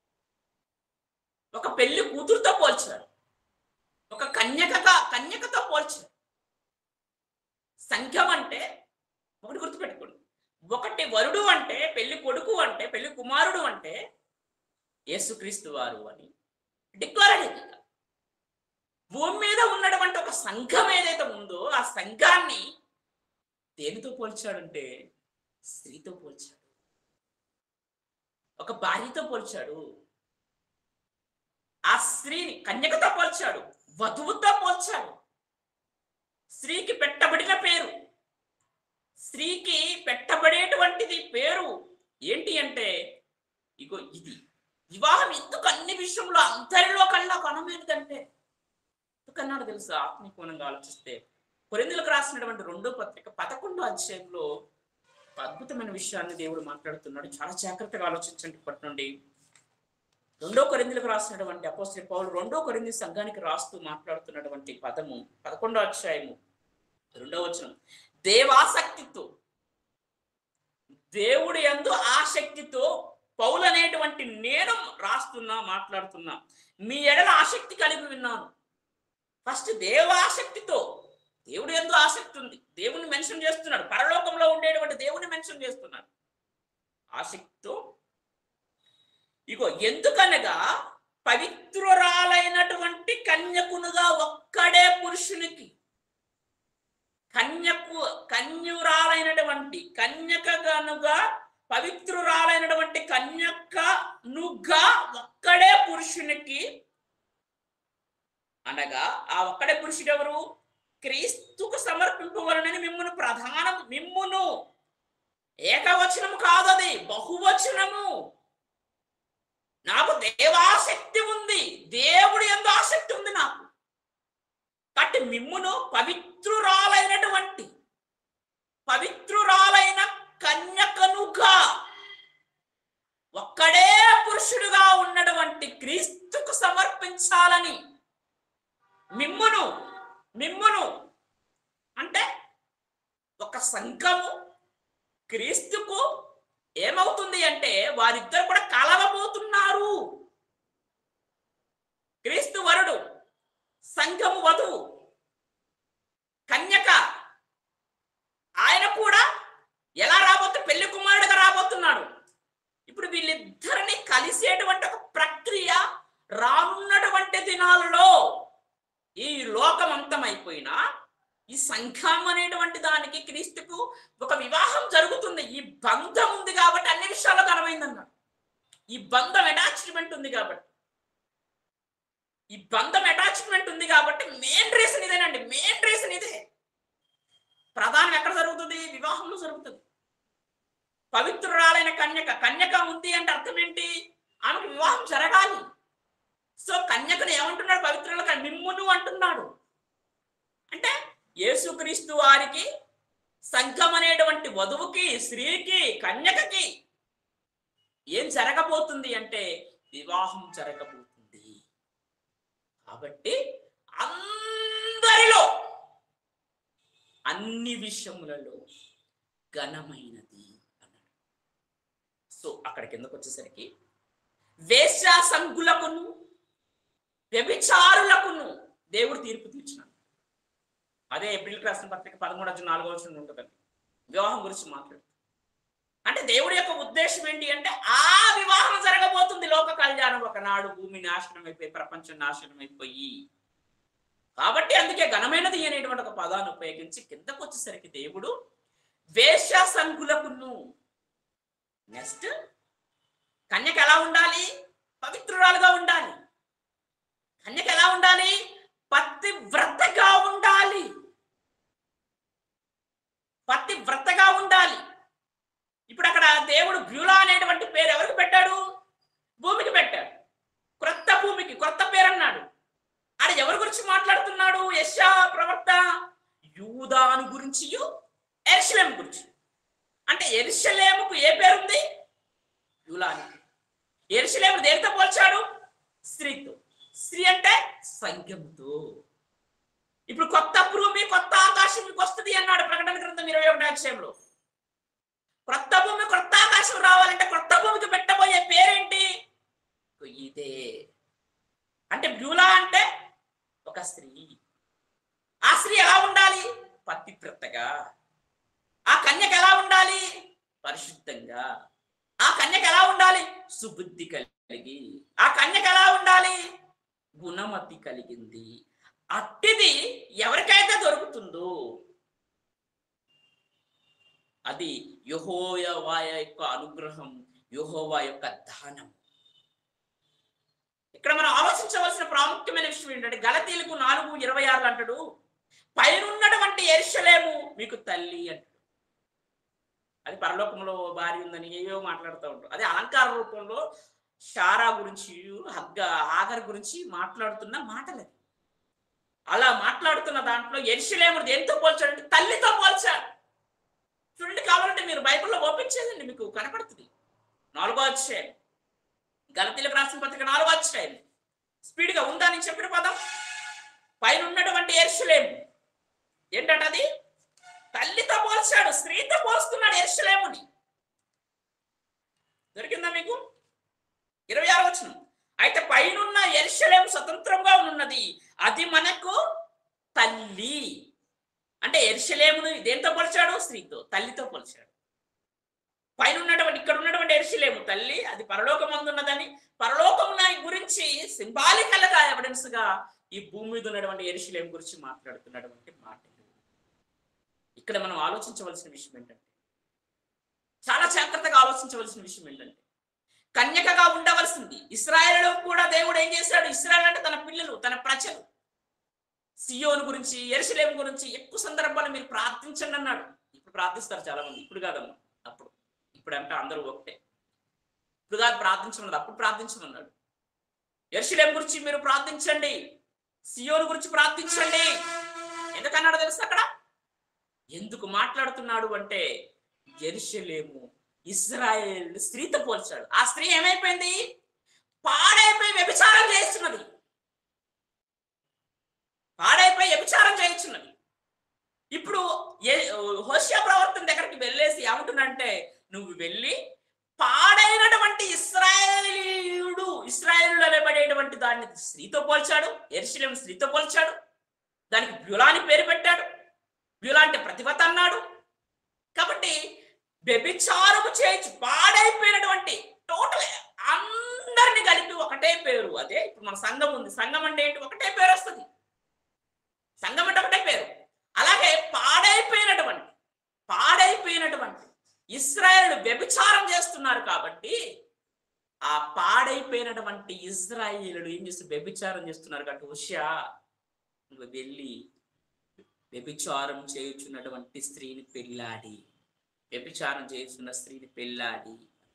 ఒక పెళ్లి కూతురుతో పోల్చాడు ఒక కన్యకగా కన్యకతో పోల్చాడు సంఘం అంటే ఒకటి గుర్తుపెట్టుకోండి ఒకటి వరుడు అంటే పెళ్లి కొడుకు అంటే పెళ్లి కుమారుడు అంటే యేసుక్రీస్తు వారు అని డిక్లేర్ భూమి మీద ఉన్నటువంటి ఒక సంఘం ఏదైతే ఉందో ఆ సంఘాన్ని దేనితో పోల్చాడంటే స్త్రీతో పోల్చాడు ఒక భార్యతో పోల్చాడు ఆ స్త్రీని కన్యకతో పోల్చాడు వధువుతో పోల్చాడు స్త్రీకి పెట్టబడిన పేరు స్త్రీకి పెట్టబడేటువంటిది పేరు ఏంటి అంటే ఇగో ఇది వివాహం ఎందుకు అన్ని విషయంలో అందరిలో కల్లా కొనమేదంటే ఎందుకన్నాడు తెలుసా ఆత్మీకోణంగా ఆలోచిస్తే కొరిందులకు రాసినటువంటి రెండో పత్రిక పదకొండో అధ్యాయంలో ఒక అద్భుతమైన విషయాన్ని దేవుడు మాట్లాడుతున్నాడు చాలా జాగ్రత్తగా ఆలోచించండి ఇప్పటి నుండి రెండో కొరిందులకు రాసినటువంటి అపోస్త్రి పౌలు రెండో కొరింది సంఘానికి రాస్తూ మాట్లాడుతున్నటువంటి పదము పదకొండో అధ్యాయము రెండో వచనం దేవాసక్తితో దేవుడి యందు ఆసక్తితో పౌలు అనేటువంటి నేను రాస్తున్నా మాట్లాడుతున్నా మీ ఎడల ఆసక్తి కలిగి విన్నాను ఫస్ట్ దేవాసక్తితో దేవుడు ఎందు ఆసక్తి ఉంది దేవుని మెన్షన్ చేస్తున్నాడు పరలోకంలో ఉండేటువంటి దేవుని మెన్షన్ చేస్తున్నాడు ఆసక్తితో ఇగో ఎందుకనగా పవిత్రురాలైనటువంటి కన్యకునుగా ఒక్కడే పురుషునికి కన్యకు కన్యురాలైనటువంటి కన్యకగానుగా పవిత్రురాలైనటువంటి కన్యకనుగా ఒక్కడే పురుషునికి అనగా ఆ ఒక్కడే పురుషుడు ఎవరు క్రీస్తుకు సమర్పింపవలనని మిమ్మును ప్రధానం మిమ్మును ఏకవచనము కాదది బహువచనము నాకు దేవాసక్తి ఉంది దేవుడి ఎందు ఆసక్తి ఉంది నాకు కాబట్టి మిమ్మును పవిత్రురాలైనటువంటి పవిత్రురాలైన కన్యకనుగా ఒక్కడే పురుషుడుగా ఉన్నటువంటి క్రీస్తుకు సమర్పించాలని మిమ్మును మిమ్మును అంటే ఒక సంఘము క్రీస్తుకు ఏమవుతుంది అంటే వారిద్దరు కూడా కలవబోతున్నారు క్రీస్తు వరుడు సంఘము వధువు కన్యక ఆయన కూడా ఎలా రాబోతు పెళ్లి కుమారుడుగా రాబోతున్నాడు ఇప్పుడు వీళ్ళిద్దరిని కలిసేటువంటి ఒక ప్రక్రియ రానున్నటువంటి దినాలలో ఈ లోకం అంతమైపోయినా ఈ సంఘం అనేటువంటి దానికి క్రీస్తుకు ఒక వివాహం జరుగుతుంది ఈ బంధం ఉంది కాబట్టి అన్ని విషయాల్లో కనమైందన్నాడు ఈ బంధం అటాచ్మెంట్ ఉంది కాబట్టి ఈ బంధం అటాచ్మెంట్ ఉంది కాబట్టి మెయిన్ రీజన్ ఇదేనండి మెయిన్ రీజన్ ఇదే ప్రధానం ఎక్కడ జరుగుతుంది వివాహంలో జరుగుతుంది పవిత్రురాలైన కన్యక కన్యక ఉంది అంటే అర్థం ఏంటి ఆమెకు వివాహం జరగాలి సో కన్యకను ఏమంటున్నాడు పవిత్రుల మిమ్మును అంటున్నాడు అంటే యేసుక్రీస్తు వారికి సంఘం అనేటువంటి వధువుకి స్త్రీకి కన్యకకి ఏం జరగబోతుంది అంటే వివాహం జరగబోతుంది కాబట్టి అందరిలో అన్ని విషయములలో ఘనమైనది అన్నాడు అక్కడ కిందకు వచ్చేసరికి వేశ్యా సంగులకును వ్యభిచారులకును దేవుడు తీర్పు తీర్చినాడు అదే ఏప్రిల్ రాసిన పత్రిక పదమూడు వచ్చి నాలుగో వచ్చిన ఉంటుందండి వివాహం గురించి మాట్లాడు అంటే దేవుడి యొక్క ఉద్దేశం ఏంటి అంటే ఆ వివాహం జరగబోతుంది లోక కళ్యాణం ఒకనాడు భూమి నాశనం అయిపోయి ప్రపంచం నాశనం అయిపోయి కాబట్టి అందుకే ఘనమైనది అనేటువంటి ఒక పదాన్ని ఉపయోగించి కిందకు వచ్చేసరికి దేవుడు వేశ్య సంకులకును నెక్స్ట్ కన్యక ఎలా ఉండాలి పవిత్రురాలుగా ఉండాలి కన్యక ఎలా ఉండాలి పతివ్రతగా ఉండాలి పతివ్రతగా ఉండాలి ఇప్పుడు అక్కడ దేవుడు బ్యూలా అనేటువంటి పేరు ఎవరికి పెట్టాడు భూమికి పెట్టాడు క్రొత్త భూమికి క్రొత్త పేరు అన్నాడు ఆడ ఎవరి గురించి మాట్లాడుతున్నాడు యశా ప్రవక్త యూదాను గురించి ఎర్షలేం గురించి అంటే ఎరుషలేముకు ఏ పేరుంది యూలాని ఎరుషలేము దేనితో పోల్చాడు స్త్రీతో స్త్రీ అంటే సంఖ్యముతో ఇప్పుడు కొత్త భూమి కొత్త ఆకాశం మీకు వస్తుంది అన్నాడు ప్రకటన గ్రంథం ఇరవై ఒకటి అధ్యాయంలో క్రొత్త భూమి క్రొత్త ఆకాశం రావాలంటే క్రొత్త భూమికి పెట్టబోయే పేరేంటి ఇదే అంటే బ్యూలా అంటే ఒక స్త్రీ ఆ స్త్రీ ఎలా ఉండాలి పతివ్రతగా ఆ కన్యక ఎలా ఉండాలి పరిశుద్ధంగా ఆ కన్యక ఎలా ఉండాలి సుబుద్ధి కలిగి ఆ కన్యక ఎలా ఉండాలి గుణమతి కలిగింది అట్టిది ఎవరికైతే దొరుకుతుందో అది యహోవా యొక్క అనుగ్రహం యహోవా యొక్క దానం ఇక్కడ మనం ఆలోచించవలసిన ప్రాముఖ్యమైన విషయం ఏంటంటే గలతీలకు నాలుగు ఇరవై ఆరులు అంటాడు పైనున్నటువంటి ఎరుషలేము మీకు తల్లి అంటాడు అది పరలోకంలో భార్య ఉందని ఏవో మాట్లాడుతూ ఉంటారు అదే అలంకార రూపంలో షారా గురించి హగ్గ ఆగర్ గురించి మాట్లాడుతున్న మాటలు అది. అలా మాట్లాడుతున్న దాంట్లో ఎరుషలేము దేంతో పోల్చాడంటే తల్లితో పోల్చాడు చూడండి కావాలంటే మీరు బైబిల్లో ఓపించేదండి మీకు కనపడుతుంది నాలుగో అధ్యాయం గలతీలకు రాసిన పత్రిక నాలుగో అధ్యాయం స్పీడ్గా ఉందా నేను చెప్పిన పదం పైన ఉన్నటువంటి ఎరుషలేము ఏంటంటే అది తల్లితో పోల్చాడు స్త్రీతో పోల్స్తున్నాడు ఎరుషలేముని దొరికిందా మీకు ఇరవై ఆరు వచ్చిన అయితే పైనున్న ఎరుషలేము స్వతంత్రంగా ఉన్నది అది మనకు తల్లి అంటే ఎరుషలేమును దేంతో పోల్చాడు స్త్రీతో తల్లితో పోల్చాడు పైన ఉన్నటువంటి ఇక్కడ ఉన్నటువంటి ఎరుషలేము తల్లి అది పరలోకమందున్నదని పరలోకం గురించి సింబాలికల్ గా ఎవిడెన్స్ గా ఈ భూమి మీద ఉన్నటువంటి ఎరుషలేం గురించి మాట్లాడుతున్నటువంటి మాటలు ఇక్కడ మనం ఆలోచించవలసిన విషయం ఏంటంటే చాలా జాగ్రత్తగా ఆలోచించవలసిన విషయం ఏంటంటే కన్యకగా ఉండవలసింది ఇస్రాయేల్లో కూడా దేవుడు ఏం చేశాడు ఇస్రాయల్ అంటే తన పిల్లలు తన ప్రజలు సియోను గురించి ఎరుసలేం గురించి ఎక్కువ సందర్భాలు మీరు ప్రార్థించండి అన్నాడు ఇప్పుడు ప్రార్థిస్తారు చాలా మంది ఇప్పుడు కాదమ్మా అప్పుడు ఇప్పుడు అంటే అందరూ ఒకటే ఇప్పుడు కాదు ప్రార్థించమన్నాడు అప్పుడు ప్రార్థించమన్నాడు ఎరుసలేం గురించి మీరు ప్రార్థించండి సియోను గురించి ప్రార్థించండి ఎందుకన్నాడు తెలుసు అక్కడ ఎందుకు మాట్లాడుతున్నాడు అంటే ఎరుషలేము ఇస్రాయేల్ స్త్రీతో పోల్చాడు ఆ స్త్రీ ఏమైపోయింది పాడైపోయి వ్యభిచారం చేస్తున్నది పాడైపోయి వ్యభిచారం చేయించున్నది ఇప్పుడు హోషియా ప్రవర్తన దగ్గరికి వెళ్ళేసి ఏమంటున్నంటే నువ్వు వెళ్ళి పాడైనటువంటి ఇస్రాయేలీయుడు ఇస్రాయేలు అనబడేటువంటి దాన్ని స్త్రీతో పోల్చాడు ఎరుశలేం స్త్రీతో పోల్చాడు దానికి బ్యులాని పేరు పెట్టాడు బ్యులా అంటే ప్రతిభత అన్నాడు కాబట్టి వ్యభిచారము చేయొచ్చు పాడైపోయినటువంటి టోటల్ అందరిని కలిపి ఒకటే పేరు అదే ఇప్పుడు మన సంఘం ఉంది సంఘం అంటే ఏంటి ఒకటే పేరు వస్తుంది సంఘం అంటే ఒకటే పేరు అలాగే పాడైపోయినటువంటి పాడైపోయినటువంటి ఇస్రాయేల్ వ్యభిచారం చేస్తున్నారు కాబట్టి ఆ పాడైపోయినటువంటి ఇజ్రాయేలుడు ఏం చేస్తారు వ్యభిచారం చేస్తున్నారు కాబట్టి ఉషా నువ్వు వెళ్ళి వ్యభిచారం చేయుచున్నటువంటి స్త్రీని పెళ్ళాడి వ్యభిచారం చేస్తున్న స్త్రీని పెళ్ళాడి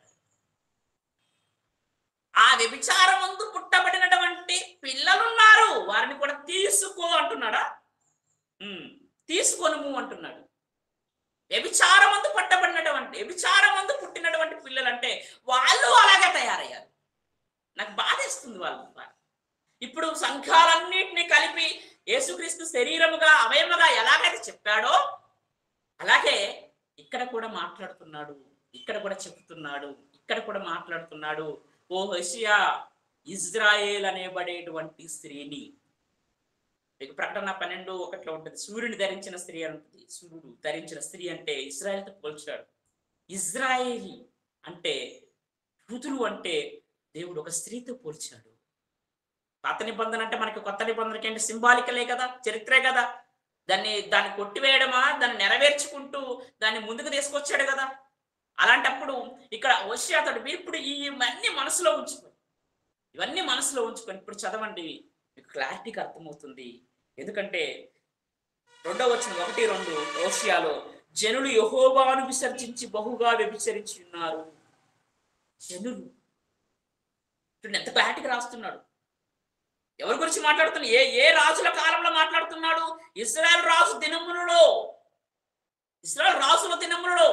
ఆ వ్యభిచారం ముందు పుట్టబడినటువంటి పిల్లలున్నారు వారిని కూడా తీసుకో అంటున్నాడా ఉమ్, తీసుకొనుము అంటున్నాడు వ్యభిచారం మందు పట్టబడినటువంటి వ్యభిచారం మందు పుట్టినటువంటి పిల్లలు అంటే వాళ్ళు అలాగే తయారయ్యారు నాకు బాధేస్తుంది వాళ్ళు ఇప్పుడు సంఘాలన్నింటినీ కలిపి యేసుక్రీస్తు శరీరముగా అవయముగా ఎలాగైతే చెప్పాడో అలాగే ఇక్కడ కూడా మాట్లాడుతున్నాడు ఇక్కడ కూడా చెప్తున్నాడు ఇక్కడ కూడా మాట్లాడుతున్నాడు ఓ హషియా ఇజ్రాయేల్ అనేబడేటువంటి స్త్రీని మీకు ప్రకటన పన్నెండు ఒకటిలో ఉంటుంది సూర్యుని ధరించిన స్త్రీ అని ఉంటుంది సూర్యుడు ధరించిన స్త్రీ అంటే ఇజ్రాయెల్తో పోల్చాడు ఇజ్రాయేలీ అంటే యూదులు అంటే దేవుడు ఒక స్త్రీతో పోల్చాడు పాత నిబంధన అంటే మనకి కొత్త నిబంధనకి ఏంటి సింబాలికలే కదా చరిత్రే కదా దాన్ని దాన్ని కొట్టివేయడమా దాన్ని నెరవేర్చుకుంటూ దాన్ని ముందుకు తీసుకొచ్చాడు కదా అలాంటప్పుడు ఇక్కడ వశ్యాతడు మీరు ఇప్పుడు ఇవన్నీ మనసులో ఉంచుకొని ఇవన్నీ మనసులో ఉంచుకొని ఇప్పుడు చదవండి మీకు క్లారిటీగా అర్థమవుతుంది ఎందుకంటే రెండో వచ్చిన ఒకటి రెండు ఓషియాలో జనులు యహోవాను విసర్జించి బహుగా వ్యభిచరించి ఉన్నారు జనులు చూడండి ఎంత క్లారిటీగా రాస్తున్నాడు ఎవరి గురించి మాట్లాడుతున్నాడు ఏ ఏ రాజుల కాలంలో మాట్లాడుతున్నాడు ఇస్రాయల్ రాజు దినములలో ఇస్రాయల్ రాజుల దినములలో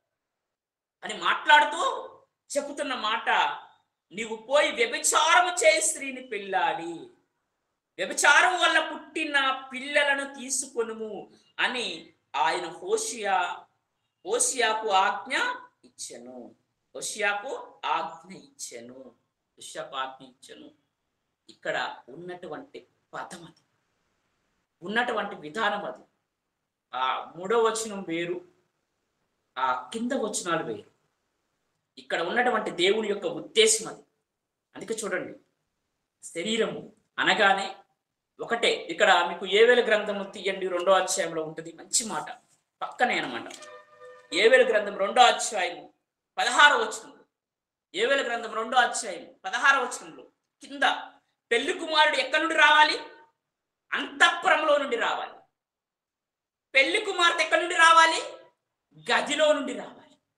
అని మాట్లాడుతూ చెబుతున్న మాట నీవు పోయి వ్యభిచారము చేయి స్త్రీని పెళ్ళాడి వ్యభిచారం వల్ల పుట్టిన పిల్లలను తీసుకొనుము అని ఆయన హోషియా హోషియాకు ఆజ్ఞ ఇచ్చెను హోషియాకు ఆజ్ఞ ఇచ్చెను హోషియాకు ఆజ్ఞ ఇచ్చెను ఇక్కడ ఉన్నటువంటి పదం అది ఉన్నటువంటి విధానం అది ఆ మూడో వచనం వేరు ఆ కింద వచనాలు వేరు ఇక్కడ ఉన్నటువంటి దేవుని యొక్క ఉద్దేశం అది అందుకే చూడండి శరీరము అనగానే ఒకటే ఇక్కడ మీకు ఏవేల గ్రంథము తీయండి రెండో అధ్యాయంలో ఉంటుంది మంచి మాట పక్కనే అనమాట ఏవేల గ్రంథం రెండో అధ్యాయము పదహారో వచనంలో ఏవేల గ్రంథం రెండో అధ్యాయం పదహారో వచనంలో కింద పెళ్లి కుమారుడు ఎక్కడి నుండి రావాలి అంతఃపురంలో నుండి రావాలి పెళ్లి కుమార్తె ఎక్కడి నుండి రావాలి గదిలో నుండి రావాలి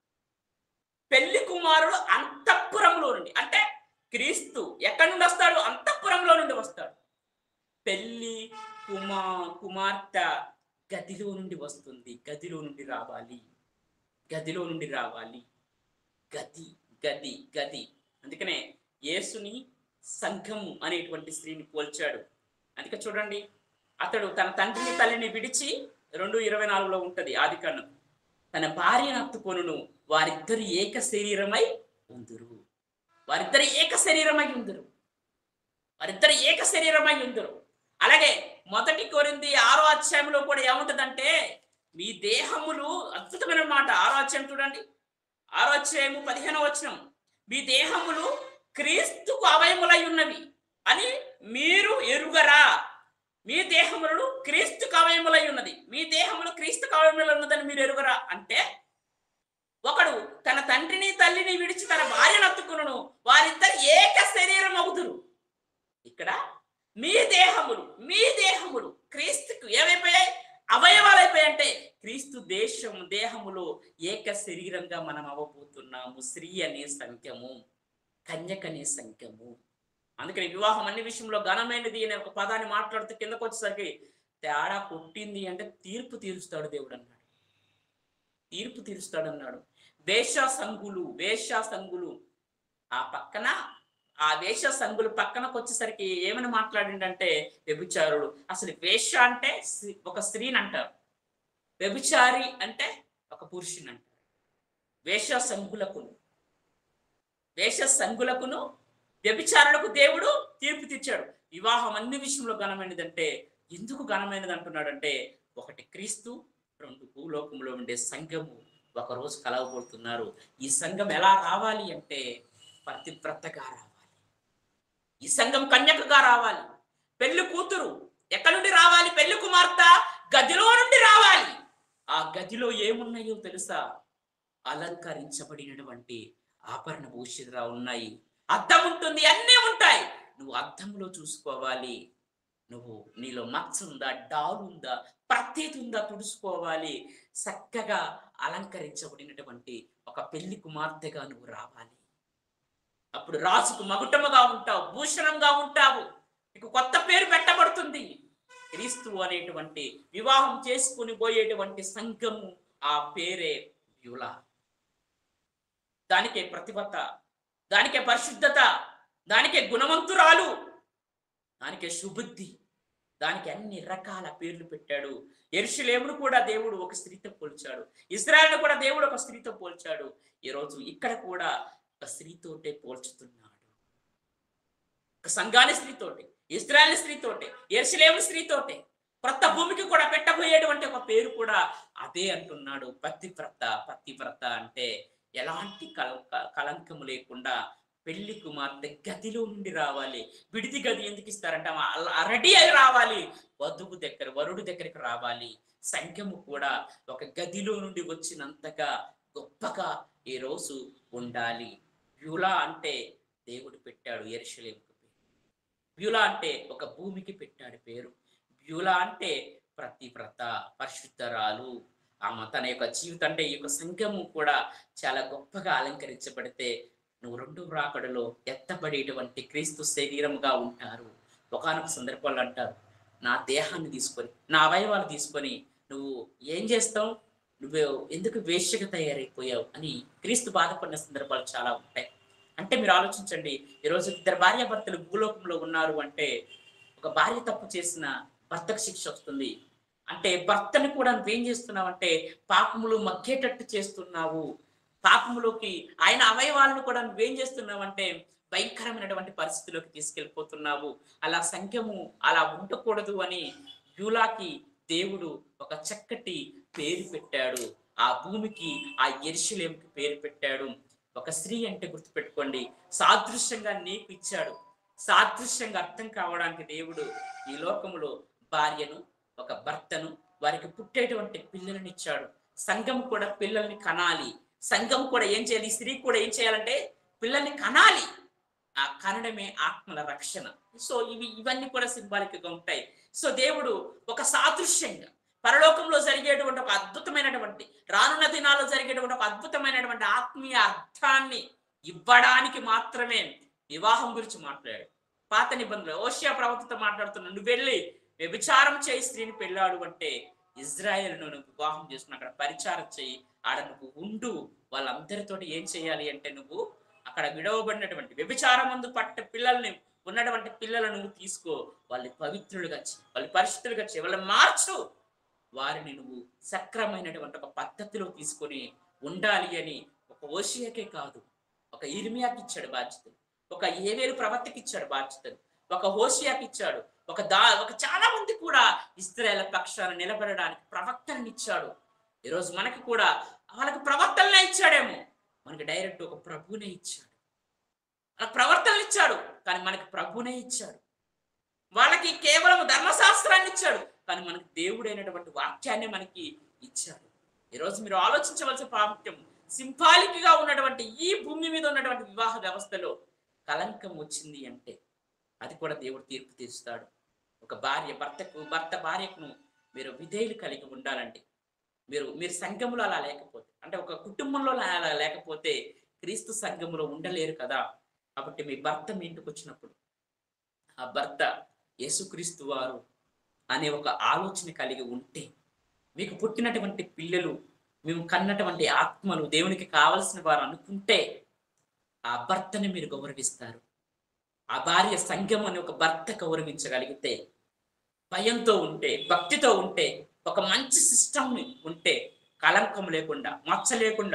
పెళ్లి కుమారుడు అంతఃపురంలో నుండి అంటే క్రీస్తు ఎక్కడి నుండి వస్తాడు అంతఃపురంలో నుండి వస్తాడు పెళ్లి కుమా కుమార్తె గదిలో నుండి వస్తుంది గదిలో నుండి రావాలి గదిలో నుండి రావాలి గది గది గది అందుకనే యేసుని సంఘము అనేటువంటి స్త్రీని పోల్చాడు అందుకే చూడండి అతడు తన తండ్రిని తల్లిని విడిచి రెండు ఇరవై నాలుగులో ఉంటది ఆది కాండం తన భార్యను హత్తుకొనును వారిద్దరు ఏక శరీరమై ఉందురు వారిద్దరు ఏక శరీరమై ఉందురు వారిద్దరు ఏక శరీరమై ఉందురు అలాగే మొదటి కోరింది ఆరో అధ్యాయంలో కూడా ఏముంటదంటే మీ దేహములు అద్భుతమైన మాట ఆరో అధ్యాయం చూడండి ఆరో అధ్యాయము పదిహేనో వచనం మీ దేహములు క్రీస్తుకు అవయములై ఉన్నవి అని మీరు ఎరుగరా మీ దేహములు క్రీస్తుకు అవయములై ఉన్నది మీ దేహములు క్రీస్తుకు అవయములై ఉన్నదని మీరు ఎరుగరా అంటే ఒకడు తన తండ్రిని తల్లిని విడిచి తన భార్యను అత్తుకును వారిద్దరు ఏక శరీరం అవుతురు ఇక్కడ మీ దేహములు మీ దేహములు క్రీస్తుకు ఏమైపోయాయి అవయవాలు అయిపోయాయంటే క్రీస్తు దేశం దేహములో ఏక శరీరంగా మనం అవ్వబోతున్నాము స్త్రీ అనే సంఖ్యము కన్యక అనే సంఖ్యము అందుకని వివాహం అన్ని విషయంలో ఘనమైనది అనే ఒక పదాన్ని మాట్లాడుతూ కిందకు వచ్చేసరికి తేడా కొట్టింది అంటే తీర్పు తీరుస్తాడు దేవుడు అన్నాడు తీర్పు తీరుస్తాడు అన్నాడు వేషా సంగులు వేషా సంగులు ఆ పక్కన ఆ వేష సంగులు పక్కనకు వచ్చేసరికి ఏమని మాట్లాడిండంటే వ్యభిచారుడు అసలు వేష అంటే స్త్రీ- ఒక స్త్రీని అంటారు వ్యభిచారి అంటే ఒక పురుషుని అంటారు వేష సంగులకును వేష సంగులకును వ్యభిచారులకు దేవుడు తీర్పు తీర్చాడు వివాహం అన్ని విషయంలో ఘనమైనదంటే ఎందుకు ఘనమైనది అంటున్నాడంటే ఒకటి క్రీస్తు రెండు భూలోకంలో ఉండే సంఘము ఒక రోజు కలవబోతున్నారు ఈ సంఘం ఎలా రావాలి అంటే పతివ్రతగా రావాలి ఈ సంఘం కన్యకగా రావాలి పెళ్లి కూతురు ఎక్కడి నుండి రావాలి పెళ్లి కుమార్తె గదిలో నుండి రావాలి ఆ గదిలో ఏమున్నాయో తెలుసా అలంకరించబడినటువంటి ఆభరణ భూషితరా ఉన్నాయి అద్దం ఉంటుంది అన్నీ ఉంటాయి నువ్వు అద్దంలో చూసుకోవాలి నువ్వు నీలో మచ్చ ఉందా డాల్ ఉందా ప్రత్యేక ఉందా తుడుచుకోవాలి చక్కగా అలంకరించబడినటువంటి ఒక పెళ్లి కుమార్తెగా నువ్వు రావాలి అప్పుడు రాజుకు మగుటముగా ఉంటావు భూషణంగా ఉంటావు నీకు కొత్త పేరు పెట్టబడుతుంది క్రీస్తు అనేటువంటి వివాహం చేసుకుని పోయేటువంటి సంఘము ఆ పేరే వ్యుల దానికే ప్రతిభత దానికే పరిశుద్ధత దానికే గుణవంతురాలు దానికే సుబుద్ధి దానికి అన్ని రకాల పేర్లు పెట్టాడు ఎరుషులేమును కూడా దేవుడు ఒక స్త్రీతో పోల్చాడు ఇజ్రాయల్ను కూడా దేవుడు ఒక స్త్రీతో పోల్చాడు ఈరోజు ఇక్కడ కూడా ఒక స్త్రీతోటే పోల్చుతున్నాడు ఒక సంఘాని స్త్రీతోటి ఇజ్రాయల్ స్త్రీతోటే ఎరుషులేము స్త్రీతోటే క్రొత్త భూమికి కూడా పెట్టబోయేటువంటి ఒక పేరు కూడా అదే అంటున్నాడు పతివ్రత పతివ్రత అంటే ఎలాంటి కల కలంకము లేకుండా పెళ్లి కుమార్తె గదిలో నుండి రావాలి విడిది గది ఎందుకు ఇస్తారంటే రెడీ అయి రావాలి వధువు దగ్గర వరుడు దగ్గరికి రావాలి సంఖ్యము కూడా ఒక గదిలో నుండి వచ్చినంతగా గొప్పగా ఈ రోజు ఉండాలి వ్యులా అంటే దేవుడు పెట్టాడు ఎరుషలేముకు వ్యులా అంటే ఒక భూమికి పెట్టాడు పేరు వ్యులా అంటే ప్రతివ్రత పరిశుద్ధరాలు ఆమె తన యొక్క జీవితం అంటే ఈ యొక్క సంఘము కూడా చాలా గొప్పగా అలంకరించబడితే నువ్వు రెండు రాకడలో ఎత్తబడేటువంటి క్రీస్తు శరీరముగా ఉంటారు ఒకనొక సందర్భాలు అంటారు నా దేహాన్ని తీసుకొని నా అవయవాలు తీసుకొని నువ్వు ఏం చేస్తావు నువ్వు ఎందుకు వేశ్యగా తయారైపోయావు అని క్రీస్తు బాధపడిన సందర్భాలు చాలా ఉంటాయి అంటే మీరు ఆలోచించండి ఈరోజు ఇద్దరు భార్యాభర్తలు భూలోకంలో ఉన్నారు అంటే ఒక భార్య తప్పు చేసిన భర్తకు శిక్ష వస్తుంది అంటే భర్తని కూడా నువ్వేం చేస్తున్నావు అంటే పాపములు మగ్గేటట్టు చేస్తున్నావు పాపములోకి ఆయన అవయవాలను కూడా నువ్వేం చేస్తున్నావు అంటే భయంకరమైనటువంటి పరిస్థితిలోకి తీసుకెళ్ళిపోతున్నావు అలా సంఖ్యము అలా ఉండకూడదు అని యూలాకి దేవుడు ఒక చక్కటి పేరు పెట్టాడు ఆ భూమికి ఆ ఎరుషులేంకి పేరు పెట్టాడు ఒక స్త్రీ అంటే గుర్తుపెట్టుకోండి సాదృశ్యంగా నీకు ఇచ్చాడు సాదృశ్యంగా అర్థం కావడానికి దేవుడు ఈ లోకములో భార్యను ఒక భర్తను వారికి పుట్టేటువంటి పిల్లలను ఇచ్చాడు సంఘం కూడా పిల్లల్ని కనాలి సంఘం కూడా ఏం చేయాలి ఈ స్త్రీ కూడా ఏం చేయాలంటే పిల్లల్ని కనాలి ఆ కనడమే ఆత్మల రక్షణ సో ఇవి ఇవన్నీ కూడా సింబాలిక్ గా ఉంటాయి సో దేవుడు ఒక సాదృశ్యంగా పరలోకంలో జరిగేటువంటి ఒక అద్భుతమైనటువంటి రానున్న దినాల్లో జరిగేటువంటి ఒక అద్భుతమైనటువంటి ఆత్మీయ అర్థాన్ని ఇవ్వడానికి మాత్రమే వివాహం గురించి మాట్లాడాడు పాత నిబంధనలు ఓషియా ప్రవక్తతో మాట్లాడుతున్నాడు నువ్వు వెళ్ళి వ్యభిచారం చేయి స్త్రీని పెళ్ళాడు అంటే ఇజ్రాయెల్ నువ్వు వివాహం చేసుకుని అక్కడ పరిచారం చేయి ఆడ నువ్వు ఉండు వాళ్ళందరితోటి ఏం చేయాలి అంటే నువ్వు అక్కడ విడవబడినటువంటి వ్యభిచారం ముందు పట్ట పిల్లల్ని ఉన్నటువంటి పిల్లలను నువ్వు తీసుకో వాళ్ళని పవిత్రులుగా చేయి వాళ్ళని పరిశుద్ధులుగా చేయి వాళ్ళని మార్చు వారిని నువ్వు సక్రమైనటువంటి ఒక పద్ధతిలో తీసుకొని ఉండాలి అని ఒక ఓషియాకే కాదు ఒక ఇర్మియాకి ఇచ్చాడు బాధ్యతలు ఒక ఏవేలు ప్రవర్తకి ఇచ్చాడు బాధ్యతలు ఒక హోషియాకి ఇచ్చాడు ఒక దా ఒక చాలా మంది కూడా ఇస్రాయేల్ పక్షాన నిలబడడానికి ప్రవక్తలను ఇచ్చాడు ఈరోజు మనకి కూడా వాళ్ళకి ప్రవర్తనలే ఇచ్చాడేమో మనకి డైరెక్ట్ ఒక ప్రభునే ఇచ్చాడు వాళ్ళకి ప్రవర్తనలు ఇచ్చాడు కానీ మనకి ప్రభునే ఇచ్చాడు వాళ్ళకి కేవలం ధర్మశాస్త్రాన్ని ఇచ్చాడు కానీ మనకి దేవుడైనటువంటి వాక్యాన్ని మనకి ఇచ్చాడు ఈరోజు మీరు ఆలోచించవలసిన ప్రాముఖ్యం సింపాలిక్ గా ఉన్నటువంటి ఈ భూమి మీద ఉన్నటువంటి వివాహ వ్యవస్థలో కలంకం వచ్చింది అంటే అది కూడా దేవుడు తీర్పు తీరుస్తాడు ఒక భార్య భర్తకు భర్త భార్యకును మీరు విధేయులు కలిగి ఉండాలండి మీరు మీరు సంఘములో అలా లేకపోతే అంటే ఒక కుటుంబంలో అలా లేకపోతే క్రీస్తు సంఘములో ఉండలేరు కదా కాబట్టి మీ భర్త మీ ఇంటికి వచ్చినప్పుడు ఆ భర్త యేసుక్రీస్తు వారు అనే ఒక ఆలోచన కలిగి ఉంటే మీకు పుట్టినటువంటి పిల్లలు మేము కన్నటువంటి ఆత్మలు దేవునికి కావలసిన వారు అనుకుంటే ఆ భర్తని మీరు గౌరవిస్తారు ఆ భార్య సంఘం అని ఒక భర్త గౌరవించగలిగితే భయంతో ఉంటే భక్తితో ఉంటే ఒక మంచి సిస్టమ్ ఉంటే కలంకం లేకుండా మచ్చ లేకుండా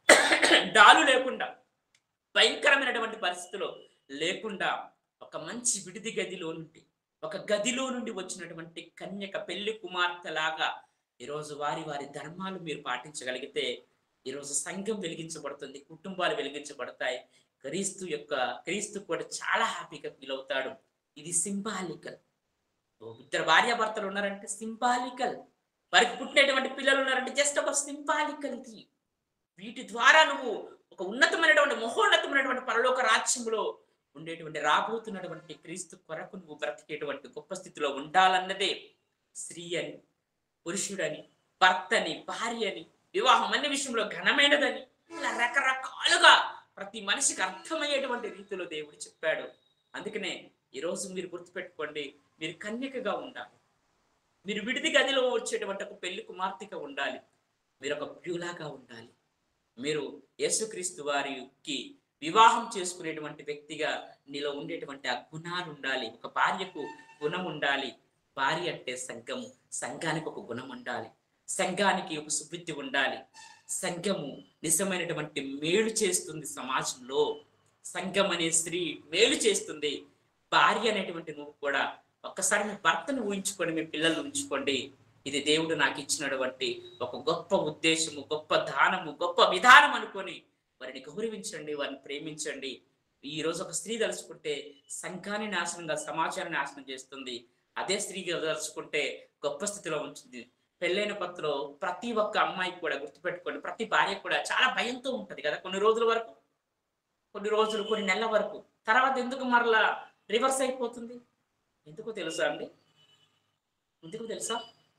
డాలు లేకుండా భయంకరమైనటువంటి పరిస్థితిలో లేకుండా ఒక మంచి విడిది గదిలో నుండి ఒక గదిలో నుండి వచ్చినటువంటి కన్యక పెళ్లి కుమార్తె లాగా ఈరోజు వారి వారి ధర్మాలు మీరు పాటించగలిగితే ఈరోజు సంఘం వెలిగించబడుతుంది కుటుంబాలు వెలిగించబడతాయి క్రీస్తు యొక్క క్రీస్తు కూడా చాలా హ్యాపీగా ఫీల్ అవుతాడు ఇది సింబాలికల్ ఇద్దరు భార్యాభర్తలు ఉన్నారంటే సింబాలికల్ వారికి పుట్టినటువంటి పిల్లలు ఉన్నారంటే జస్ట్ ఒక సింబాలికల్ ఇది వీటి ద్వారా నువ్వు ఒక ఉన్నతమైనటువంటి మహోన్నతమైనటువంటి పరలోక రాజ్యంలో ఉండేటువంటి రాబోతున్నటువంటి క్రీస్తు కొరకు నువ్వు బ్రతికేటువంటి గొప్ప స్థితిలో ఉండాలన్నదే స్త్రీ అని పురుషుడని భర్తని భార్యని వివాహం అన్ని విషయంలో ఘనమైనదని ఇలా రకరకాలుగా ప్రతి మనిషికి అర్థమయ్యేటువంటి రీతిలో దేవుడు చెప్పాడు అందుకనే ఈరోజు మీరు గుర్తుపెట్టుకోండి మీరు కన్యకగా ఉండాలి మీరు విడిది గదిలో వచ్చేటువంటి ఒక పెళ్లి కుమార్తెగా ఉండాలి మీరు ఒక ప్యూలాగా ఉండాలి మీరు యేసుక్రీస్తు వారికి వివాహం చేసుకునేటువంటి వ్యక్తిగా నీలో ఉండేటువంటి ఆ గుణాలు ఉండాలి ఒక భార్యకు గుణం ఉండాలి భార్య అంటే సంఘము సంఘానికి ఒక గుణం ఉండాలి సంఘానికి ఒక సుబుద్ధి ఉండాలి సంఘము నిజమైనటువంటి మేలు చేస్తుంది సమాజంలో సంఘం అనే స్త్రీ మేలు చేస్తుంది భార్య అనేటువంటి నువ్వు కూడా ఒక్కసారి మీ భర్తను ఊహించుకోండి మీ పిల్లల్ని ఊహించుకోండి ఇది దేవుడు నాకు ఇచ్చినటువంటి ఒక గొప్ప ఉద్దేశము గొప్ప దానము గొప్ప విధానం అనుకొని వారిని గౌరవించండి వారిని ప్రేమించండి ఈ రోజు ఒక స్త్రీ తలుచుకుంటే సంఘాన్ని నాశనంగా సమాజాన్ని నాశనం చేస్తుంది అదే స్త్రీ తలుచుకుంటే గొప్ప స్థితిలో ఉంచుతుంది పెళ్ళైన కొత్తలో ప్రతి ఒక్క అమ్మాయికి కూడా గుర్తుపెట్టుకోండి ప్రతి భార్య కూడా చాలా భయంతో ఉంటది కదా కొన్ని రోజుల వరకు కొన్ని రోజులు కొన్ని నెలల వరకు తర్వాత ఎందుకు మరలా రివర్స్ అయిపోతుంది ఎందుకో తెలుసా అండి ఎందుకు తెలుసా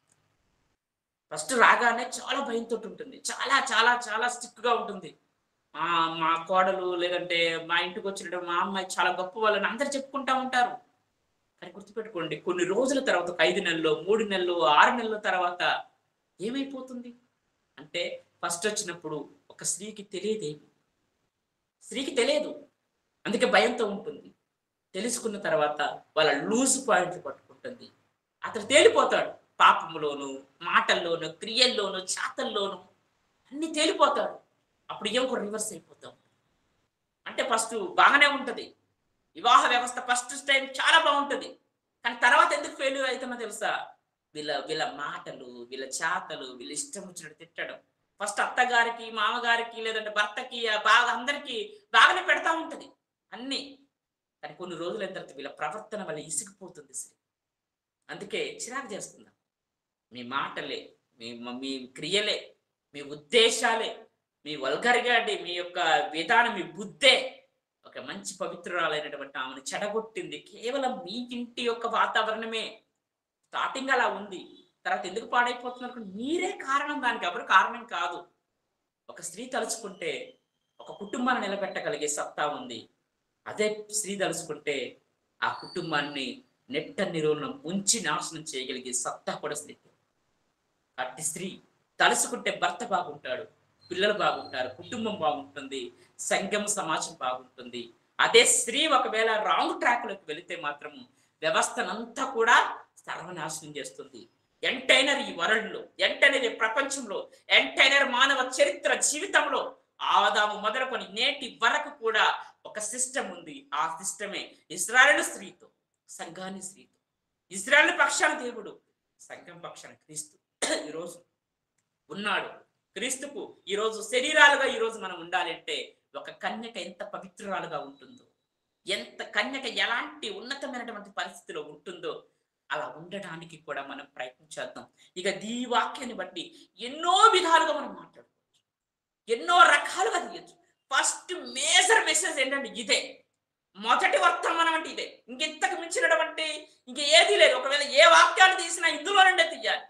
ఫస్ట్ రాగానే చాలా భయంతో ఉంటుంది చాలా చాలా చాలా స్టిక్ గా ఉంటుంది మా మా కోడలు లేదంటే మా ఇంటికి వచ్చినట్టు మా అమ్మాయి చాలా గొప్ప వాళ్ళని అందరు చెప్పుకుంటా ఉంటారు కానీ గుర్తుపెట్టుకోండి కొన్ని రోజుల తర్వాత ఒక ఐదు నెలలు మూడు నెలలు ఆరు నెలల తర్వాత ఏమైపోతుంది అంటే ఫస్ట్ వచ్చినప్పుడు ఒక స్త్రీకి తెలియదేమి స్త్రీకి తెలియదు అందుకే భయంతో ఉంటుంది తెలుసుకున్న తర్వాత వాళ్ళ లూజ్ పాయింట్లు పట్టుకుంటుంది అతను తేలిపోతాడు పాపంలోను మాటల్లోను క్రియల్లోను చాతల్లోను అన్ని తేలిపోతాడు అప్పుడు ఏమో రివర్స్ అయిపోతాం అంటే ఫస్ట్ బాగానే ఉంటది వివాహ వ్యవస్థ ఫస్ట్ టైం చాలా బాగుంటది కానీ తర్వాత ఎందుకు ఫెయిల్యూర్ అవుతుందో తెలుసా వీళ్ళ వీళ్ళ మాటలు వీళ్ళ చాతలు వీళ్ళ ఇష్టం వచ్చినట్టు తిట్టడం ఫస్ట్ అత్తగారికి మామగారికి లేదంటే భర్తకి ఆ బాగా అందరికి బాగానే పెడతా ఉంటది అన్ని కానీ కొన్ని రోజుల తర్వాత వీళ్ళ ప్రవర్తన వల్ల ఇసిగిపోతుంది స్త్రీ అందుకే చిరాకు చేస్తుందా మీ మాటలే మీ మీ క్రియలే మీ ఉద్దేశాలే మీ వల్గర్గాడి మీ యొక్క విధానం మీ బుద్ధే ఒక మంచి పవిత్రురాలైనటువంటి ఆమెను చెడగొట్టింది కేవలం మీ ఇంటి యొక్క వాతావరణమే స్టార్టింగ్ అలా ఉంది తర్వాత ఎందుకు పాడైపోతున్నారు అనుకుంటే మీరే కారణం దానికి ఎవరు కారణం కాదు ఒక స్త్రీ తలుచుకుంటే ఒక కుటుంబాన్ని నిలబెట్టగలిగే సత్తా ఉంది అదే స్త్రీ తలుచుకుంటే ఆ కుటుంబాన్ని నెట్ట నిరోధం ఉంచి నాశనం చేయగలిగే సత్తా కూడా స్త్రీ అట్టి స్త్రీ తలుసుకుంటే భర్త బాగుంటాడు పిల్లలు బాగుంటారు కుటుంబం బాగుంటుంది సంఘం సమాజం బాగుంటుంది అదే స్త్రీ ఒకవేళ రాంగ్ ట్రాక్ లోకి వెళితే మాత్రము వ్యవస్థనంతా కూడా సర్వనాశనం చేస్తుంది ఎంటైనర్ ఈ వరల్డ్ లో ఎంటైనర్ ఈ ప్రపంచంలో ఎంటైనర్ మానవ చరిత్ర జీవితంలో ఆదాము మొదలుకొని నేటి వరకు కూడా ఒక సిస్టమ్ ఉంది ఆ సిస్టమే ఇజ్రాయెల్ స్త్రీతో సంఘాన్ని స్త్రీతో ఇజ్రాయెల్ పక్షాన దేవుడు సంఘం పక్షాన క్రీస్తు ఈరోజు ఉన్నాడు క్రీస్తుకు ఈరోజు శరీరాలుగా ఈరోజు మనం ఉండాలి అంటే ఒక కన్యక ఎంత పవిత్రురాలుగా ఉంటుందో ఎంత కన్యక ఎలాంటి ఉన్నతమైనటువంటి పరిస్థితిలో ఉంటుందో అలా ఉండడానికి కూడా మనం ప్రయత్నించేద్దాం ఇక దీ వాక్యాన్ని బట్టి ఎన్నో విధాలుగా మనం మాట్లాడుకోవచ్చు ఎన్నో రకాలుగా తీయచ్చు ఫస్ట్ మేజర్ మెసేజ్ ఏంటంటే ఇదే మొదటి వర్తమానం అంటే ఇదే ఇంకెంతకు మించినటువంటి ఇంక ఏది లేదు ఒకవేళ ఏ వాక్యాన్ని తీసినా ఇందులో నుండే తీయాలి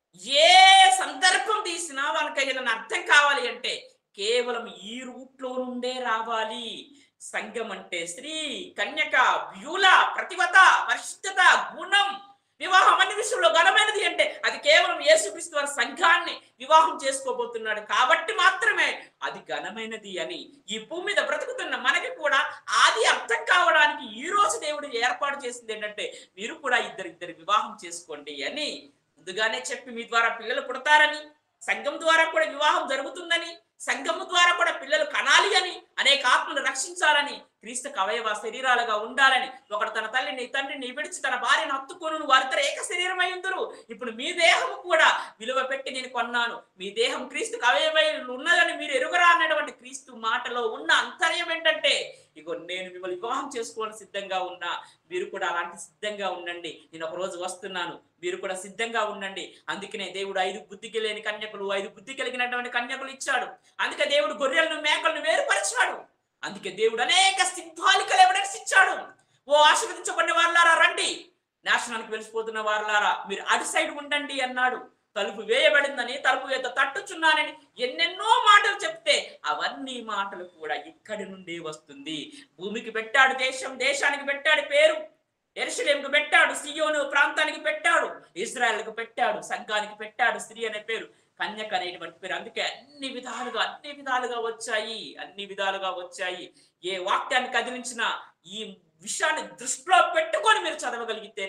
ఏ సందర్భం తీసినా వాళ్ళకి ఏదైనా అర్థం కావాలి అంటే కేవలం ఈ రూట్ లో నుండే రావాలి సంఘం అంటే స్త్రీ కన్యక వ్యూల ప్రతివత పరిశుద్ధత గుణం వివాహం అన్ని విషయంలో ఘనమైనది అంటే అది కేవలం యేసుక్రీస్తు వారి సంఘాన్ని వివాహం చేసుకోబోతున్నాడు కాబట్టి మాత్రమే అది ఘనమైనది అని ఈ భూమి మీద బ్రతుకుతున్న మనకి కూడా అది అర్థం కావడానికి ఈ రోజు దేవుడు ఏర్పాటు చేసింది ఏంటంటే మీరు కూడా ఇద్దరు ఇద్దరు వివాహం చేసుకోండి అని ముందుగానే చెప్పి మీ ద్వారా పిల్లలు పుడతారని సంఘం ద్వారా కూడా వివాహం జరుగుతుందని సంఘము ద్వారా కూడా పిల్లలు కనాలి అని అనేక ఆత్మలు రక్షించాలని క్రీస్తుకు అవయవ శరీరాలుగా ఉండాలని ఒకడు తన తల్లిని తండ్రిని విడిచి తన భార్యను హత్తుకొను వారితో ఏక శరీరం అయ్యుందరు ఇప్పుడు మీ దేహము కూడా విలువ పెట్టి నేను కొన్నాను మీ దేహం క్రీస్తుకు అవయవై ఉన్నదని మీరు ఎరుగరా అన్నటువంటి క్రీస్తు మాటలో ఉన్న అంతర్యం ఏంటంటే ఇగో నేను మిమ్మల్ని వివాహం చేసుకోవాలని సిద్ధంగా ఉన్నా మీరు కూడా అలాంటి సిద్ధంగా ఉండండి నేను ఒక రోజు వస్తున్నాను మీరు కూడా సిద్ధంగా ఉండండి అందుకనే దేవుడు ఐదు బుద్ధికి లేని కన్యకులు ఐదు బుద్ధి కలిగినటువంటి కన్యకులు ఇచ్చాడు అందుకే దేవుడు గొర్రెలను మేకలను వేరుపరిచాడు అందుకే దేవుడు అనేక సింబాలికల్ ఎవిడెన్స్ ఇచ్చాడు ఓ ఆశీర్వదించబడిన వాళ్ళారా రండి నాశనానికి వెలిసిపోతున్న వాళ్ళారా మీరు అటు సైడ్ ఉండండి అన్నాడు తలుపు వేయబడిందని తలుపు వేత తట్టుచున్నానని ఎన్నెన్నో మాటలు చెప్తే అవన్నీ మాటలు కూడా ఇక్కడి నుండి వస్తుంది భూమికి పెట్టాడు దేశం దేశానికి పెట్టాడు పేరు ఎరుసలేంకు పెట్టాడు సియోను ప్రాంతానికి పెట్టాడు ఇజ్రాయెల్కు పెట్టాడు సంఘానికి పెట్టాడు స్త్రీ అనే పేరు కన్యక అనేటువంటి పేరు అందుకే అన్ని విధాలుగా అన్ని విధాలుగా వచ్చాయి అన్ని విధాలుగా వచ్చాయి ఏ వాక్యాన్ని కదిలించినా ఈ విషయాన్ని దృష్టిలో పెట్టుకొని మీరు చదవగలిగితేనే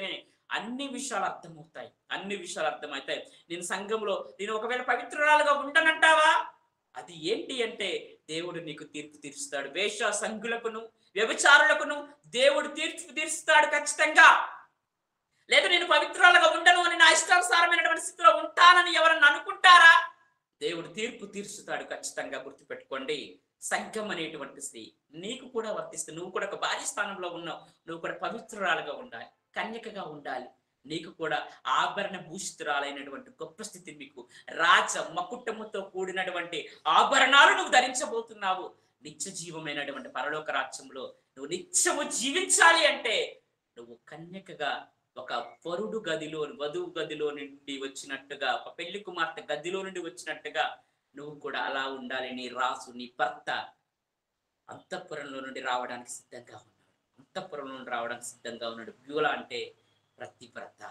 అన్ని విషయాలు అర్థమవుతాయి అన్ని విషయాలు అర్థమవుతాయి నేను సంఘంలో నేను ఒకవేళ పవిత్రురాలుగా ఉంటానంటావా అది ఏంటి అంటే దేవుడు నీకు తీర్పు తీరుస్తాడు వేష సంఘులకును వ్యభిచారులకును దేవుడు తీర్పు తీరుస్తాడు ఖచ్చితంగా లేదా నేను పవిత్రాలుగా ఉండను అని నా ఇష్టానుసారమైనటువంటి స్థితిలో ఉంటానని ఎవరన్నా అనుకుంటారా దేవుడు తీర్పు తీర్చుతాడు ఖచ్చితంగా గుర్తుపెట్టుకోండి సంఘం అనేటువంటి స్త్రీ నీకు కూడా వర్తిస్తుంది నువ్వు కూడా ఒక భార్య స్థానంలో ఉన్నావు నువ్వు కూడా పవిత్రురాలుగా ఉండాలి కన్యకగా ఉండాలి నీకు కూడా ఆభరణ భూషితురాలైనటువంటి గొప్ప స్థితి మీకు రాజ మకుటముతో కూడినటువంటి ఆభరణాలు నువ్వు ధరించబోతున్నావు నిత్య జీవమైనటువంటి పరలోక రాజ్యంలో నువ్వు నిత్యము జీవించాలి అంటే నువ్వు కన్యకగా ఒక పరుడు గదిలో వధువు గదిలో నుండి వచ్చినట్టుగా ఒక పెళ్లి కుమార్తె గదిలో నుండి వచ్చినట్టుగా నువ్వు కూడా అలా ఉండాలి నీ రాజు నీ భర్త అంతఃపురంలో నుండి రావడానికి సిద్ధంగా ఉన్నాడు అంతఃపురంలో నుండి రావడానికి సిద్ధంగా ఉన్నాడు బ్యూల అంటే ప్రతివ్రత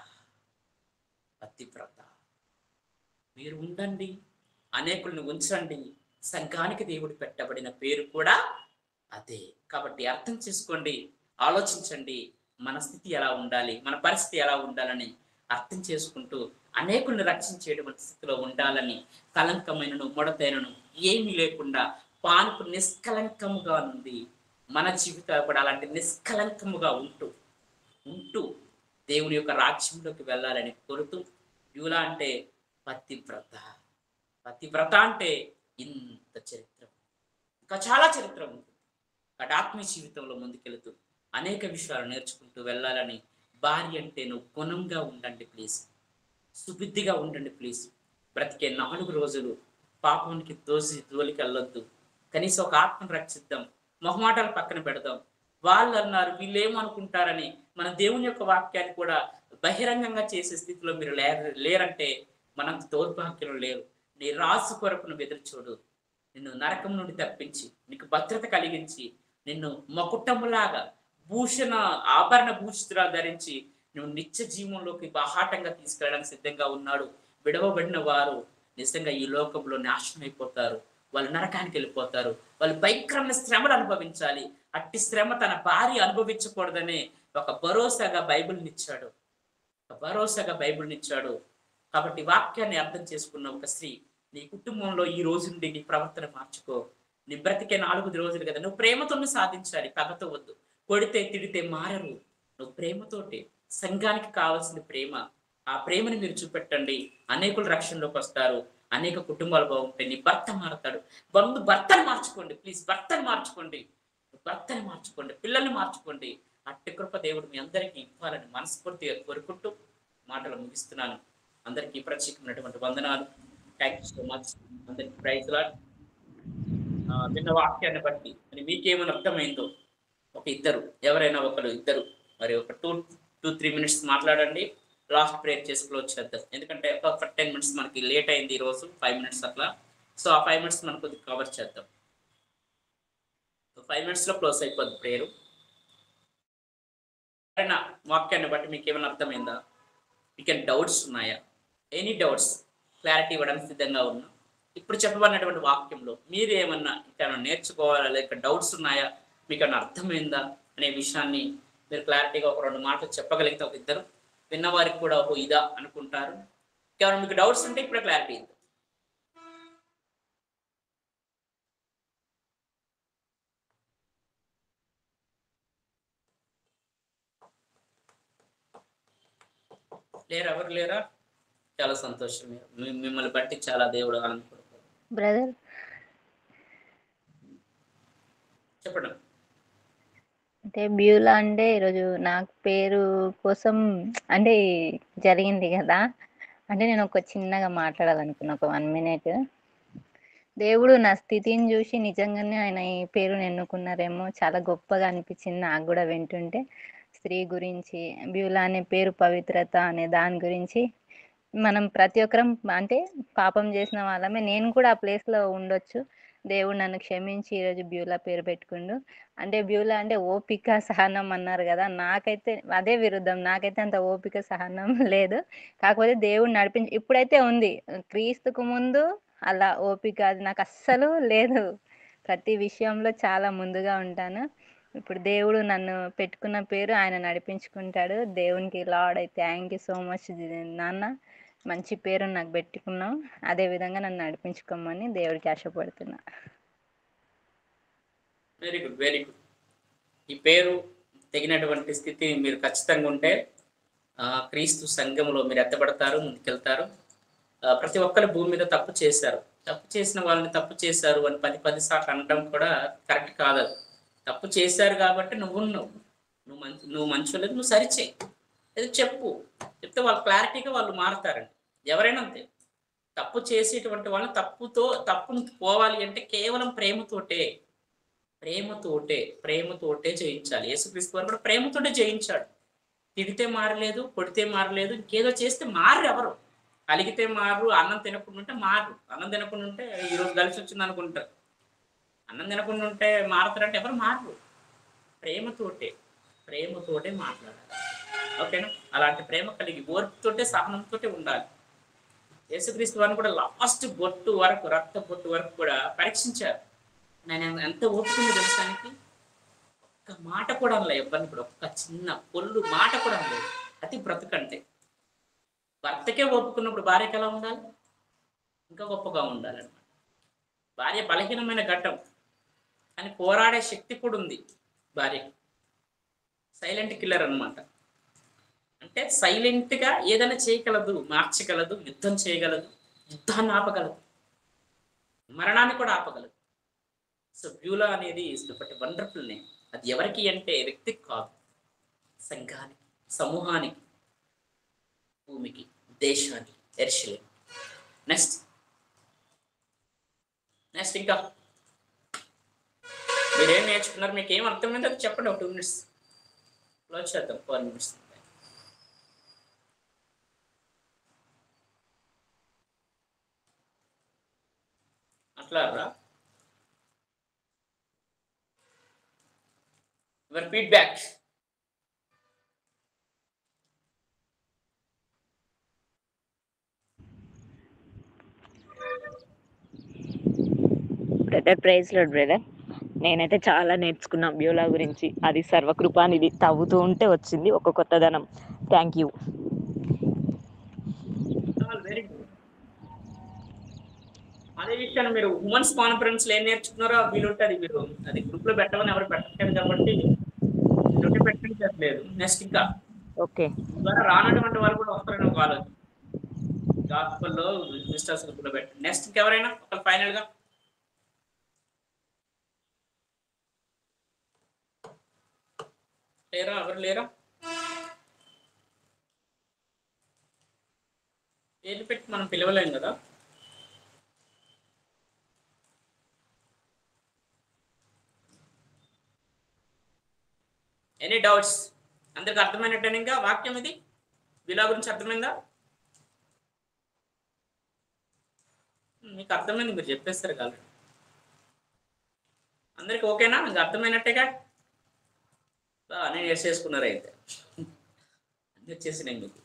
ప్రతివ్రత మీరు ఉండండి అనేకుల్ని ఉంచండి సంఘానికి దేవుడు పెట్టబడిన పేరు కూడా అదే కాబట్టి అర్థం చేసుకోండి ఆలోచించండి మన స్థితి ఎలా ఉండాలి మన పరిస్థితి ఎలా ఉండాలని అర్థం చేసుకుంటూ అనేకుల్ని రక్షించేటువంటి స్థితిలో ఉండాలని కలంకమైనను ముడతైనను ఏమీ లేకుండా పానుపు నిష్కలంకముగా ఉంది మన జీవితాలు కూడా అలాంటి నిష్కలంకముగా ఉంటూ ఉంటూ దేవుని యొక్క రాజ్యంలోకి వెళ్ళాలని కోరుతూ యూలా అంటే పతివ్రత పతివ్రత అంటే ఇంత చరిత్ర ఇంకా చాలా చరిత్ర ఉంది కాబట్టి ఆత్మీయ జీవితంలో ముందుకెళ్తూ అనేక విషయాలు నేర్చుకుంటూ వెళ్ళాలని భార్య అంటే నువ్వు గుణంగా ఉండండి ప్లీజ్ సుబుద్ధిగా ఉండండి ప్లీజ్ బ్రతికే నాలుగు రోజులు పాపానికి దోసి దోలికి వెళ్ళొద్దు కనీసం ఒక ఆత్మను రక్షిద్దాం మొహమాటాలు పక్కన పెడదాం వాళ్ళు అన్నారు వీళ్ళు ఏమనుకుంటారని మన దేవుని యొక్క వాక్యాన్ని కూడా బహిరంగంగా చేసే స్థితిలో మీరు లేరు లేరంటే మనం దౌర్భాగ్యం లేరు నీ రాసు కొరకు నువ్వు ఎదురు చూడు నిన్ను నరకం నుండి తప్పించి నీకు భద్రత కలిగించి నిన్ను మకుటములాగా భూషణ ఆభరణ భూషితురా ధరించి నువ్వు నిత్య జీవంలోకి బాహాటంగా తీసుకెళ్ళడానికి సిద్ధంగా ఉన్నాడు విడవబడిన వారు నిజంగా ఈ లోకంలో నాశనం అయిపోతారు వాళ్ళు నరకానికి వెళ్ళిపోతారు వాళ్ళు భయంకరమైన శ్రమలు అనుభవించాలి అట్టి శ్రమ తన భార్య అనుభవించకూడదనే ఒక భరోసాగా బైబిల్ని ఇచ్చాడు ఒక భరోసాగా బైబిల్ని ఇచ్చాడు కాబట్టి వాక్యాన్ని అర్థం చేసుకున్న ఒక స్త్రీ నీ కుటుంబంలో ఈ రోజు నుండి నీ ప్రవర్తన మార్చుకో నీ బ్రతికే నాలుగు రోజులు కదా నువ్వు ప్రేమతోనే సాధించాలి పగతో వద్దు కొడితే తిడితే మారరు నువ్వు ప్రేమతోటి సంఘానికి కావాల్సిన ప్రేమ ఆ ప్రేమను మీరు చూపెట్టండి అనేకులు రక్షణలోకి వస్తారు అనేక కుటుంబాలు బాగుంటాయి నీ భర్త మారతాడు బంధు భర్తను మార్చుకోండి ప్లీజ్ భర్తను మార్చుకోండి భర్తను మార్చుకోండి పిల్లల్ని మార్చుకోండి అట్టి కృప దేవుడు మీ అందరికీ ఇవ్వాలని మనస్ఫూర్తిగా కోరుకుంటూ మాటలు ముగిస్తున్నాను అందరికీ ప్రత్యేకమైనటువంటి వందనాలు థ్యాంక్ యూ సో మచ్ అందరికి ప్రైజ్ లాడ్ విన్న వాక్యాన్ని బట్టి మరి మీకేమైనా అర్థమైందో ఒక ఇద్దరు ఎవరైనా ఒకరు ఇద్దరు మరి ఒక టూ టూ త్రీ మినిట్స్ మాట్లాడండి లాస్ట్ ప్రేయర్ చేసి క్లోజ్ చేద్దాం ఎందుకంటే ఒక టెన్ మినిట్స్ మనకి లేట్ అయింది ఈ రోజు ఫైవ్ మినిట్స్ అట్లా సో ఆ ఫైవ్ మినిట్స్ మనం కొద్దిగా కవర్ చేద్దాం ఫైవ్ మినిట్స్లో క్లోజ్ అయిపోద్ది ప్రేయరు ఎవరైనా వాక్యాన్ని బట్టి మీకు ఏమైనా అర్థమైందా మీకు డౌట్స్ ఉన్నాయా ఎనీ డౌట్స్ క్లారిటీ ఇవ్వడానికి సిద్ధంగా ఉన్నా ఇప్పుడు చెప్పబడినటువంటి వాక్యంలో మీరు ఏమన్నా ఇంకా నేర్చుకోవాలా లేక డౌట్స్ ఉన్నాయా మీకు ఏమైనా అర్థమైందా అనే విషయాన్ని మీరు క్లారిటీగా ఒక రెండు మాటలు చెప్పగలిగితే ఒక ఇద్దరు విన్నవారికి కూడా ఓ ఇదా అనుకుంటారు కేవలం మీకు డౌట్స్ ఉంటే ఇప్పుడు క్లారిటీ ఇద్దాం లేరా ఎవరు లేరా చాలా సంతోషం మీ- మిమ్మల్ని బట్టి చాలా దేవుడు ఆనందపడతారు బ్రదర్ చెప్పండి అంటే బ్యూలా అంటే ఈరోజు నాకు పేరు కోసం అంటే జరిగింది కదా అంటే నేను ఒక చిన్నగా మాట్లాడాలనుకున్నా ఒక వన్ మినిట్ దేవుడు నా స్థితిని చూసి నిజంగానే ఆయన ఈ పేరుని ఎన్నుకున్నారేమో చాలా గొప్పగా అనిపించింది నాకు కూడా వింటుంటే స్త్రీ గురించి బ్యూలా అనే పేరు పవిత్రత అనే దాని గురించి మనం ప్రతి ఒక్కరం అంటే పాపం చేసిన వాళ్ళమే నేను కూడా ఆ place లో ఉండొచ్చు దేవుడు నన్ను క్షమించి ఈరోజు బ్యూలా పేరు పెట్టుకుండు అంటే బ్యూలా అంటే ఓపిక సహనం అన్నారు కదా నాకైతే అదే విరుద్ధం నాకైతే అంత ఓపిక సహనం లేదు కాకపోతే దేవుడు నడిపించి ఇప్పుడైతే ఉంది క్రీస్తుకు ముందు అలా ఓపిక అది నాకు అస్సలు లేదు ప్రతి విషయంలో చాలా ముందుగా ఉంటాను ఇప్పుడు దేవుడు నన్ను పెట్టుకున్న పేరు ఆయన నడిపించుకుంటాడు దేవునికి లార్డ్ అయితే థ్యాంక్ యూ సో మచ్ నాన్న మంచి పేరు నాకు పెట్టుకున్నావు అదే విధంగా నన్ను నడిపించుకోమని దేవుడికి ఆశపడుతున్నా వెరీ గుడ్ వెరీ గుడ్ ఈ పేరు తగినటువంటి స్థితి మీరు ఖచ్చితంగా ఉంటే ఆ, క్రీస్తు సంఘములో మీరు ఎత్తబడతారు ముందుకెళ్తారు ఆ, ప్రతి ఒక్కరు భూమి మీద తప్పు చేశారు తప్పు చేసిన వాళ్ళని తప్పు చేశారు అని పది పది సార్లు అనడం కూడా కరెక్ట్ కాదు అది. తప్పు చేశారు కాబట్టి నువ్వు ఉన్నావు నువ్వు మంచి నువ్వు మంచి లేదు నువ్వు సరిచేయి ఏదో చెప్పు చెప్తే వాళ్ళు క్లారిటీగా వాళ్ళు మారుతారండి ఎవరైనా అంతే తప్పు చేసేటువంటి వాళ్ళని తప్పుతో తప్పును పోవాలి అంటే కేవలం ప్రేమతోటే ప్రేమతోటే ప్రేమతోటే జయించాలి యేసుక్రీస్తు వారు కూడా ప్రేమతోటే జయించాడు తిడితే మారలేదు కొడితే మారలేదు ఇంకేదో చేస్తే మారు ఎవరు అలిగితే మారు అన్నం తినకుండా ఉంటే మారు అన్నం తినకుండా ఉంటే ఈరోజు కలిసి వచ్చింది అనుకుంటారు అన్నం తినకుండా ఉంటే మారుతారంటే ఎవరు మారరు ప్రేమతోటే ప్రేమతోటే మాట్లాడాలి ఓకేనా అలాంటి ప్రేమ కలిగి ఓర్పుతోటే సహనంతోటే ఉండాలి యేసుక్రీస్తు వారిని కూడా లాస్ట్ బొట్టు వరకు రక్త బొట్టు వరకు కూడా పరీక్షించారు నేను ఎంత ఓపుకుంది తెలుసానికి ఒక్క మాట కూడా అనలే ఎవరిని కూడా ఒక్క చిన్న పొల్లు మాట కూడా అనలేదు అది బ్రతుకంటే భర్తకే ఒప్పుకున్నప్పుడు భార్యకి ఎలా ఉండాలి ఇంకా గొప్పగా ఉండాలన్నమాట భార్య బలహీనమైన ఘట్టం కానీ పోరాడే శక్తి కూడా ఉంది భార్య సైలెంట్ కిల్లర్ అన్నమాట అంటే సైలెంట్ గా ఏదైనా చేయగలదు మార్చగలదు యుద్ధం చేయగలదు యుద్ధాన్ని ఆపగలదు మరణాన్ని కూడా ఆపగలదు సో బ్యూలా అనేది ఒకటి వండర్ఫుల్ నేమ్ అది ఎవరికి అంటే వ్యక్తికి కాదు సంఘానికి సమూహానికి భూమికి దేశానికి ఎర్షలే నెక్స్ట్ నెక్స్ట్ ఇంకా మీరేం నేర్చుకున్నారు మీకు ఏం అర్థమైంది అది చెప్పండి ఒక టూ మినిట్స్ క్లోజ్ చేద్దాం ఫోర్ మినిట్స్ అట్లారా your feedback brother praise Lord brother నేనైతే చాలా నేర్చుకున్నా బ్యూలా గురించి అది సర్వకృపానిది తవ్వుతూ ఉంటే వచ్చింది ఒక కొత్తదనం థ్యాంక్ యూ వెరీ గుడ్ అదే విషయాన్ని మీరు ఉమెన్స్ కాన్ఫరెన్స్ లో ఏం నేర్చుకున్నారో వీలుంటుంది మీరు అది గ్రూప్ లో పెట్టమని ఎవరు పెట్టలేదు కాబట్టి వీలుంటే పెట్టలేదు నెక్స్ట్ ఇంకా ఓకే ద్వారా రానటువంటి వాళ్ళు కూడా వస్తారని ఒక ఆలోచన గాస్పల్లో మిస్టర్స్ గ్రూప్ లో పెట్టండి నెక్స్ట్ ఇంకెవరైనా ఒక ఫైనల్ గా లేరా ఎవరు లేరా పేర్లు పెట్టి మనం పిలవలేం కదా ఎనీ డౌట్స్ అందరికి అర్థమైనట్టు ఇంకా వాక్యం ఇది విలా గురించి అర్థమైందా మీకు అర్థమైంది మీరు చెప్పేస్తారు కాదు అందరికి ఓకేనా ఇంకా అర్థమైనట్టేగా బా, నేను వేసేసుకున్నారు అయితే అన్ని వచ్చేసినాయి మీకు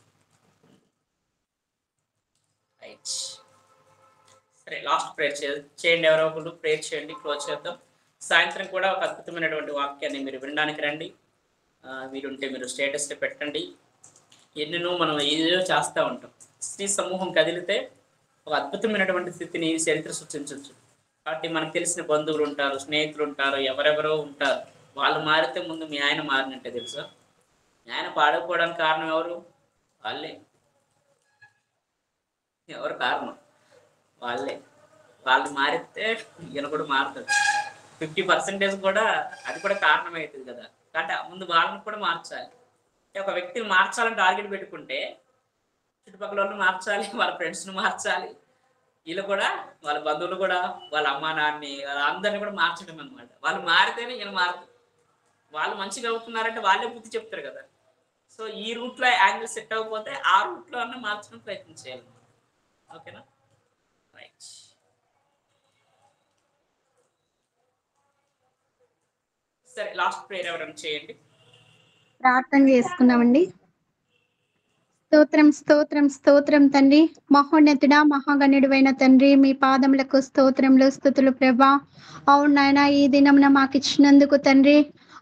రైట్ సరే లాస్ట్ ప్రేయర్ చేయండి ఎవరో ఒకరు ప్రేయర్ చేయండి క్లోజ్ చేద్దాం సాయంత్రం కూడా ఒక అద్భుతమైనటువంటి వాక్యాన్ని మీరు వినడానికి రండి ఆ, వీలుంటే మీరు స్టేటస్ పెట్టండి ఎన్నెన్నో మనం ఏదో చేస్తూ ఉంటాం స్త్రీ సమూహం కదిలితే ఒక అద్భుతమైనటువంటి స్థితిని చరిత్ర సృష్టించవచ్చు కాబట్టి మనకు తెలిసిన బంధువులు ఉంటారు స్నేహితులు ఉంటారు ఎవరెవరో ఉంటారు వాళ్ళు మారితే ముందు మీ ఆయన మారినట్టే తెలుసా మీ ఆయన పాడకపోవడానికి కారణం ఎవరు వాళ్ళే ఎవరు కారణం వాళ్ళే వాళ్ళు మారితే ఈయన కూడా మారుతాడు ఫిఫ్టీ పర్సెంటేజ్ కూడా అది కూడా కారణం అవుతుంది కదా కాబట్టి ముందు వాళ్ళని కూడా మార్చాలి అంటే ఒక వ్యక్తిని మార్చాలని టార్గెట్ పెట్టుకుంటే చుట్టుపక్కల వాళ్ళని మార్చాలి వాళ్ళ ఫ్రెండ్స్ని మార్చాలి వీళ్ళు కూడా వాళ్ళ బంధువులు కూడా వాళ్ళ అమ్మ నాన్ని వాళ్ళ అందరిని కూడా మార్చడం అనమాట వాళ్ళు మారితేనే ఈయన మారుతారు వాళ్ళు మంచిగా అవుతున్నారంటే వాళ్ళే బుద్ధి చెప్తారు కదా సో ఈ రూట్ లో యాంగిల్ సెట్ అవ్వకపోతే ఆ రూట్ లో అన్న మార్చడం ప్రయత్నం చేయాలి ఓకేనా రైట్ సరే లాస్ట్ ప్రేయర్ ఎవరైనా చేయండి ప్రార్థన చేసుకుందామండి స్తోత్రం స్తోత్రం స్తోత్రం తండ్రి మహోన్నతుడా మహాగణుడువైన తండ్రి మీ పాదములకు స్తోత్రములు స్థుతులు ప్రభా అవును నాయన ఈ దినమున మాకు ఇచ్చినందుకు తండ్రి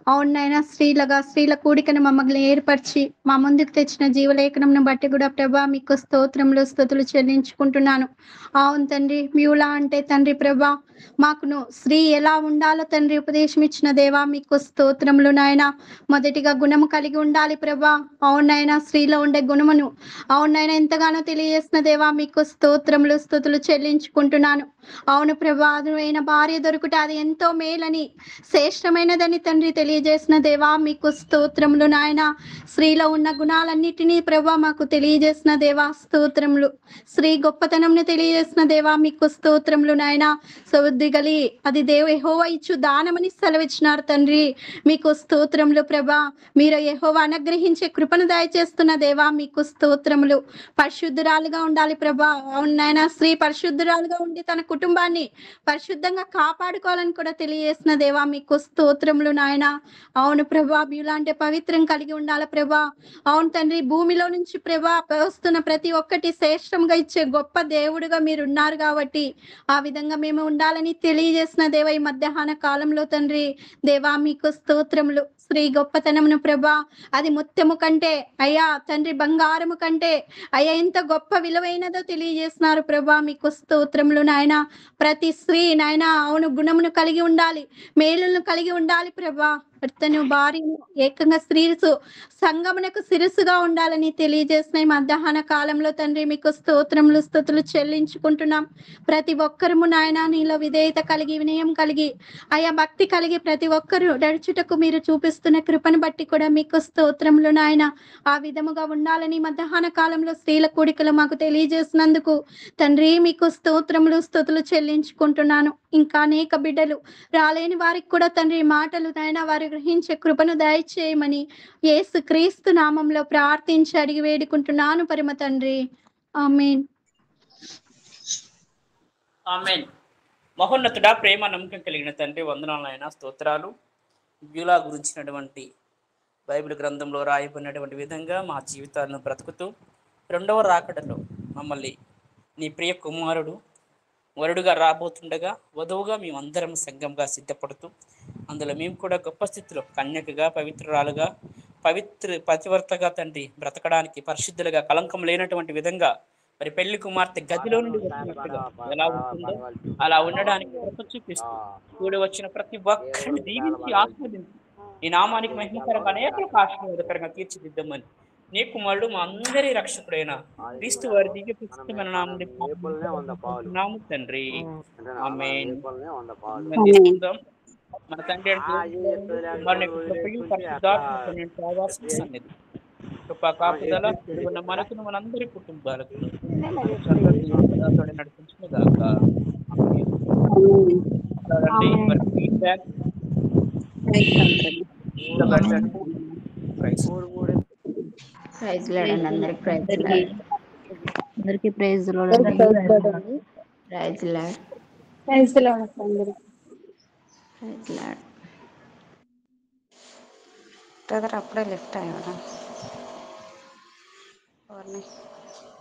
అవును నాయన స్త్రీలుగా స్త్రీల కూడికను మమ్మల్ని ఏర్పరిచి మా ముందుకు తెచ్చిన జీవలేఖనంను బట్టి కూడా ప్రభా మీకు స్తోత్రములు స్థుతులు చెల్లించుకుంటున్నాను అవును తండ్రి మ్యూలా అంటే తండ్రి ప్రభా మాకును స్త్రీ ఎలా ఉండాలో తండ్రి ఉపదేశం ఇచ్చిన దేవా మీకు స్తోత్రములు నాయన మొదటిగా గుణము కలిగి ఉండాలి ప్రభా అవునైనా స్త్రీలో ఉండే గుణమును అవునైనా ఎంతగానో తెలియజేసిన దేవా మీకు స్తోత్రములు స్థుతులు చెల్లించుకుంటున్నాను అవును ప్రభా అయిన భార్య దొరుకుట అది ఎంతో మేలని శ్రేష్టమైనదని తండ్రి తెలియజేసిన దేవా మీకు స్తోత్రములు నాయన స్త్రీలో ఉన్న గుణాలన్నిటినీ ప్రభా మాకు తెలియజేసిన దేవా స్తోత్రములు స్త్రీ గొప్పతనంను తెలియజేసిన దేవా మీకు స్తోత్రములు నాయన సౌద్ది గలి అది దేవ యెహోవా ఇచ్చు దానమని సెలవిచ్చినారు తండ్రి మీకు స్తోత్రములు ప్రభా మీరు యెహోవా అనుగ్రహించే కృపను దయచేస్తున్న దేవా మీకు స్తోత్రములు పరిశుద్ధురాలుగా ఉండాలి ప్రభా అవును నాయన స్త్రీ పరిశుద్ధురాలుగా ఉండి తన కుటుంబాన్ని పరిశుద్ధంగా కాపాడుకోవాలని కూడా తెలియజేసిన దేవా మీకు స్తోత్రములు నాయన అవును ప్రభా ఇలాంటి పవిత్రం కలిగి ఉండాలి ప్రభా అవును తండ్రి భూమిలో నుంచి ప్రభా వస్తున్న ప్రతి ఒక్కటి శ్రేష్టంగా ఇచ్చే గొప్ప దేవుడుగా మీరు ఉన్నారు కాబట్టి ఆ విధంగా మేము ఉండాలని తెలియజేసిన దేవ ఈ మధ్యాహ్న కాలంలో తండ్రి దేవా మీకు స్తోత్రములు స్త్రీ గొప్పతనమును ప్రభా అది ముత్యము కంటే అయ్యా తండ్రి బంగారము కంటే అయ్యా ఎంత గొప్ప విలువైనదో తెలియజేస్తున్నారు ప్రభా మీకు స్తోత్రములు నాయన ప్రతి స్త్రీ నాయన అవును గుణమును కలిగి ఉండాలి మేలును కలిగి ఉండాలి ప్రభా భర్తను భార్యను ఏకంగా స్త్రీసు సంగమునకు శిరస్సుగా ఉండాలని తెలియజేసిన ఈ మధ్యాహ్న కాలంలో తండ్రి మీకు స్తోత్రములు స్థుతులు చెల్లించుకుంటున్నాం ప్రతి ఒక్కరము నాయన నీలో విధేయత కలిగి వినయం కలిగి ఆయా భక్తి కలిగి ప్రతి ఒక్కరు నడుచుటకు మీరు చూపిస్తున్న కృపను బట్టి కూడా మీకు స్తోత్రములు నాయన ఆ విధముగా ఉండాలని ఈ మధ్యాహ్న కాలంలో స్త్రీల కూడికలు మాకు తెలియజేసినందుకు తండ్రి మీకు స్తోత్రములు స్థుతులు చెల్లించుకుంటున్నాను ఇంకా అనేక బిడ్డలు రాలేని వారికి కూడా తండ్రి ఈ మాటలు నాయన వారు గ్రహించే కృపను దయచేయమని యేసు క్రీస్తు నామంలో ప్రార్థించి అడిగి వేడుకుంటున్నాను పరమ తండ్రి ఆమేన్ ఆమెన్ మహోన్నతుడా ప్రేమ నమ్మకం కలిగిన తండ్రి వందనాలైన స్తోత్రాలు బ్యూలా గురించినటువంటి బైబిల్ గ్రంథంలో రాయబడినటువంటి విధంగా మా జీవితాలను బ్రతుకుతూ రెండవ రాకడలో మమ్మల్ని నీ ప్రియ కుమారుడు వరుడుగా రాబోతుండగా వధువుగా మేమందరం సంఘంగా సిద్ధపడుతూ అందులో మేము కూడా గొప్ప స్థితిలో కన్యకగా పవిత్రురాలుగా పవిత్ర పతివర్తగా తండ్రి బ్రతకడానికి పరిశుద్ధులుగా కలంకం లేనటువంటి విధంగా మరి పెళ్లి కుమార్తె గదిలో నుండి వచ్చినట్టుగా ఎలా ఉంటుందో అలా ఉండడానికి కృప చూపిస్తూ కూడి వచ్చిన ప్రతి ఒక్కరిని దీవించి ఆస్వాదించి ఈ నామానికి మహిమకరంగా అనేక ఆశీర్వాదకరంగా తీర్చిదిద్దామని నీ కుమారుడు మా అందరి రక్షకుడైన క్రీస్తు వారి దివ్య పుస్తకమైన నామం తండ్రి ఆమేన్ మనం తీసుకుందాం. మన తండ్రి అంటే కుమారుని యొక్క కృపయు పరిశుద్ధాత్మ నిండు సహవాసం సన్నిధి కృప కాపుదల ఉన్న మనకును మనందరి కుటుంబాలకు నడిపించిన దాకా మరి ఫీడ్బ్యాక్ ప్రైజ్ లాడండి అందరికి ప్రైజ్ అందరికి praise praise Lord praise Lord అందరికి ప్రైజ్ లాడ్ బ్రదర్ అప్పుడే లిఫ్ట్ అయ్యాడా ఎవరిని